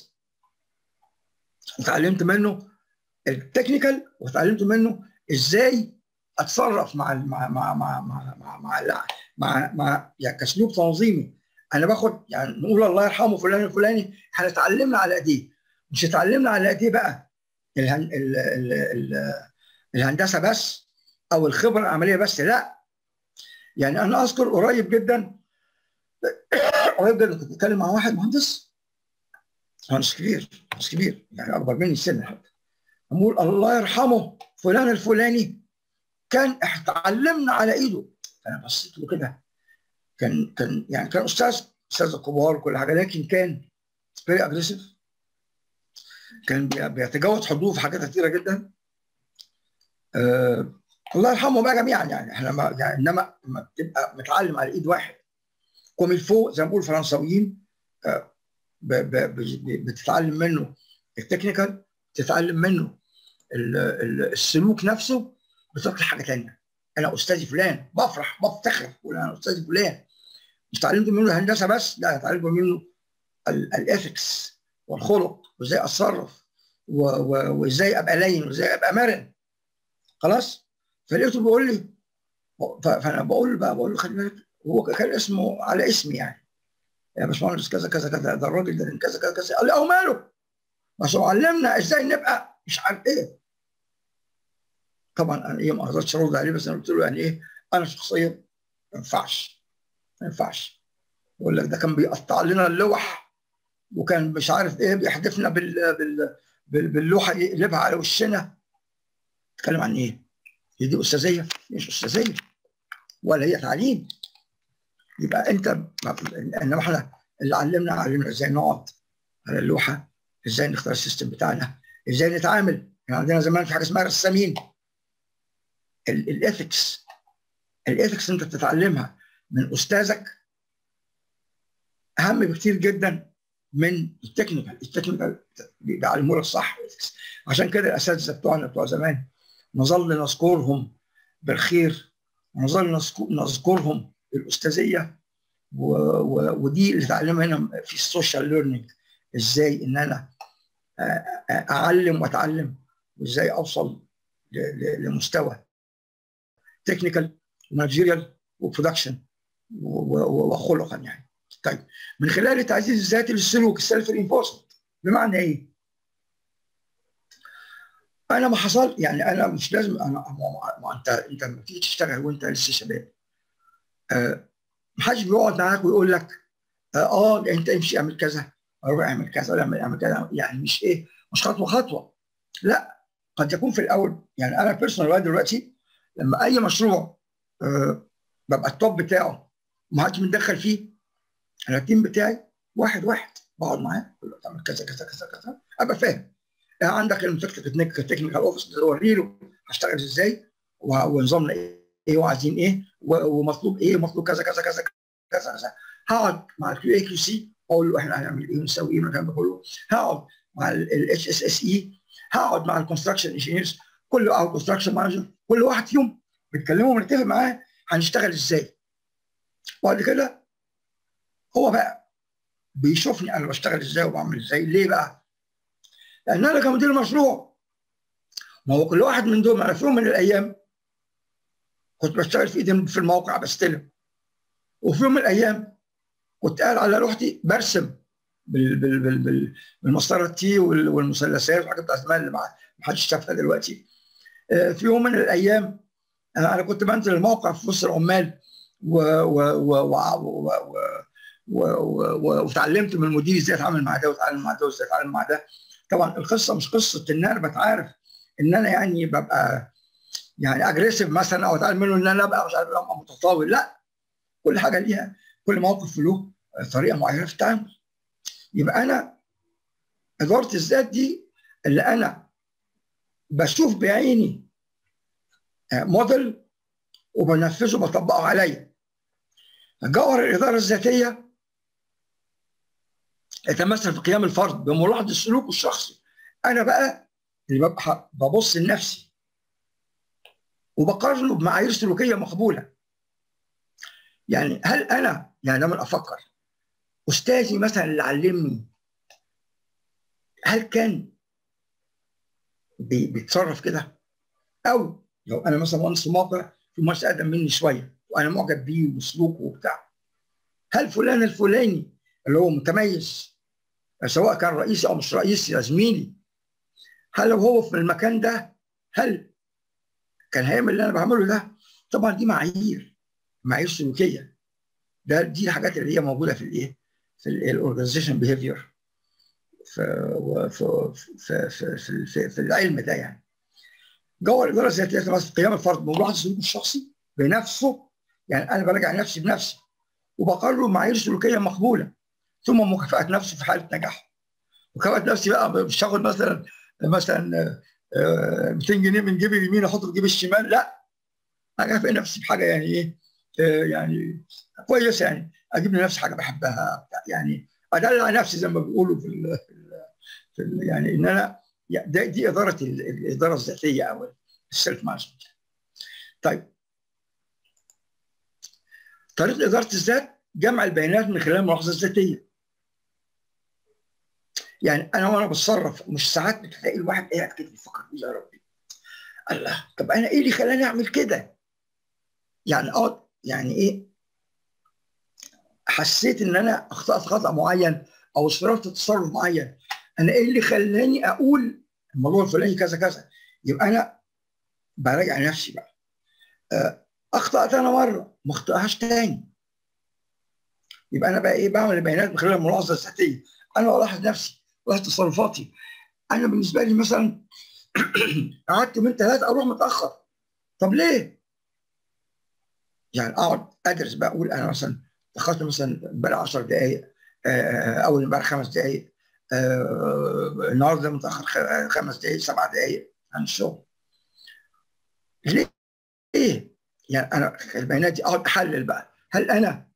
A: اتعلمت منه التكنيكال واتعلمت منه ازاي اتصرف مع مع مع مع مع مع مع, مع, مع يعني كاسلوب تنظيمي انا باخد يعني نقول الله يرحمه فلان الفلاني احنا اتعلمنا على ايديه مش اتعلمنا على ايديه بقى الهن ال ال ال الهندسه بس او الخبره العمليه بس لا يعني انا اذكر قريب جدا قريب جدا كنت بتكلم مع واحد مهندس مهندس كبير مهندس كبير يعني اكبر مني سنا حتى بقول الله يرحمه فلان الفلاني كان اتعلمنا على ايده انا بصيت له كده كان كان يعني كان استاذ استاذ الكبار وكل حاجه لكن كان فيري اجريسيف كان بيتجاوز حدوده في حاجات كثيره جدا آه الله يرحمه بقى جميعا يعني احنا ما يعني انما لما بتبقى متعلم على ايد واحد كوميلفو زي ما بقول الفرنساويين آه بتتعلم منه التكنيكال تتعلم منه السلوك نفسه بتطلع حاجه ثانيه انا استاذي فلان بفرح بفتخر بقول انا استاذي فلان مش اتعلمت منه الهندسه بس لا اتعلمت منه الاثكس والخلق وازاي اتصرف وازاي ابقى لين وازاي ابقى مرن خلاص فلقيته بيقول لي فانا بقول بقى بقول له خلي بالك هو كان اسمه على اسمي يعني يا باشمهندس كذا كذا كذا ده الراجل ده كذا كذا كذا قال لي اه ماله بس علمنا ازاي نبقى مش عارف ايه طبعا انا ايه ما قدرتش ارد عليه بس انا قلت له يعني ايه انا شخصيا ما ينفعش ما ينفعش يقول لك ده كان بيقطع لنا اللوح وكان مش عارف ايه بيحدفنا بال بال بال باللوحه يقلبها على وشنا تتكلم عن ايه؟ هي دي استاذيه؟ مش استاذيه ولا هي تعليم يبقى انت انما احنا اللي علمنا علمنا ازاي نقعد على اللوحه ازاي نختار السيستم بتاعنا ازاي نتعامل يعني عندنا زمان في حاجه اسمها رسامين الاثكس الاثكس انت بتتعلمها من استاذك اهم بكتير جدا من التكنيكال التكنيكال بيعلموا لك صح عشان كده الاساتذه بتوعنا بتوع زمان نظل نذكرهم بالخير ونظل نذكرهم بالاستاذيه و... و... ودي اللي اتعلمها هنا في السوشيال ليرنينج ازاي ان انا اعلم واتعلم وازاي اوصل لمستوى تكنيكال ومانجيريال وبرودكشن وخلقا يعني طيب من خلال التعزيز الذاتي للسلوك السيلف رينفورسمنت بمعنى ايه؟ انا ما حصل يعني انا مش لازم انا ما انت انت لما تيجي تشتغل وانت لسه شباب أه ما حدش بيقعد معاك ويقول لك اه, آه انت امشي اعمل كذا روح اعمل كذا ولا اعمل كذا يعني مش ايه مش خطوه خطوه لا قد يكون في الاول يعني انا بيرسونال لغايه دلوقتي لما اي مشروع أه ببقى التوب بتاعه ما حدش متدخل فيه انا التيم بتاعي واحد واحد بقعد معاه تعمل كذا كذا كذا كذا ابقى فاهم يعني عندك التكنيكال اوفيس توري له هشتغل ازاي ونظامنا ايه وعايزين ايه ومطلوب ايه ومطلوب كذا كذا كذا كذا كذا هقعد مع الكيو اي كيو سي اقول له احنا هنعمل ايه ونسوي ايه والكلام ده كله هقعد مع الاتش اس اس اي هقعد مع الكونستراكشن انجينيرز كل او كونستراكشن مانجر كل واحد فيهم بنتكلمه ونتفق معاه هنشتغل ازاي وبعد كده هو بقى بيشوفني انا بشتغل ازاي وبعمل ازاي ليه بقى؟ لان انا كمدير مشروع ما هو كل واحد من دول انا في يوم من الايام كنت بشتغل في ايدي في الموقع بستلم وفي يوم من الايام كنت قاعد على لوحتي برسم بال بال بال بال بالمسطره التي والمثلثات والحاجات بتاعت زمان اللي ما حدش شافها دلوقتي في يوم من الايام انا كنت بنزل الموقع في وسط العمال و و و و و وتعلمت من المدير ازاي اتعامل مع ده واتعامل مع ده وازاي اتعامل مع ده طبعا القصه مش قصه ان انا بتعارف ان انا يعني ببقى يعني اجريسيف مثلا او اتعلم منه ان انا ابقى مش عارف ابقى متطاول لا كل حاجه ليها كل موقف له طريقه معينه في التعامل يبقى انا اداره الذات دي اللي انا بشوف بعيني موديل وبنفذه بطبقه عليا جوهر الاداره الذاتيه يتمثل في قيام الفرد بملاحظه السلوك الشخصي انا بقى اللي ببقى ببص لنفسي وبقارنه بمعايير سلوكيه مقبوله يعني هل انا يعني لما افكر استاذي مثلا اللي علمني هل كان بيتصرف كده او لو انا مثلا مهندس في موقع في مهندس اقدم مني شويه وانا معجب بيه وسلوكه وبتاع هل فلان الفلاني اللي هو متميز سواء كان رئيسي او مش رئيسي يا زميلي هل لو هو في المكان ده هل كان هيعمل اللي انا بعمله ده طبعا دي معايير معايير سلوكيه ده دي الحاجات اللي هي موجوده في الايه في الاورجنايزيشن بيهيفير في في في في, في, في العلم ده يعني جوه الاداره الذاتيه في قيام الفرد بملاحظه السلوك الشخصي بنفسه يعني انا براجع نفسي بنفسي وبقرر معايير سلوكيه مقبوله ثم مكافاه نفسي في حاله نجاح مكافاه نفسي بقى مش هاخد مثلا مثلا 200 جنيه من جيبي اليمين احطه في جيبي الشمال لا اكافئ نفسي بحاجه يعني ايه يعني كويسه يعني اجيب لنفسي حاجه بحبها يعني ادلع نفسي زي ما بيقولوا في ال في ال يعني ان انا دي, دي اداره الاداره الذاتيه او السيلف مانجمنت طيب طريقه اداره الذات جمع البيانات من خلال الملاحظه الذاتيه يعني انا وانا بتصرف مش ساعات بتلاقي الواحد قاعد كده بيفكر يا ربي الله طب انا ايه اللي خلاني اعمل كده يعني اه يعني ايه حسيت ان انا اخطات خطا معين او صرفت تصرف معين انا ايه اللي خلاني اقول الموضوع الفلاني كذا كذا يبقى انا براجع نفسي بقى اخطات انا مره ما اخطاهاش تاني يبقى انا بقى ايه بعمل البيانات من خلال الملاحظه الذاتيه انا بلاحظ نفسي بلاحظ تصرفاتي انا بالنسبه لي مثلا قعدت من ثلاثه اروح متاخر طب ليه؟ يعني اقعد ادرس بقى اقول انا مثلا دخلت مثلا امبارح 10 دقائق اول امبارح خمس دقائق النهارده متاخر خمس دقائق سبع دقائق عن الشغل ليه؟ ايه؟ يعني انا البيانات دي اقعد احلل بقى هل انا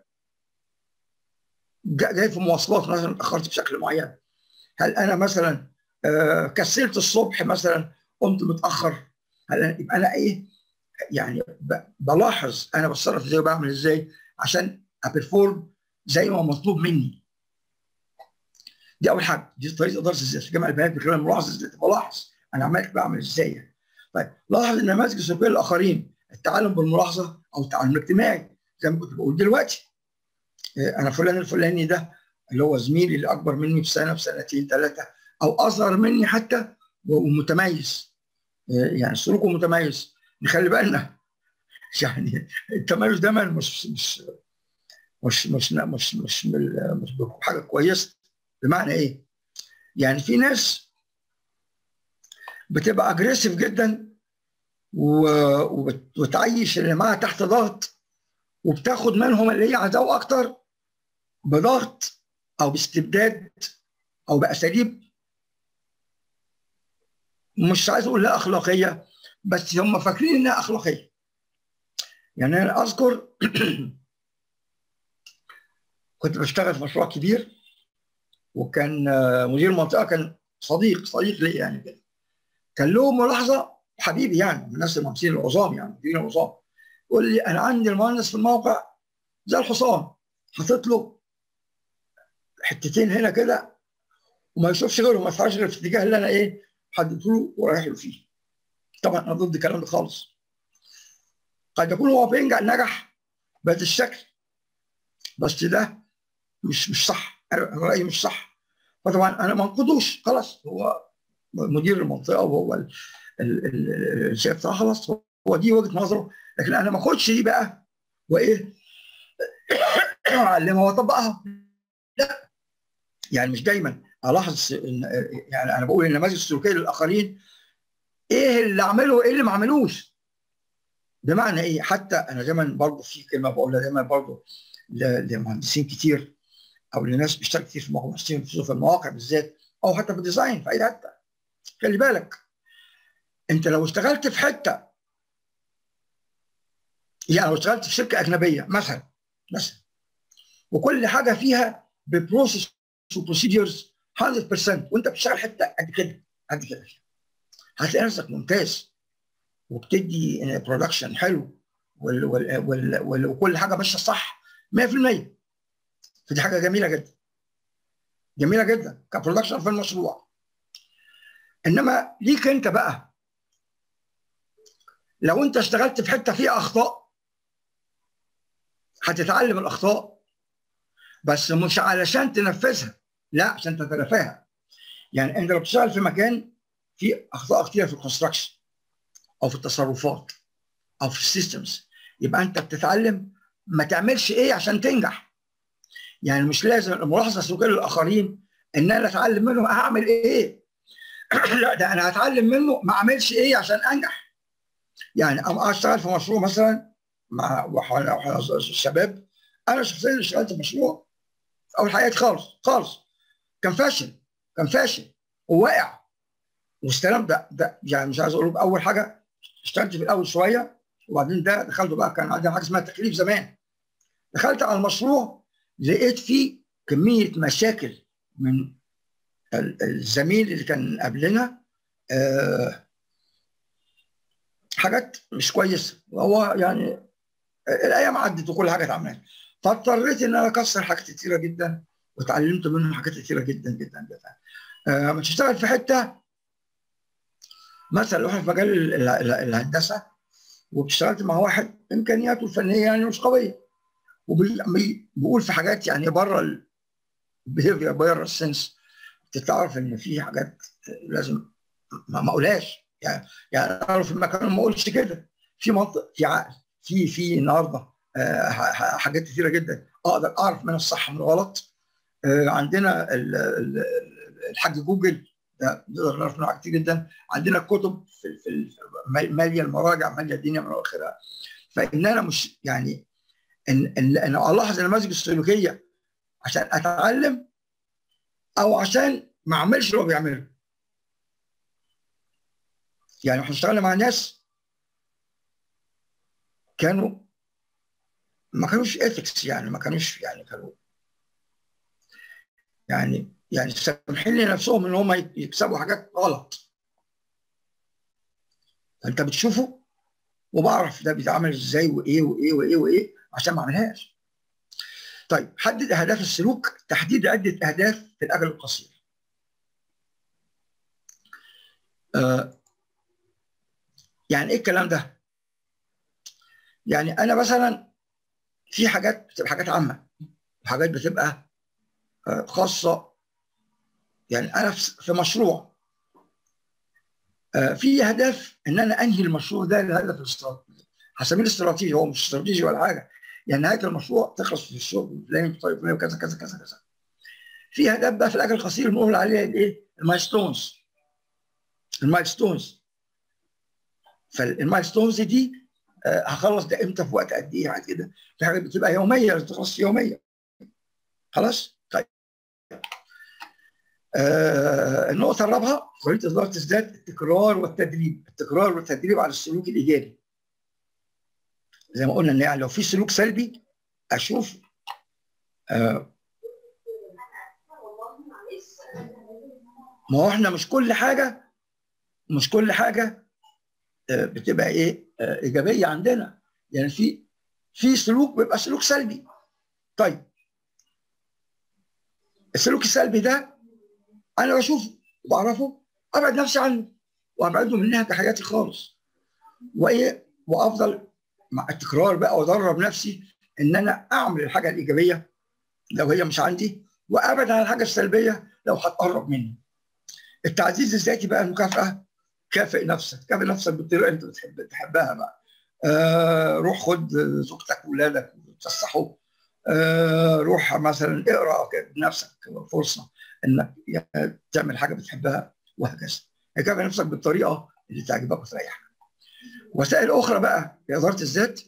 A: جاي في مواصلات مثلا اتاخرت بشكل معين هل انا مثلا كسلت الصبح مثلا قمت متاخر هل أنا يبقى انا ايه يعني بلاحظ انا بتصرف ازاي وبعمل ازاي عشان ابرفورم زي ما مطلوب مني دي اول حاجه دي طريقه اداره الذات جمع البيانات من خلال الملاحظه الذاتيه بلاحظ انا عملت بعمل ازاي يعني. طيب لاحظ النماذج السلوكيه للاخرين التعلم بالملاحظه او التعلم الاجتماعي زي ما كنت بقول دلوقتي انا فلان الفلاني ده اللي هو زميلي اللي اكبر مني بسنه بسنتين ثلاثه او اصغر مني حتى ومتميز يعني سلوكه متميز نخلي بالنا يعني التميز ده مش مش مش مش مش مش مش حاجه كويسه بمعنى ايه؟ يعني في ناس بتبقى اجريسيف جدا وتعيش اللي معاها تحت ضغط وبتاخد منهم اللي هي عايزاه اكتر بضغط او باستبداد او باساليب مش عايز اقول لا اخلاقيه بس هم فاكرين انها اخلاقيه يعني انا اذكر كنت بشتغل في مشروع كبير وكان مدير المنطقه كان صديق صديق لي يعني كده كان له ملاحظه حبيبي يعني من الناس المهندسين العظام يعني مديرين العظام يقول لي انا عندي المهندس في الموقع زي الحصان حاطط له حتتين هنا كده وما يشوفش غيرهم ما يسعاش غير في الاتجاه اللي انا ايه حددته له ورايح له فيه طبعا انا ضد الكلام ده خالص قد يكون هو بينجح نجح بهذا الشكل بس ده مش مش صح رايي مش صح فطبعا انا ما انقضوش خلاص هو مدير المنطقه وهو الشيخ خلاص هو دي وجهه نظره لكن انا ما اخدش دي بقى وايه اعلمها واطبقها لا يعني مش دايما الاحظ إن يعني انا بقول النماذج السلوكيه للاخرين ايه اللي عمله وايه اللي ما عملوش بمعنى ايه حتى انا دايما برضه في كلمه بقولها دايما برضه لمهندسين كتير او لناس بيشتغل كتير في مهندسين في المواقع بالذات او حتى في الديزاين في اي حته خلي بالك انت لو اشتغلت في حته يعني لو اشتغلت في شركه اجنبيه مثلا مثلا وكل حاجه فيها ببروسيس وبروسيدرز 100% وانت بتشتغل حته قد كده قد كده هتلاقي نفسك ممتاز وبتدي برودكشن حلو وال وال وال وال وكل حاجه ماشيه صح 100% فدي حاجه جميله جدا جميله جدا كبرودكشن في المشروع انما ليك انت بقى لو انت اشتغلت في حته فيها اخطاء هتتعلم الاخطاء بس مش علشان تنفذها لا عشان تتلافاها يعني انت لو بتشتغل في مكان فيه اخطاء كتيره في الكونستراكشن او في التصرفات او في السيستمز يبقى انت بتتعلم ما تعملش ايه عشان تنجح يعني مش لازم الملاحظه السلوكيه للاخرين ان انا اتعلم منهم هعمل ايه لا ده انا هتعلم منه ما اعملش ايه عشان انجح يعني انا اشتغل في مشروع مثلا مع الشباب انا شخصيا اشتغلت في مشروع في اول حياتي خالص خالص كان فاشل كان فاشل وواقع واستلمت ده, ده يعني مش عايز اقول اول حاجه اشتغلت في الاول شويه وبعدين ده دخلت بقى كان عندنا حاجه اسمها تكليف زمان دخلت على المشروع لقيت فيه كميه مشاكل من الزميل اللي كان قبلنا أه حاجات مش كويسه وهو يعني الايام عدت وكل حاجه اتعملت فاضطريت ان انا اكسر حاجات كتيره جدا وتعلمت منه حاجات كتيره جدا جدا جدا لما أه تشتغل في حته مثلا لو احنا في مجال الهندسه واشتغلت مع واحد امكانياته الفنيه يعني مش قويه وبيقول في حاجات يعني بره البيهيفير بره السنس تعرف ان في حاجات لازم ما اقولهاش يعني يعني انا في المكان ما اقولش كده في منطق في عقل في في النهارده آه حاجات كثيره جدا اقدر اعرف من الصح من الغلط آه عندنا الحاج جوجل ده نقدر نعرف منه كتير جدا عندنا كتب في, في ماليه المراجع ماليه الدنيا من اخرها فان انا مش يعني ان ان انا الاحظ النماذج السلوكيه عشان اتعلم او عشان ما اعملش اللي هو بيعمله يعني احنا اشتغلنا مع ناس كانوا ما كانوش اثكس يعني ما كانوش يعني كانوا يعني يعني سامحين لنفسهم ان هم يكسبوا حاجات غلط فانت بتشوفه وبعرف ده بيتعمل ازاي وايه وايه وايه وايه عشان ما اعملهاش طيب حدد اهداف السلوك تحديد عده اهداف في الاجل القصير آه يعني ايه الكلام ده يعني انا مثلا في حاجات بتبقى حاجات عامه وحاجات بتبقى آه خاصه يعني انا في مشروع آه في هدف ان انا انهي المشروع ده للهدف الاستراتيجي هسميه الاستراتيجي هو مش استراتيجي ولا حاجه يعني نهايه المشروع تخلص في الشغل فلان طيب كذا كذا كذا كذا في هدف بقى في الاجل القصير بنقول عليه الايه المايلستونز المايلستونز فالمايلستونز دي آه هخلص ده امتى في وقت قد ايه كده في حاجات بتبقى يوميه تخلص يوميه خلاص طيب آه النقطه الرابعه طريقه اداره الذات التكرار والتدريب التكرار والتدريب على السلوك الايجابي زي ما قلنا ان يعني لو في سلوك سلبي اشوف آه ما هو احنا مش كل حاجه مش كل حاجه آه بتبقى ايه آه ايجابيه عندنا يعني في في سلوك بيبقى سلوك سلبي طيب السلوك السلبي ده انا بشوفه وبعرفه ابعد نفسي عنه وابعده من نهج حياتي خالص وايه وافضل مع التكرار بقى وادرب نفسي ان انا اعمل الحاجه الايجابيه لو هي مش عندي وابعد عن الحاجه السلبيه لو هتقرب مني. التعزيز الذاتي بقى المكافاه كافئ نفسك، كافئ نفسك بالطريقه اللي انت بتحب تحبها بقى. آه روح خد زوجتك واولادك وتفسحوا آه روح مثلا اقرا بنفسك فرصه انك تعمل حاجه بتحبها وهكذا. كافئ نفسك بالطريقه اللي تعجبك وتريحك. وسائل اخرى بقى لاداره الذات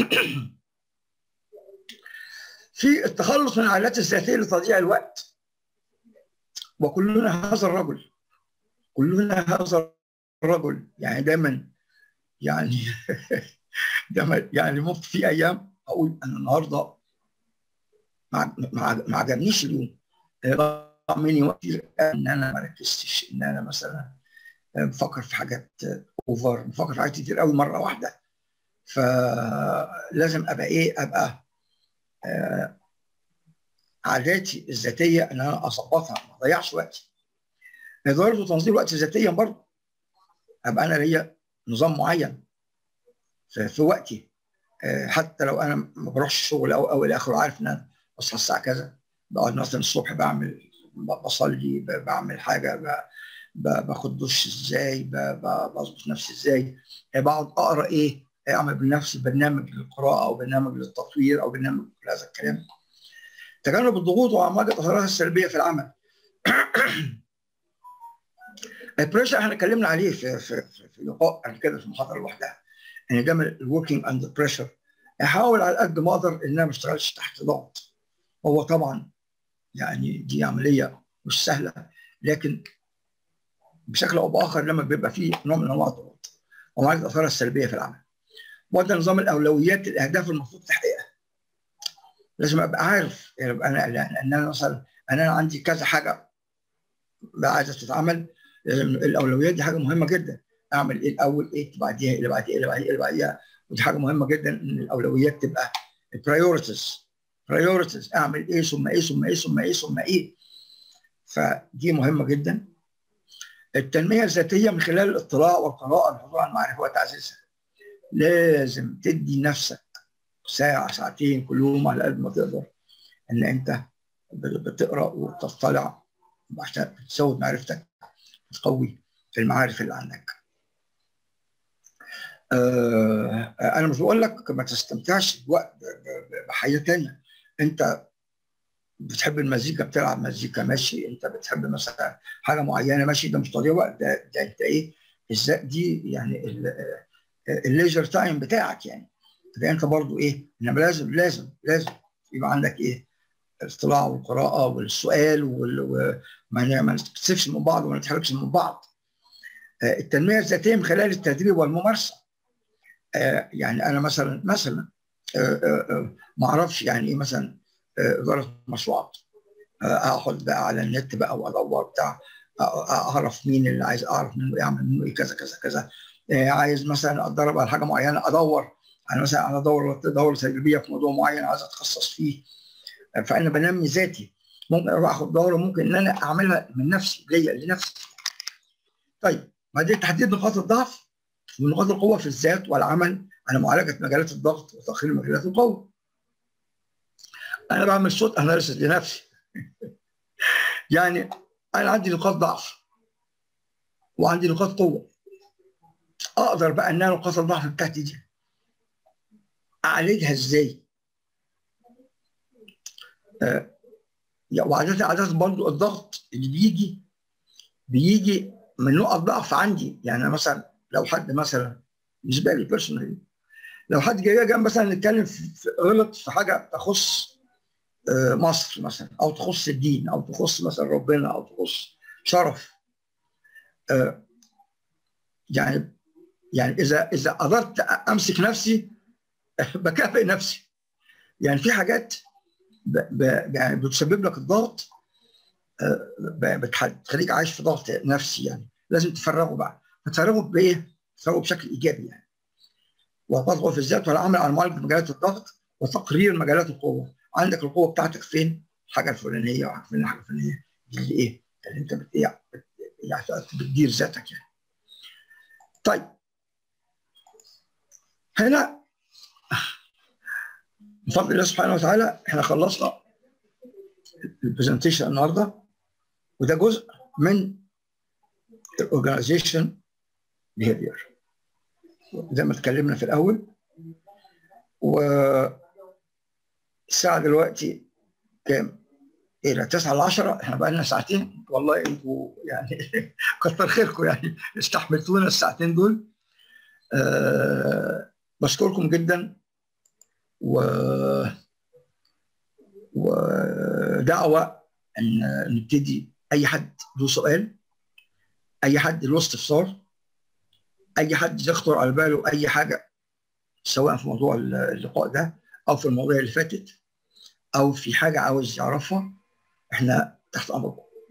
A: في التخلص من العائلات الذاتيه لتضييع الوقت وكلنا هذا الرجل كلنا هذا الرجل يعني دايما يعني دايما يعني ممكن في ايام اقول انا النهارده ما ما عجبنيش اليوم مني وقت ان انا ما ركزتش ان انا مثلا بفكر في حاجات اوفر بفكر في حاجات كتير قوي مره واحده فلازم ابقى ايه ابقى آه عاداتي الذاتيه ان انا اظبطها ما اضيعش وقتي اداره وتنظيم وقت ذاتيا برضه ابقى انا ليا نظام معين في, في وقتي آه حتى لو انا ما بروحش الشغل او او الى اخره عارف ان انا بصحى الساعه كذا بقعد مثلا الصبح بعمل بصلي بعمل حاجه باخد دش ازاي بظبط نفسي ازاي بقعد اقرا ايه اعمل بنفسي برنامج للقراءه او برنامج للتطوير او برنامج لهذا الكلام تجنب الضغوط وعماجة اثارها السلبيه في العمل البريشر احنا اتكلمنا عليه في في في لقاء قبل كده في المحاضره لوحدها ان ده الوركينج اندر بريشر احاول على قد ما اقدر ان انا ما اشتغلش تحت ضغط هو طبعا يعني دي عمليه مش سهله لكن بشكل او باخر لما بيبقى فيه نوع من انواع الضغوط ومعالجه الاثار السلبيه في العمل وده نظام الاولويات الاهداف المفروض تحقيقها لازم ابقى عارف يعني انا ان انا مثلا انا عندي كذا حاجه عايزه تتعمل لازم الاولويات دي حاجه مهمه جدا اعمل ايه الاول ايه بعديها اللي بعديها اللي بعديها اللي بعديها ودي حاجه مهمه جدا ان الاولويات تبقى البرايورتيز برايورتيز اعمل ايه ثم ايه ثم ايه ثم ايه ثم ايه فدي مهمه جدا التنميه الذاتيه من خلال الاطلاع والقراءه الحضور على المعرفه وتعزيزها لازم تدي نفسك ساعه ساعتين كل يوم على قد ما تقدر ان انت بتقرا وتطلع عشان تزود معرفتك تقوي المعارف اللي عندك آه انا مش بقول لك ما تستمتعش بوقت بحياه تانية انت بتحب المزيكا بتلعب مزيكا ماشي انت بتحب مثلا حاجه معينه ماشي ده مش تضييع وقت ده, ده انت ايه ازاي دي يعني الليجر تايم بتاعك يعني ده انت برضو ايه انما لازم لازم لازم يبقى عندك ايه الاطلاع والقراءه والسؤال وما نتكسفش من بعض وما نتحركش من بعض التنميه الذاتيه من خلال التدريب والممارسه يعني انا مثلا مثلا ما اعرفش يعني ايه مثلا اداره مشروعات اقعد بقى على النت بقى وادور بتاع اعرف مين اللي عايز اعرف منه يعمل منه ايه كذا كذا كذا عايز مثلا اتدرب على حاجه معينه ادور انا مثلا انا ادور دوره تجريبيه في موضوع معين عايز اتخصص فيه فانا بنمي ذاتي ممكن اروح اخد دوره ممكن ان انا اعملها من نفسي ليا لنفسي طيب بعدين تحديد نقاط الضعف ونقاط القوه في الذات والعمل على معالجه مجالات الضغط وتاخير مجالات القوه انا بعمل صوت اناليسيس لنفسي يعني انا عندي نقاط ضعف وعندي نقاط قوه اقدر بقى ان انا نقاط الضعف بتاعتي دي اعالجها ازاي آه وعادة عادة برضو الضغط اللي بيجي بيجي من نقط ضعف عندي يعني مثلا لو حد مثلا بالنسبه لي بيرسونالي لو حد جاي جنب مثلا نتكلم في غلط في حاجه تخص آه مصر مثلا او تخص الدين او تخص مثلا ربنا او تخص شرف آه يعني يعني اذا اذا قدرت امسك نفسي بكافئ نفسي يعني في حاجات ب ب يعني بتسبب لك الضغط بتخليك عايش في ضغط نفسي يعني لازم تفرغه بقى تفرغه بايه؟ تفرغه بشكل ايجابي يعني وتضغط في الذات والعمل على معالجه مجالات الضغط وتقرير مجالات القوه عندك القوه بتاعتك فين؟ الحاجه الفلانيه وحاجه فين الحاجه الفلانيه دي اللي ايه؟ اللي انت بت يعني بتدير ذاتك يعني. طيب هنا بفضل الله سبحانه وتعالى احنا خلصنا البرزنتيشن النهارده وده جزء من الاورجنايزيشن بيهيفير زي ما اتكلمنا في الاول و الساعه دلوقتي كام؟ ايه لا 9 ل 10 احنا بقى لنا ساعتين والله انتوا يعني كتر خيركم يعني استحملتونا الساعتين دول أه بشكركم جدا و ودعوه ان نبتدي اي حد له سؤال اي حد له استفسار اي حد يخطر على باله اي حاجه سواء في موضوع اللقاء ده او في المواضيع اللي فاتت او في حاجه عاوز يعرفها احنا تحت امركم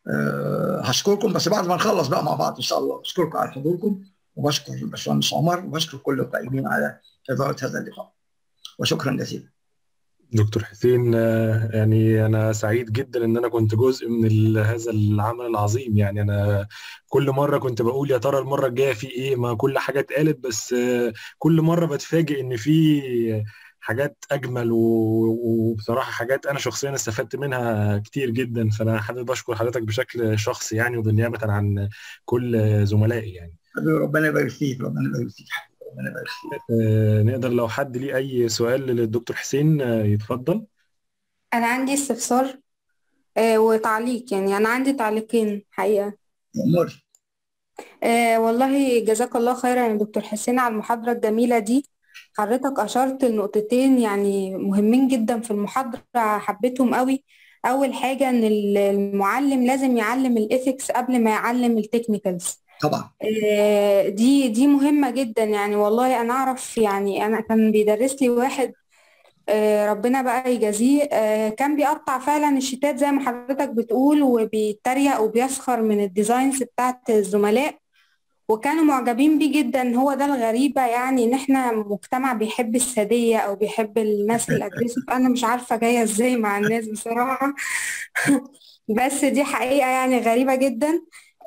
A: أه هشكركم بس بعد ما نخلص بقى مع بعض ان شاء الله اشكركم على حضوركم وبشكر الباشمهندس عمر وبشكر كل القائمين على اداره هذا اللقاء وشكرا جزيلا
B: دكتور حسين يعني انا سعيد جدا ان انا كنت جزء من هذا العمل العظيم يعني انا كل مره كنت بقول يا ترى المره الجايه في ايه ما كل حاجه اتقالت بس كل مره بتفاجئ ان في حاجات اجمل وبصراحه حاجات انا شخصيا استفدت منها كتير جدا فانا حابب اشكر حضرتك بشكل شخصي يعني وبالنيابه عن كل زملائي يعني
A: ربنا يبارك فيك ربنا يبارك فيك ربنا يبارك فيك
B: آه نقدر لو حد ليه اي سؤال للدكتور حسين آه يتفضل
C: انا عندي استفسار آه وتعليق يعني انا عندي تعليقين حقيقه
A: مر
C: آه والله جزاك الله خيرا يا دكتور حسين على المحاضره الجميله دي حضرتك اشرت لنقطتين يعني مهمين جدا في المحاضره حبيتهم قوي اول حاجه ان المعلم لازم يعلم الايثكس قبل ما يعلم التكنيكالز
A: طبعا
C: دي دي مهمة جدا يعني والله أنا أعرف يعني أنا كان بيدرس لي واحد ربنا بقى يجازيه كان بيقطع فعلا الشتات زي ما حضرتك بتقول وبيتريق وبيسخر من الديزاينز بتاعت الزملاء وكانوا معجبين بيه جدا هو ده الغريبة يعني إن إحنا مجتمع بيحب السادية أو بيحب الناس الأجريسيف أنا مش عارفة جاية إزاي مع الناس بصراحة بس دي حقيقة يعني غريبة جدا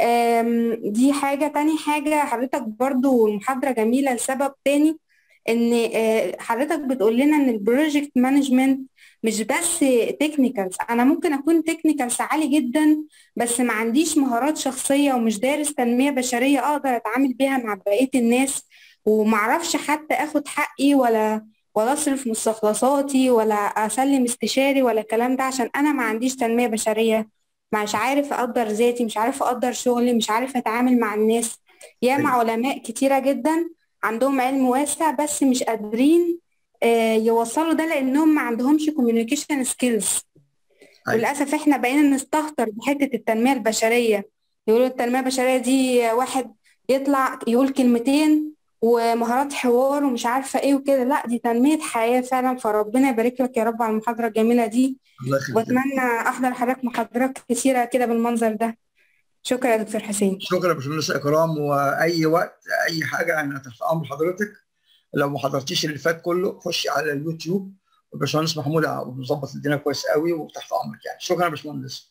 C: دي حاجة تاني حاجة حضرتك برضو المحاضرة جميلة لسبب تاني ان حضرتك بتقول لنا ان البروجكت مانجمنت مش بس تكنيكالز انا ممكن اكون تكنيكالز عالي جدا بس ما عنديش مهارات شخصية ومش دارس تنمية بشرية اقدر اتعامل بيها مع بقية الناس ومعرفش حتى اخد حقي ولا ولا اصرف مستخلصاتي ولا اسلم استشاري ولا الكلام ده عشان انا ما عنديش تنمية بشرية مش عارف اقدر ذاتي مش عارف اقدر شغلي مش عارف اتعامل مع الناس ياما علماء كتيرة جدا عندهم علم واسع بس مش قادرين يوصلوا ده لانهم ما عندهمش كوميونيكيشن سكيلز وللاسف احنا بقينا نستهتر بحته التنميه البشريه يقولوا التنميه البشريه دي واحد يطلع يقول كلمتين ومهارات حوار ومش عارفه ايه وكده لا دي تنميه حياه فعلا فربنا يبارك لك يا رب على المحاضره الجميله دي واتمنى احضر حضرتك محاضرات كثيره كده بالمنظر ده شكرا يا دكتور حسين
A: شكرا يا باشمهندس اكرام واي وقت اي حاجه انا تحت امر حضرتك لو ما حضرتيش اللي فات كله خشي على اليوتيوب الباشمهندس محمود مظبط الدنيا كويس قوي وتحت امرك يعني شكرا يا باشمهندس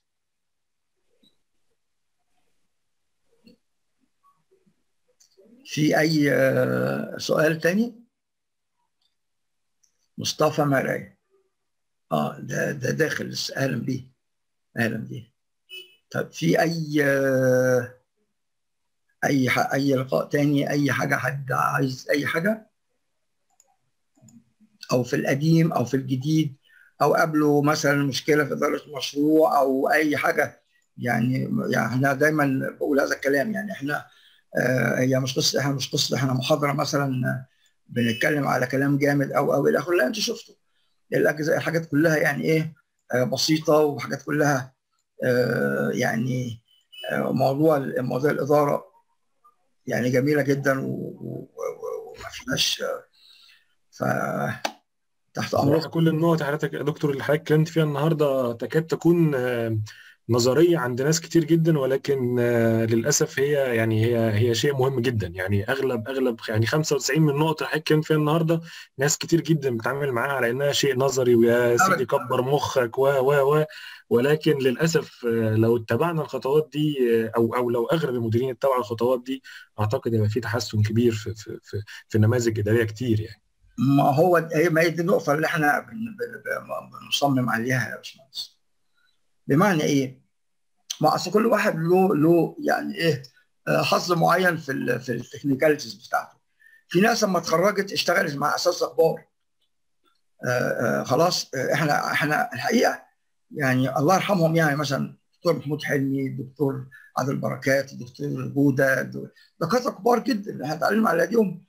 A: في اي سؤال تاني مصطفى مراي اه ده ده داخل اهلا بيه اهلا بيه طب في اي اي اي لقاء تاني اي حاجه حد عايز اي حاجه او في القديم او في الجديد او قابله مثلا مشكله في اداره مشروع او اي حاجه يعني يعني احنا دايما بقول هذا الكلام يعني احنا آه هي مش قصه احنا مش قصه احنا محاضره مثلا بنتكلم على كلام جامد او او الى اخره لا انت شفتوا الاجزاء الحاجات كلها يعني ايه آه بسيطه وحاجات كلها آه يعني آه موضوع موضوع الاداره يعني جميله جدا وما فيهاش ف تحت امرك
B: كل النقط حضرتك يا دكتور اللي حضرتك اتكلمت فيها النهارده تكاد تكون نظريه عند ناس كتير جدا ولكن للاسف هي يعني هي هي شيء مهم جدا يعني اغلب اغلب يعني 95 من النقط اللي حضرتك اتكلمت فيها النهارده ناس كتير جدا بتتعامل معاها على انها شيء نظري ويا سيدي كبر مخك و و و ولكن للاسف لو اتبعنا الخطوات دي او او لو اغلب المديرين اتبعوا الخطوات دي اعتقد يبقى في تحسن كبير في في في, في نماذج اداريه كتير يعني
A: ما هو هي ما هي دي النقطه اللي احنا بنصمم عليها يا باشمهندس بمعنى ايه؟ ما اصل كل واحد له له يعني ايه حظ معين في ال في التكنيكاليتيز بتاعته في ناس لما اتخرجت اشتغلت مع اساتذه كبار آه آه خلاص احنا احنا الحقيقه يعني الله يرحمهم يعني مثلا الدكتور محمود حلمي الدكتور عادل بركات الدكتور جوده دكاتره كبار جدا احنا اتعلمنا على ايديهم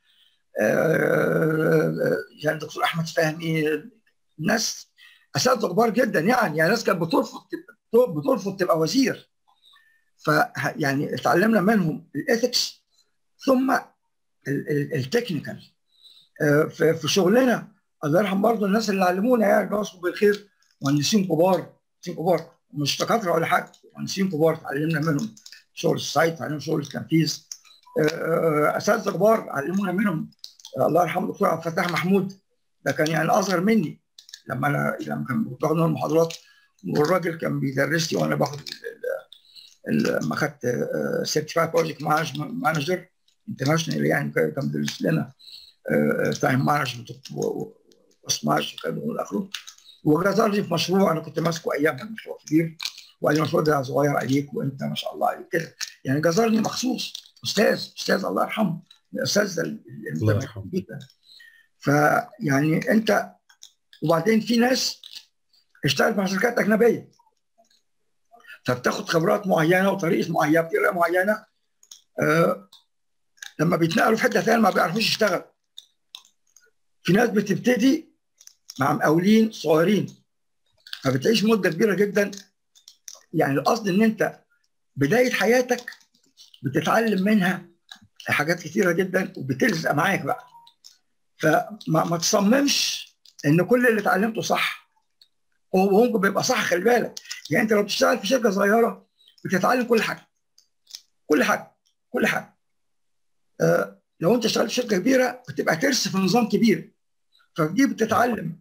A: يعني الدكتور احمد فهمي ناس اساتذه كبار جدا يعني يعني ناس كانت بترفض بترفض تبقى وزير ف يعني اتعلمنا منهم الاثكس ثم التكنيكال في شغلنا الله يرحم برضه الناس اللي علمونا يعني بيصبوا بالخير مهندسين كبار مهندسين كبار مش دكاتره ولا حاجه مهندسين كبار اتعلمنا منهم شغل السايت اتعلمنا شغل التنفيذ اساتذه كبار علمونا منهم الله يرحمه الدكتور عبد الفتاح محمود ده كان يعني اصغر مني لما انا لما كان باخد المحاضرات والراجل كان بيدرس لي وانا باخد لما خدت سيرتيفايد بروجكت مانجر انترناشونال يعني كان بيدرس لنا تايم مانجمنت وكوست مانجمنت والى اخره وجزر لي في مشروع انا كنت ماسكه ايامها مشروع كبير وقال لي المشروع ده صغير عليك وانت ما شاء الله عليك كده يعني جزرني مخصوص استاذ استاذ الله يرحمه الاستاذ
B: الله يرحمه
A: جدا فيعني انت وبعدين في ناس اشتغلت مع شركات اجنبيه فبتاخد خبرات معينه وطريقه معينه بطريقه معينه آه لما بيتنقلوا في حته ثانيه ما بيعرفوش يشتغل في ناس بتبتدي مع مقاولين صغيرين فبتعيش مده كبيره جدا يعني القصد ان انت بدايه حياتك بتتعلم منها حاجات كتيره جدا وبتلزق معاك بقى فما ما تصممش ان كل اللي اتعلمته صح هو ممكن بيبقى صح خلي بالك يعني انت لو بتشتغل في شركه صغيره بتتعلم كل حاجه كل حاجه كل حاجه آه لو انت اشتغلت في شركه كبيره بتبقى ترس في نظام كبير فدي بتتعلم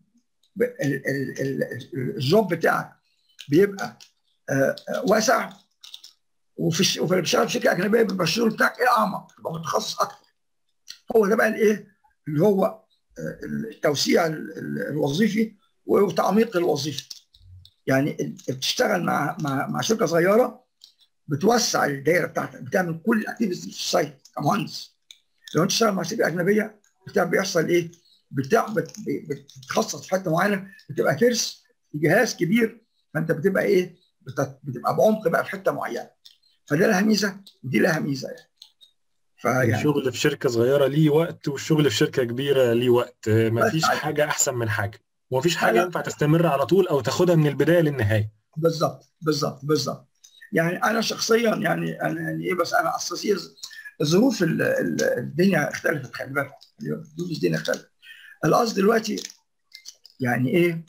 A: الجوب بتاعك بيبقى آه واسع وفي وفي بتشتغل في شركه اجنبيه بيبقى الشغل بتاعك ايه اعمق تبقى متخصص اكتر هو ده بقى الايه اللي هو التوسيع الوظيفي وتعميق الوظيفه يعني بتشتغل مع مع مع شركه صغيره بتوسع الدائره بتاعتك بتعمل كل الاكتيفيتيز في السايت كمهندس لو انت تشتغل مع شركه اجنبيه بيحصل ايه؟ بتاع بتتخصص في حته معينه بتبقى ترس في جهاز كبير فانت بتبقى ايه؟ بتبقى بعمق بقى في حته معينه فده لها ميزه ودي لها ميزه يعني
B: فيعني الشغل في شركه صغيره ليه وقت والشغل في شركه كبيره ليه وقت ما فيش حاجه احسن من حاجه ومفيش حاجه ينفع تستمر على طول او تاخدها من البدايه للنهايه
A: بالظبط بالظبط بالظبط يعني انا شخصيا يعني انا يعني ايه بس انا اساسي ظروف الدنيا اختلفت خلي بالك ظروف الدنيا اختلفت القصد دلوقتي يعني ايه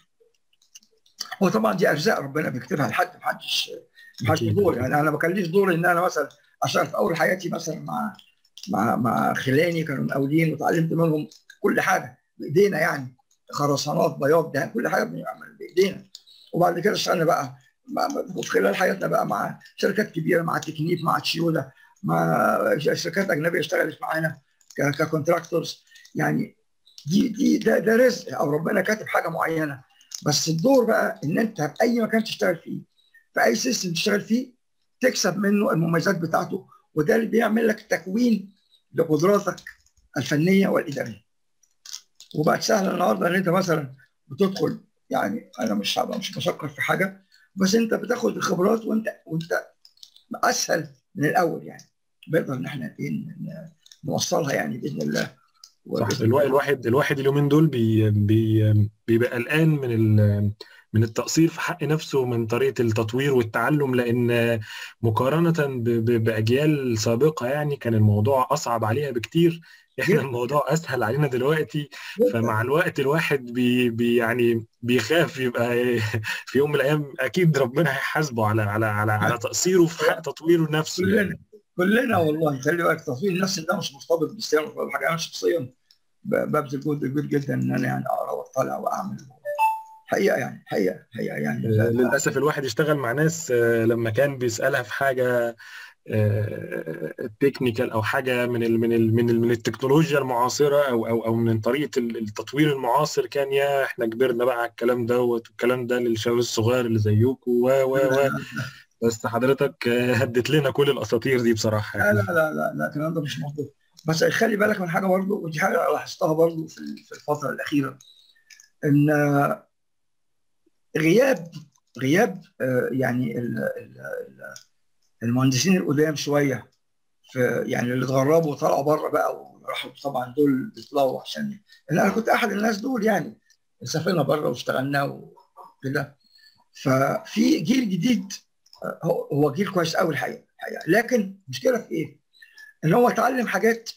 A: هو طبعا دي ارزاق ربنا بيكتبها لحد محدش محدش دور يعني انا ما كان ليش دور ان انا مثلا اشتغل في اول حياتي مثلا مع مع مع خلاني كانوا مقاولين وتعلمت منهم كل حاجه بايدينا يعني خرسانات بياض ده كل حاجه بنعمل بايدينا وبعد كده اشتغلنا بقى في خلال حياتنا بقى مع شركات كبيره مع تكنيك مع تشيودا مع شركات اجنبيه اشتغلت معانا ككونتراكتورز يعني دي دي ده, ده رزق او ربنا كاتب حاجه معينه بس الدور بقى ان انت في اي مكان تشتغل فيه في اي سيستم تشتغل فيه تكسب منه المميزات بتاعته وده اللي بيعمل لك تكوين لقدراتك الفنيه والاداريه. وبقت سهله النهارده ان انت مثلا بتدخل يعني انا مش مش بشكر في حاجه بس انت بتاخد الخبرات وانت وانت اسهل من الاول يعني بنقدر ان احنا نوصلها يعني باذن الله
B: صح الواحد الواحد اليومين دول بي بي بيبقى قلقان من من التقصير في حق نفسه من طريقه التطوير والتعلم لان مقارنه باجيال سابقه يعني كان الموضوع اصعب عليها بكتير احنا الموضوع اسهل علينا دلوقتي فمع الوقت الواحد بي بي يعني بيخاف يبقى في يوم من الايام اكيد ربنا هيحاسبه على على على على تقصيره في حق تطويره نفسه
A: كلنا يعني. كلنا والله خلي بالك تطوير النفس ده مش مرتبط بالصيام ولا حاجه انا شخصيا ببذل جهد كبير جدا ان انا يعني اقرا واطلع واعمل حقيقه يعني حقيقه حقيقه يعني
B: للاسف الواحد يشتغل مع ناس لما كان بيسالها في حاجه تكنيكال او حاجه من ال من ال من ال من التكنولوجيا المعاصره او او او من طريقه التطوير المعاصر كان يا احنا كبرنا بقى على الكلام دوت والكلام ده للشباب الصغير اللي زيكم و و و بس حضرتك هدت لنا كل الاساطير دي بصراحه
A: يعني. لا لا لا لا الكلام ده مش مظبوط بس خلي بالك من حاجه برضه ودي حاجه لاحظتها برضه في الفتره الاخيره ان غياب غياب يعني المهندسين القدام شويه في يعني اللي اتغربوا وطلعوا بره بقى وراحوا طبعا دول بيطلعوا عشان انا كنت احد الناس دول يعني سافرنا بره واشتغلنا وكده ففي جيل جديد هو جيل كويس قوي الحقيقه الحقيقه لكن المشكله في ايه؟ ان هو اتعلم حاجات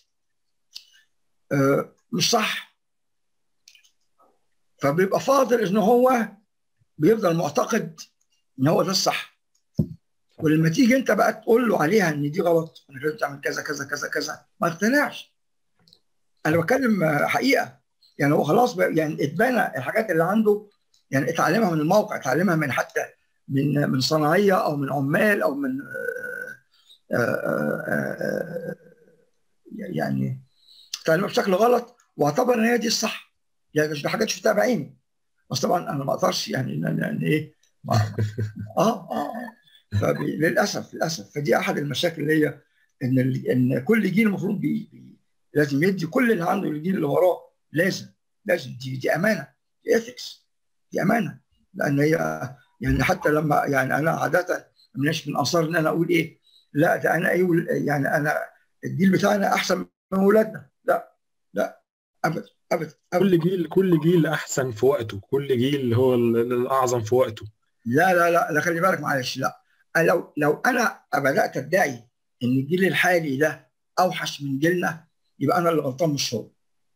A: مش صح فبيبقى فاضل ان هو بيفضل معتقد ان هو ده الصح ولما تيجي انت بقى تقول له عليها ان دي غلط انا لازم تعمل كذا كذا كذا كذا ما اقتنعش انا بتكلم حقيقه يعني هو خلاص بقى يعني اتبنى الحاجات اللي عنده يعني اتعلمها من الموقع اتعلمها من حتى من من صناعيه او من عمال او من آآ آآ يعني اتعلمها بشكل غلط واعتبر ان هي دي الصح يعني مش حاجات شفتها بعيني بس طبعا انا ما اقدرش يعني يعني ايه اه اه للاسف للاسف فدي احد المشاكل اللي هي ان ان كل جيل المفروض بي بي لازم يدي كل اللي عنده للجيل اللي وراه لازم لازم دي دي امانه دي اثكس دي امانه لان هي يعني حتى لما يعني انا عاده مش من انصار ان انا اقول ايه لا ده انا ايه يعني انا الجيل بتاعنا احسن من اولادنا لا لا ابدا ابدا
B: كل جيل كل جيل احسن في وقته كل جيل هو الاعظم في وقته
A: لا لا لا لا خلي بالك معلش لا لو لو انا بدات ادعي ان الجيل الحالي ده اوحش من جيلنا يبقى انا اللي غلطان مش هو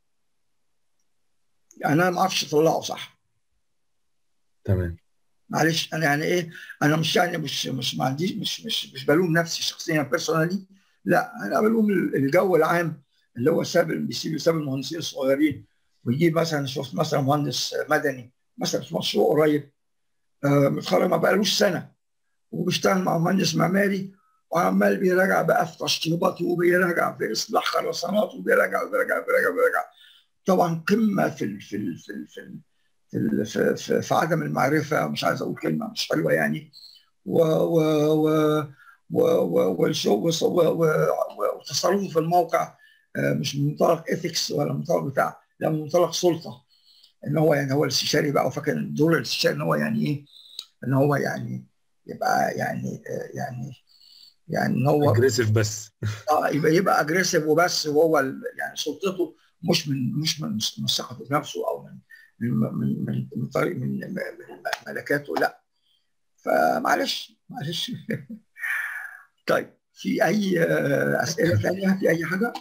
A: يعني انا ما اعرفش اطلعه صح
B: تمام
A: معلش انا يعني ايه انا مش يعني مش مش ما عنديش مش مش مش بلوم نفسي شخصيا بيرسونالي لا انا بلوم الجو العام اللي هو ساب بيسيب ساب المهندسين الصغيرين ويجيب مثلا شفت مثلا مهندس مدني مثلا في مشروع قريب آه متخرج ما بقالوش سنه وبيشتغل مع مهندس معماري وعمال بيراجع بقى في تشطيباته وبيراجع في اصلاح خرسانات وبيراجع وبيراجع وبيراجع وبيراجع طبعا قمه في ال في ال في ال في ال في, ال في, في, في عدم المعرفه مش عايز اقول كلمه مش حلوه يعني و و و وتصرفه في الموقع مش من منطلق ايثكس ولا منطلق بتاع لا من منطلق سلطه ان هو يعني هو الاستشاري بقى وفاكر دور الاستشاري ان هو يعني ايه ان هو يعني يبقى يعني يعني يعني ان هو
B: اجريسيف بس
A: اه يبقى يبقى اجريسيف وبس وهو يعني سلطته مش من مش من من ثقته بنفسه او من من من من طريق من, من ملكاته لا فمعلش معلش طيب في اي اسئله ثانيه في اي حاجه؟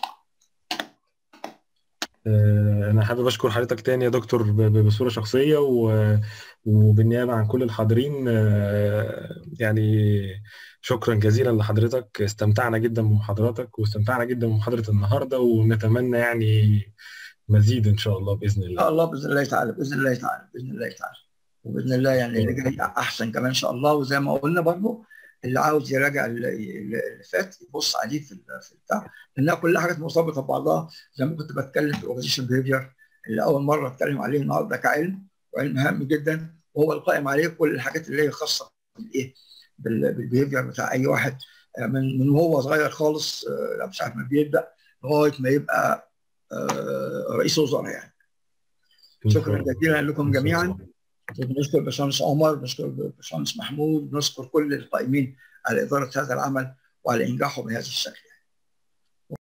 B: أنا حابب أشكر حضرتك تاني يا دكتور بصورة شخصية وبالنيابة عن كل الحاضرين يعني شكرا جزيلا لحضرتك استمتعنا جدا بمحاضراتك واستمتعنا جدا بمحاضرة النهاردة ونتمنى يعني مزيد إن شاء الله بإذن الله.
A: الله بإذن الله تعالى بإذن الله تعالى بإذن الله تعالى وبإذن الله يعني اللي جاي أحسن كمان إن شاء الله وزي ما قلنا برضه اللي عاوز يراجع اللي فات يبص عليه في في البتاع لانها كلها حاجات مرتبطه ببعضها زي ما كنت بتكلم في الاورجنيشن بيهيفير اللي اول مره اتكلم عليه النهارده كعلم وعلم هام جدا وهو القائم عليه كل الحاجات اللي هي خاصه بالايه بالبيهيفير بتاع اي واحد من من وهو صغير خالص مش عارف ما بيبدا لغايه ما يبقى رئيس وزراء يعني شكرا جزيلا لكم جميعا بنشكر باشمهندس عمر بنشكر باشمهندس محمود بنشكر كل القائمين على اداره هذا العمل وعلى انجاحه بهذا الشكل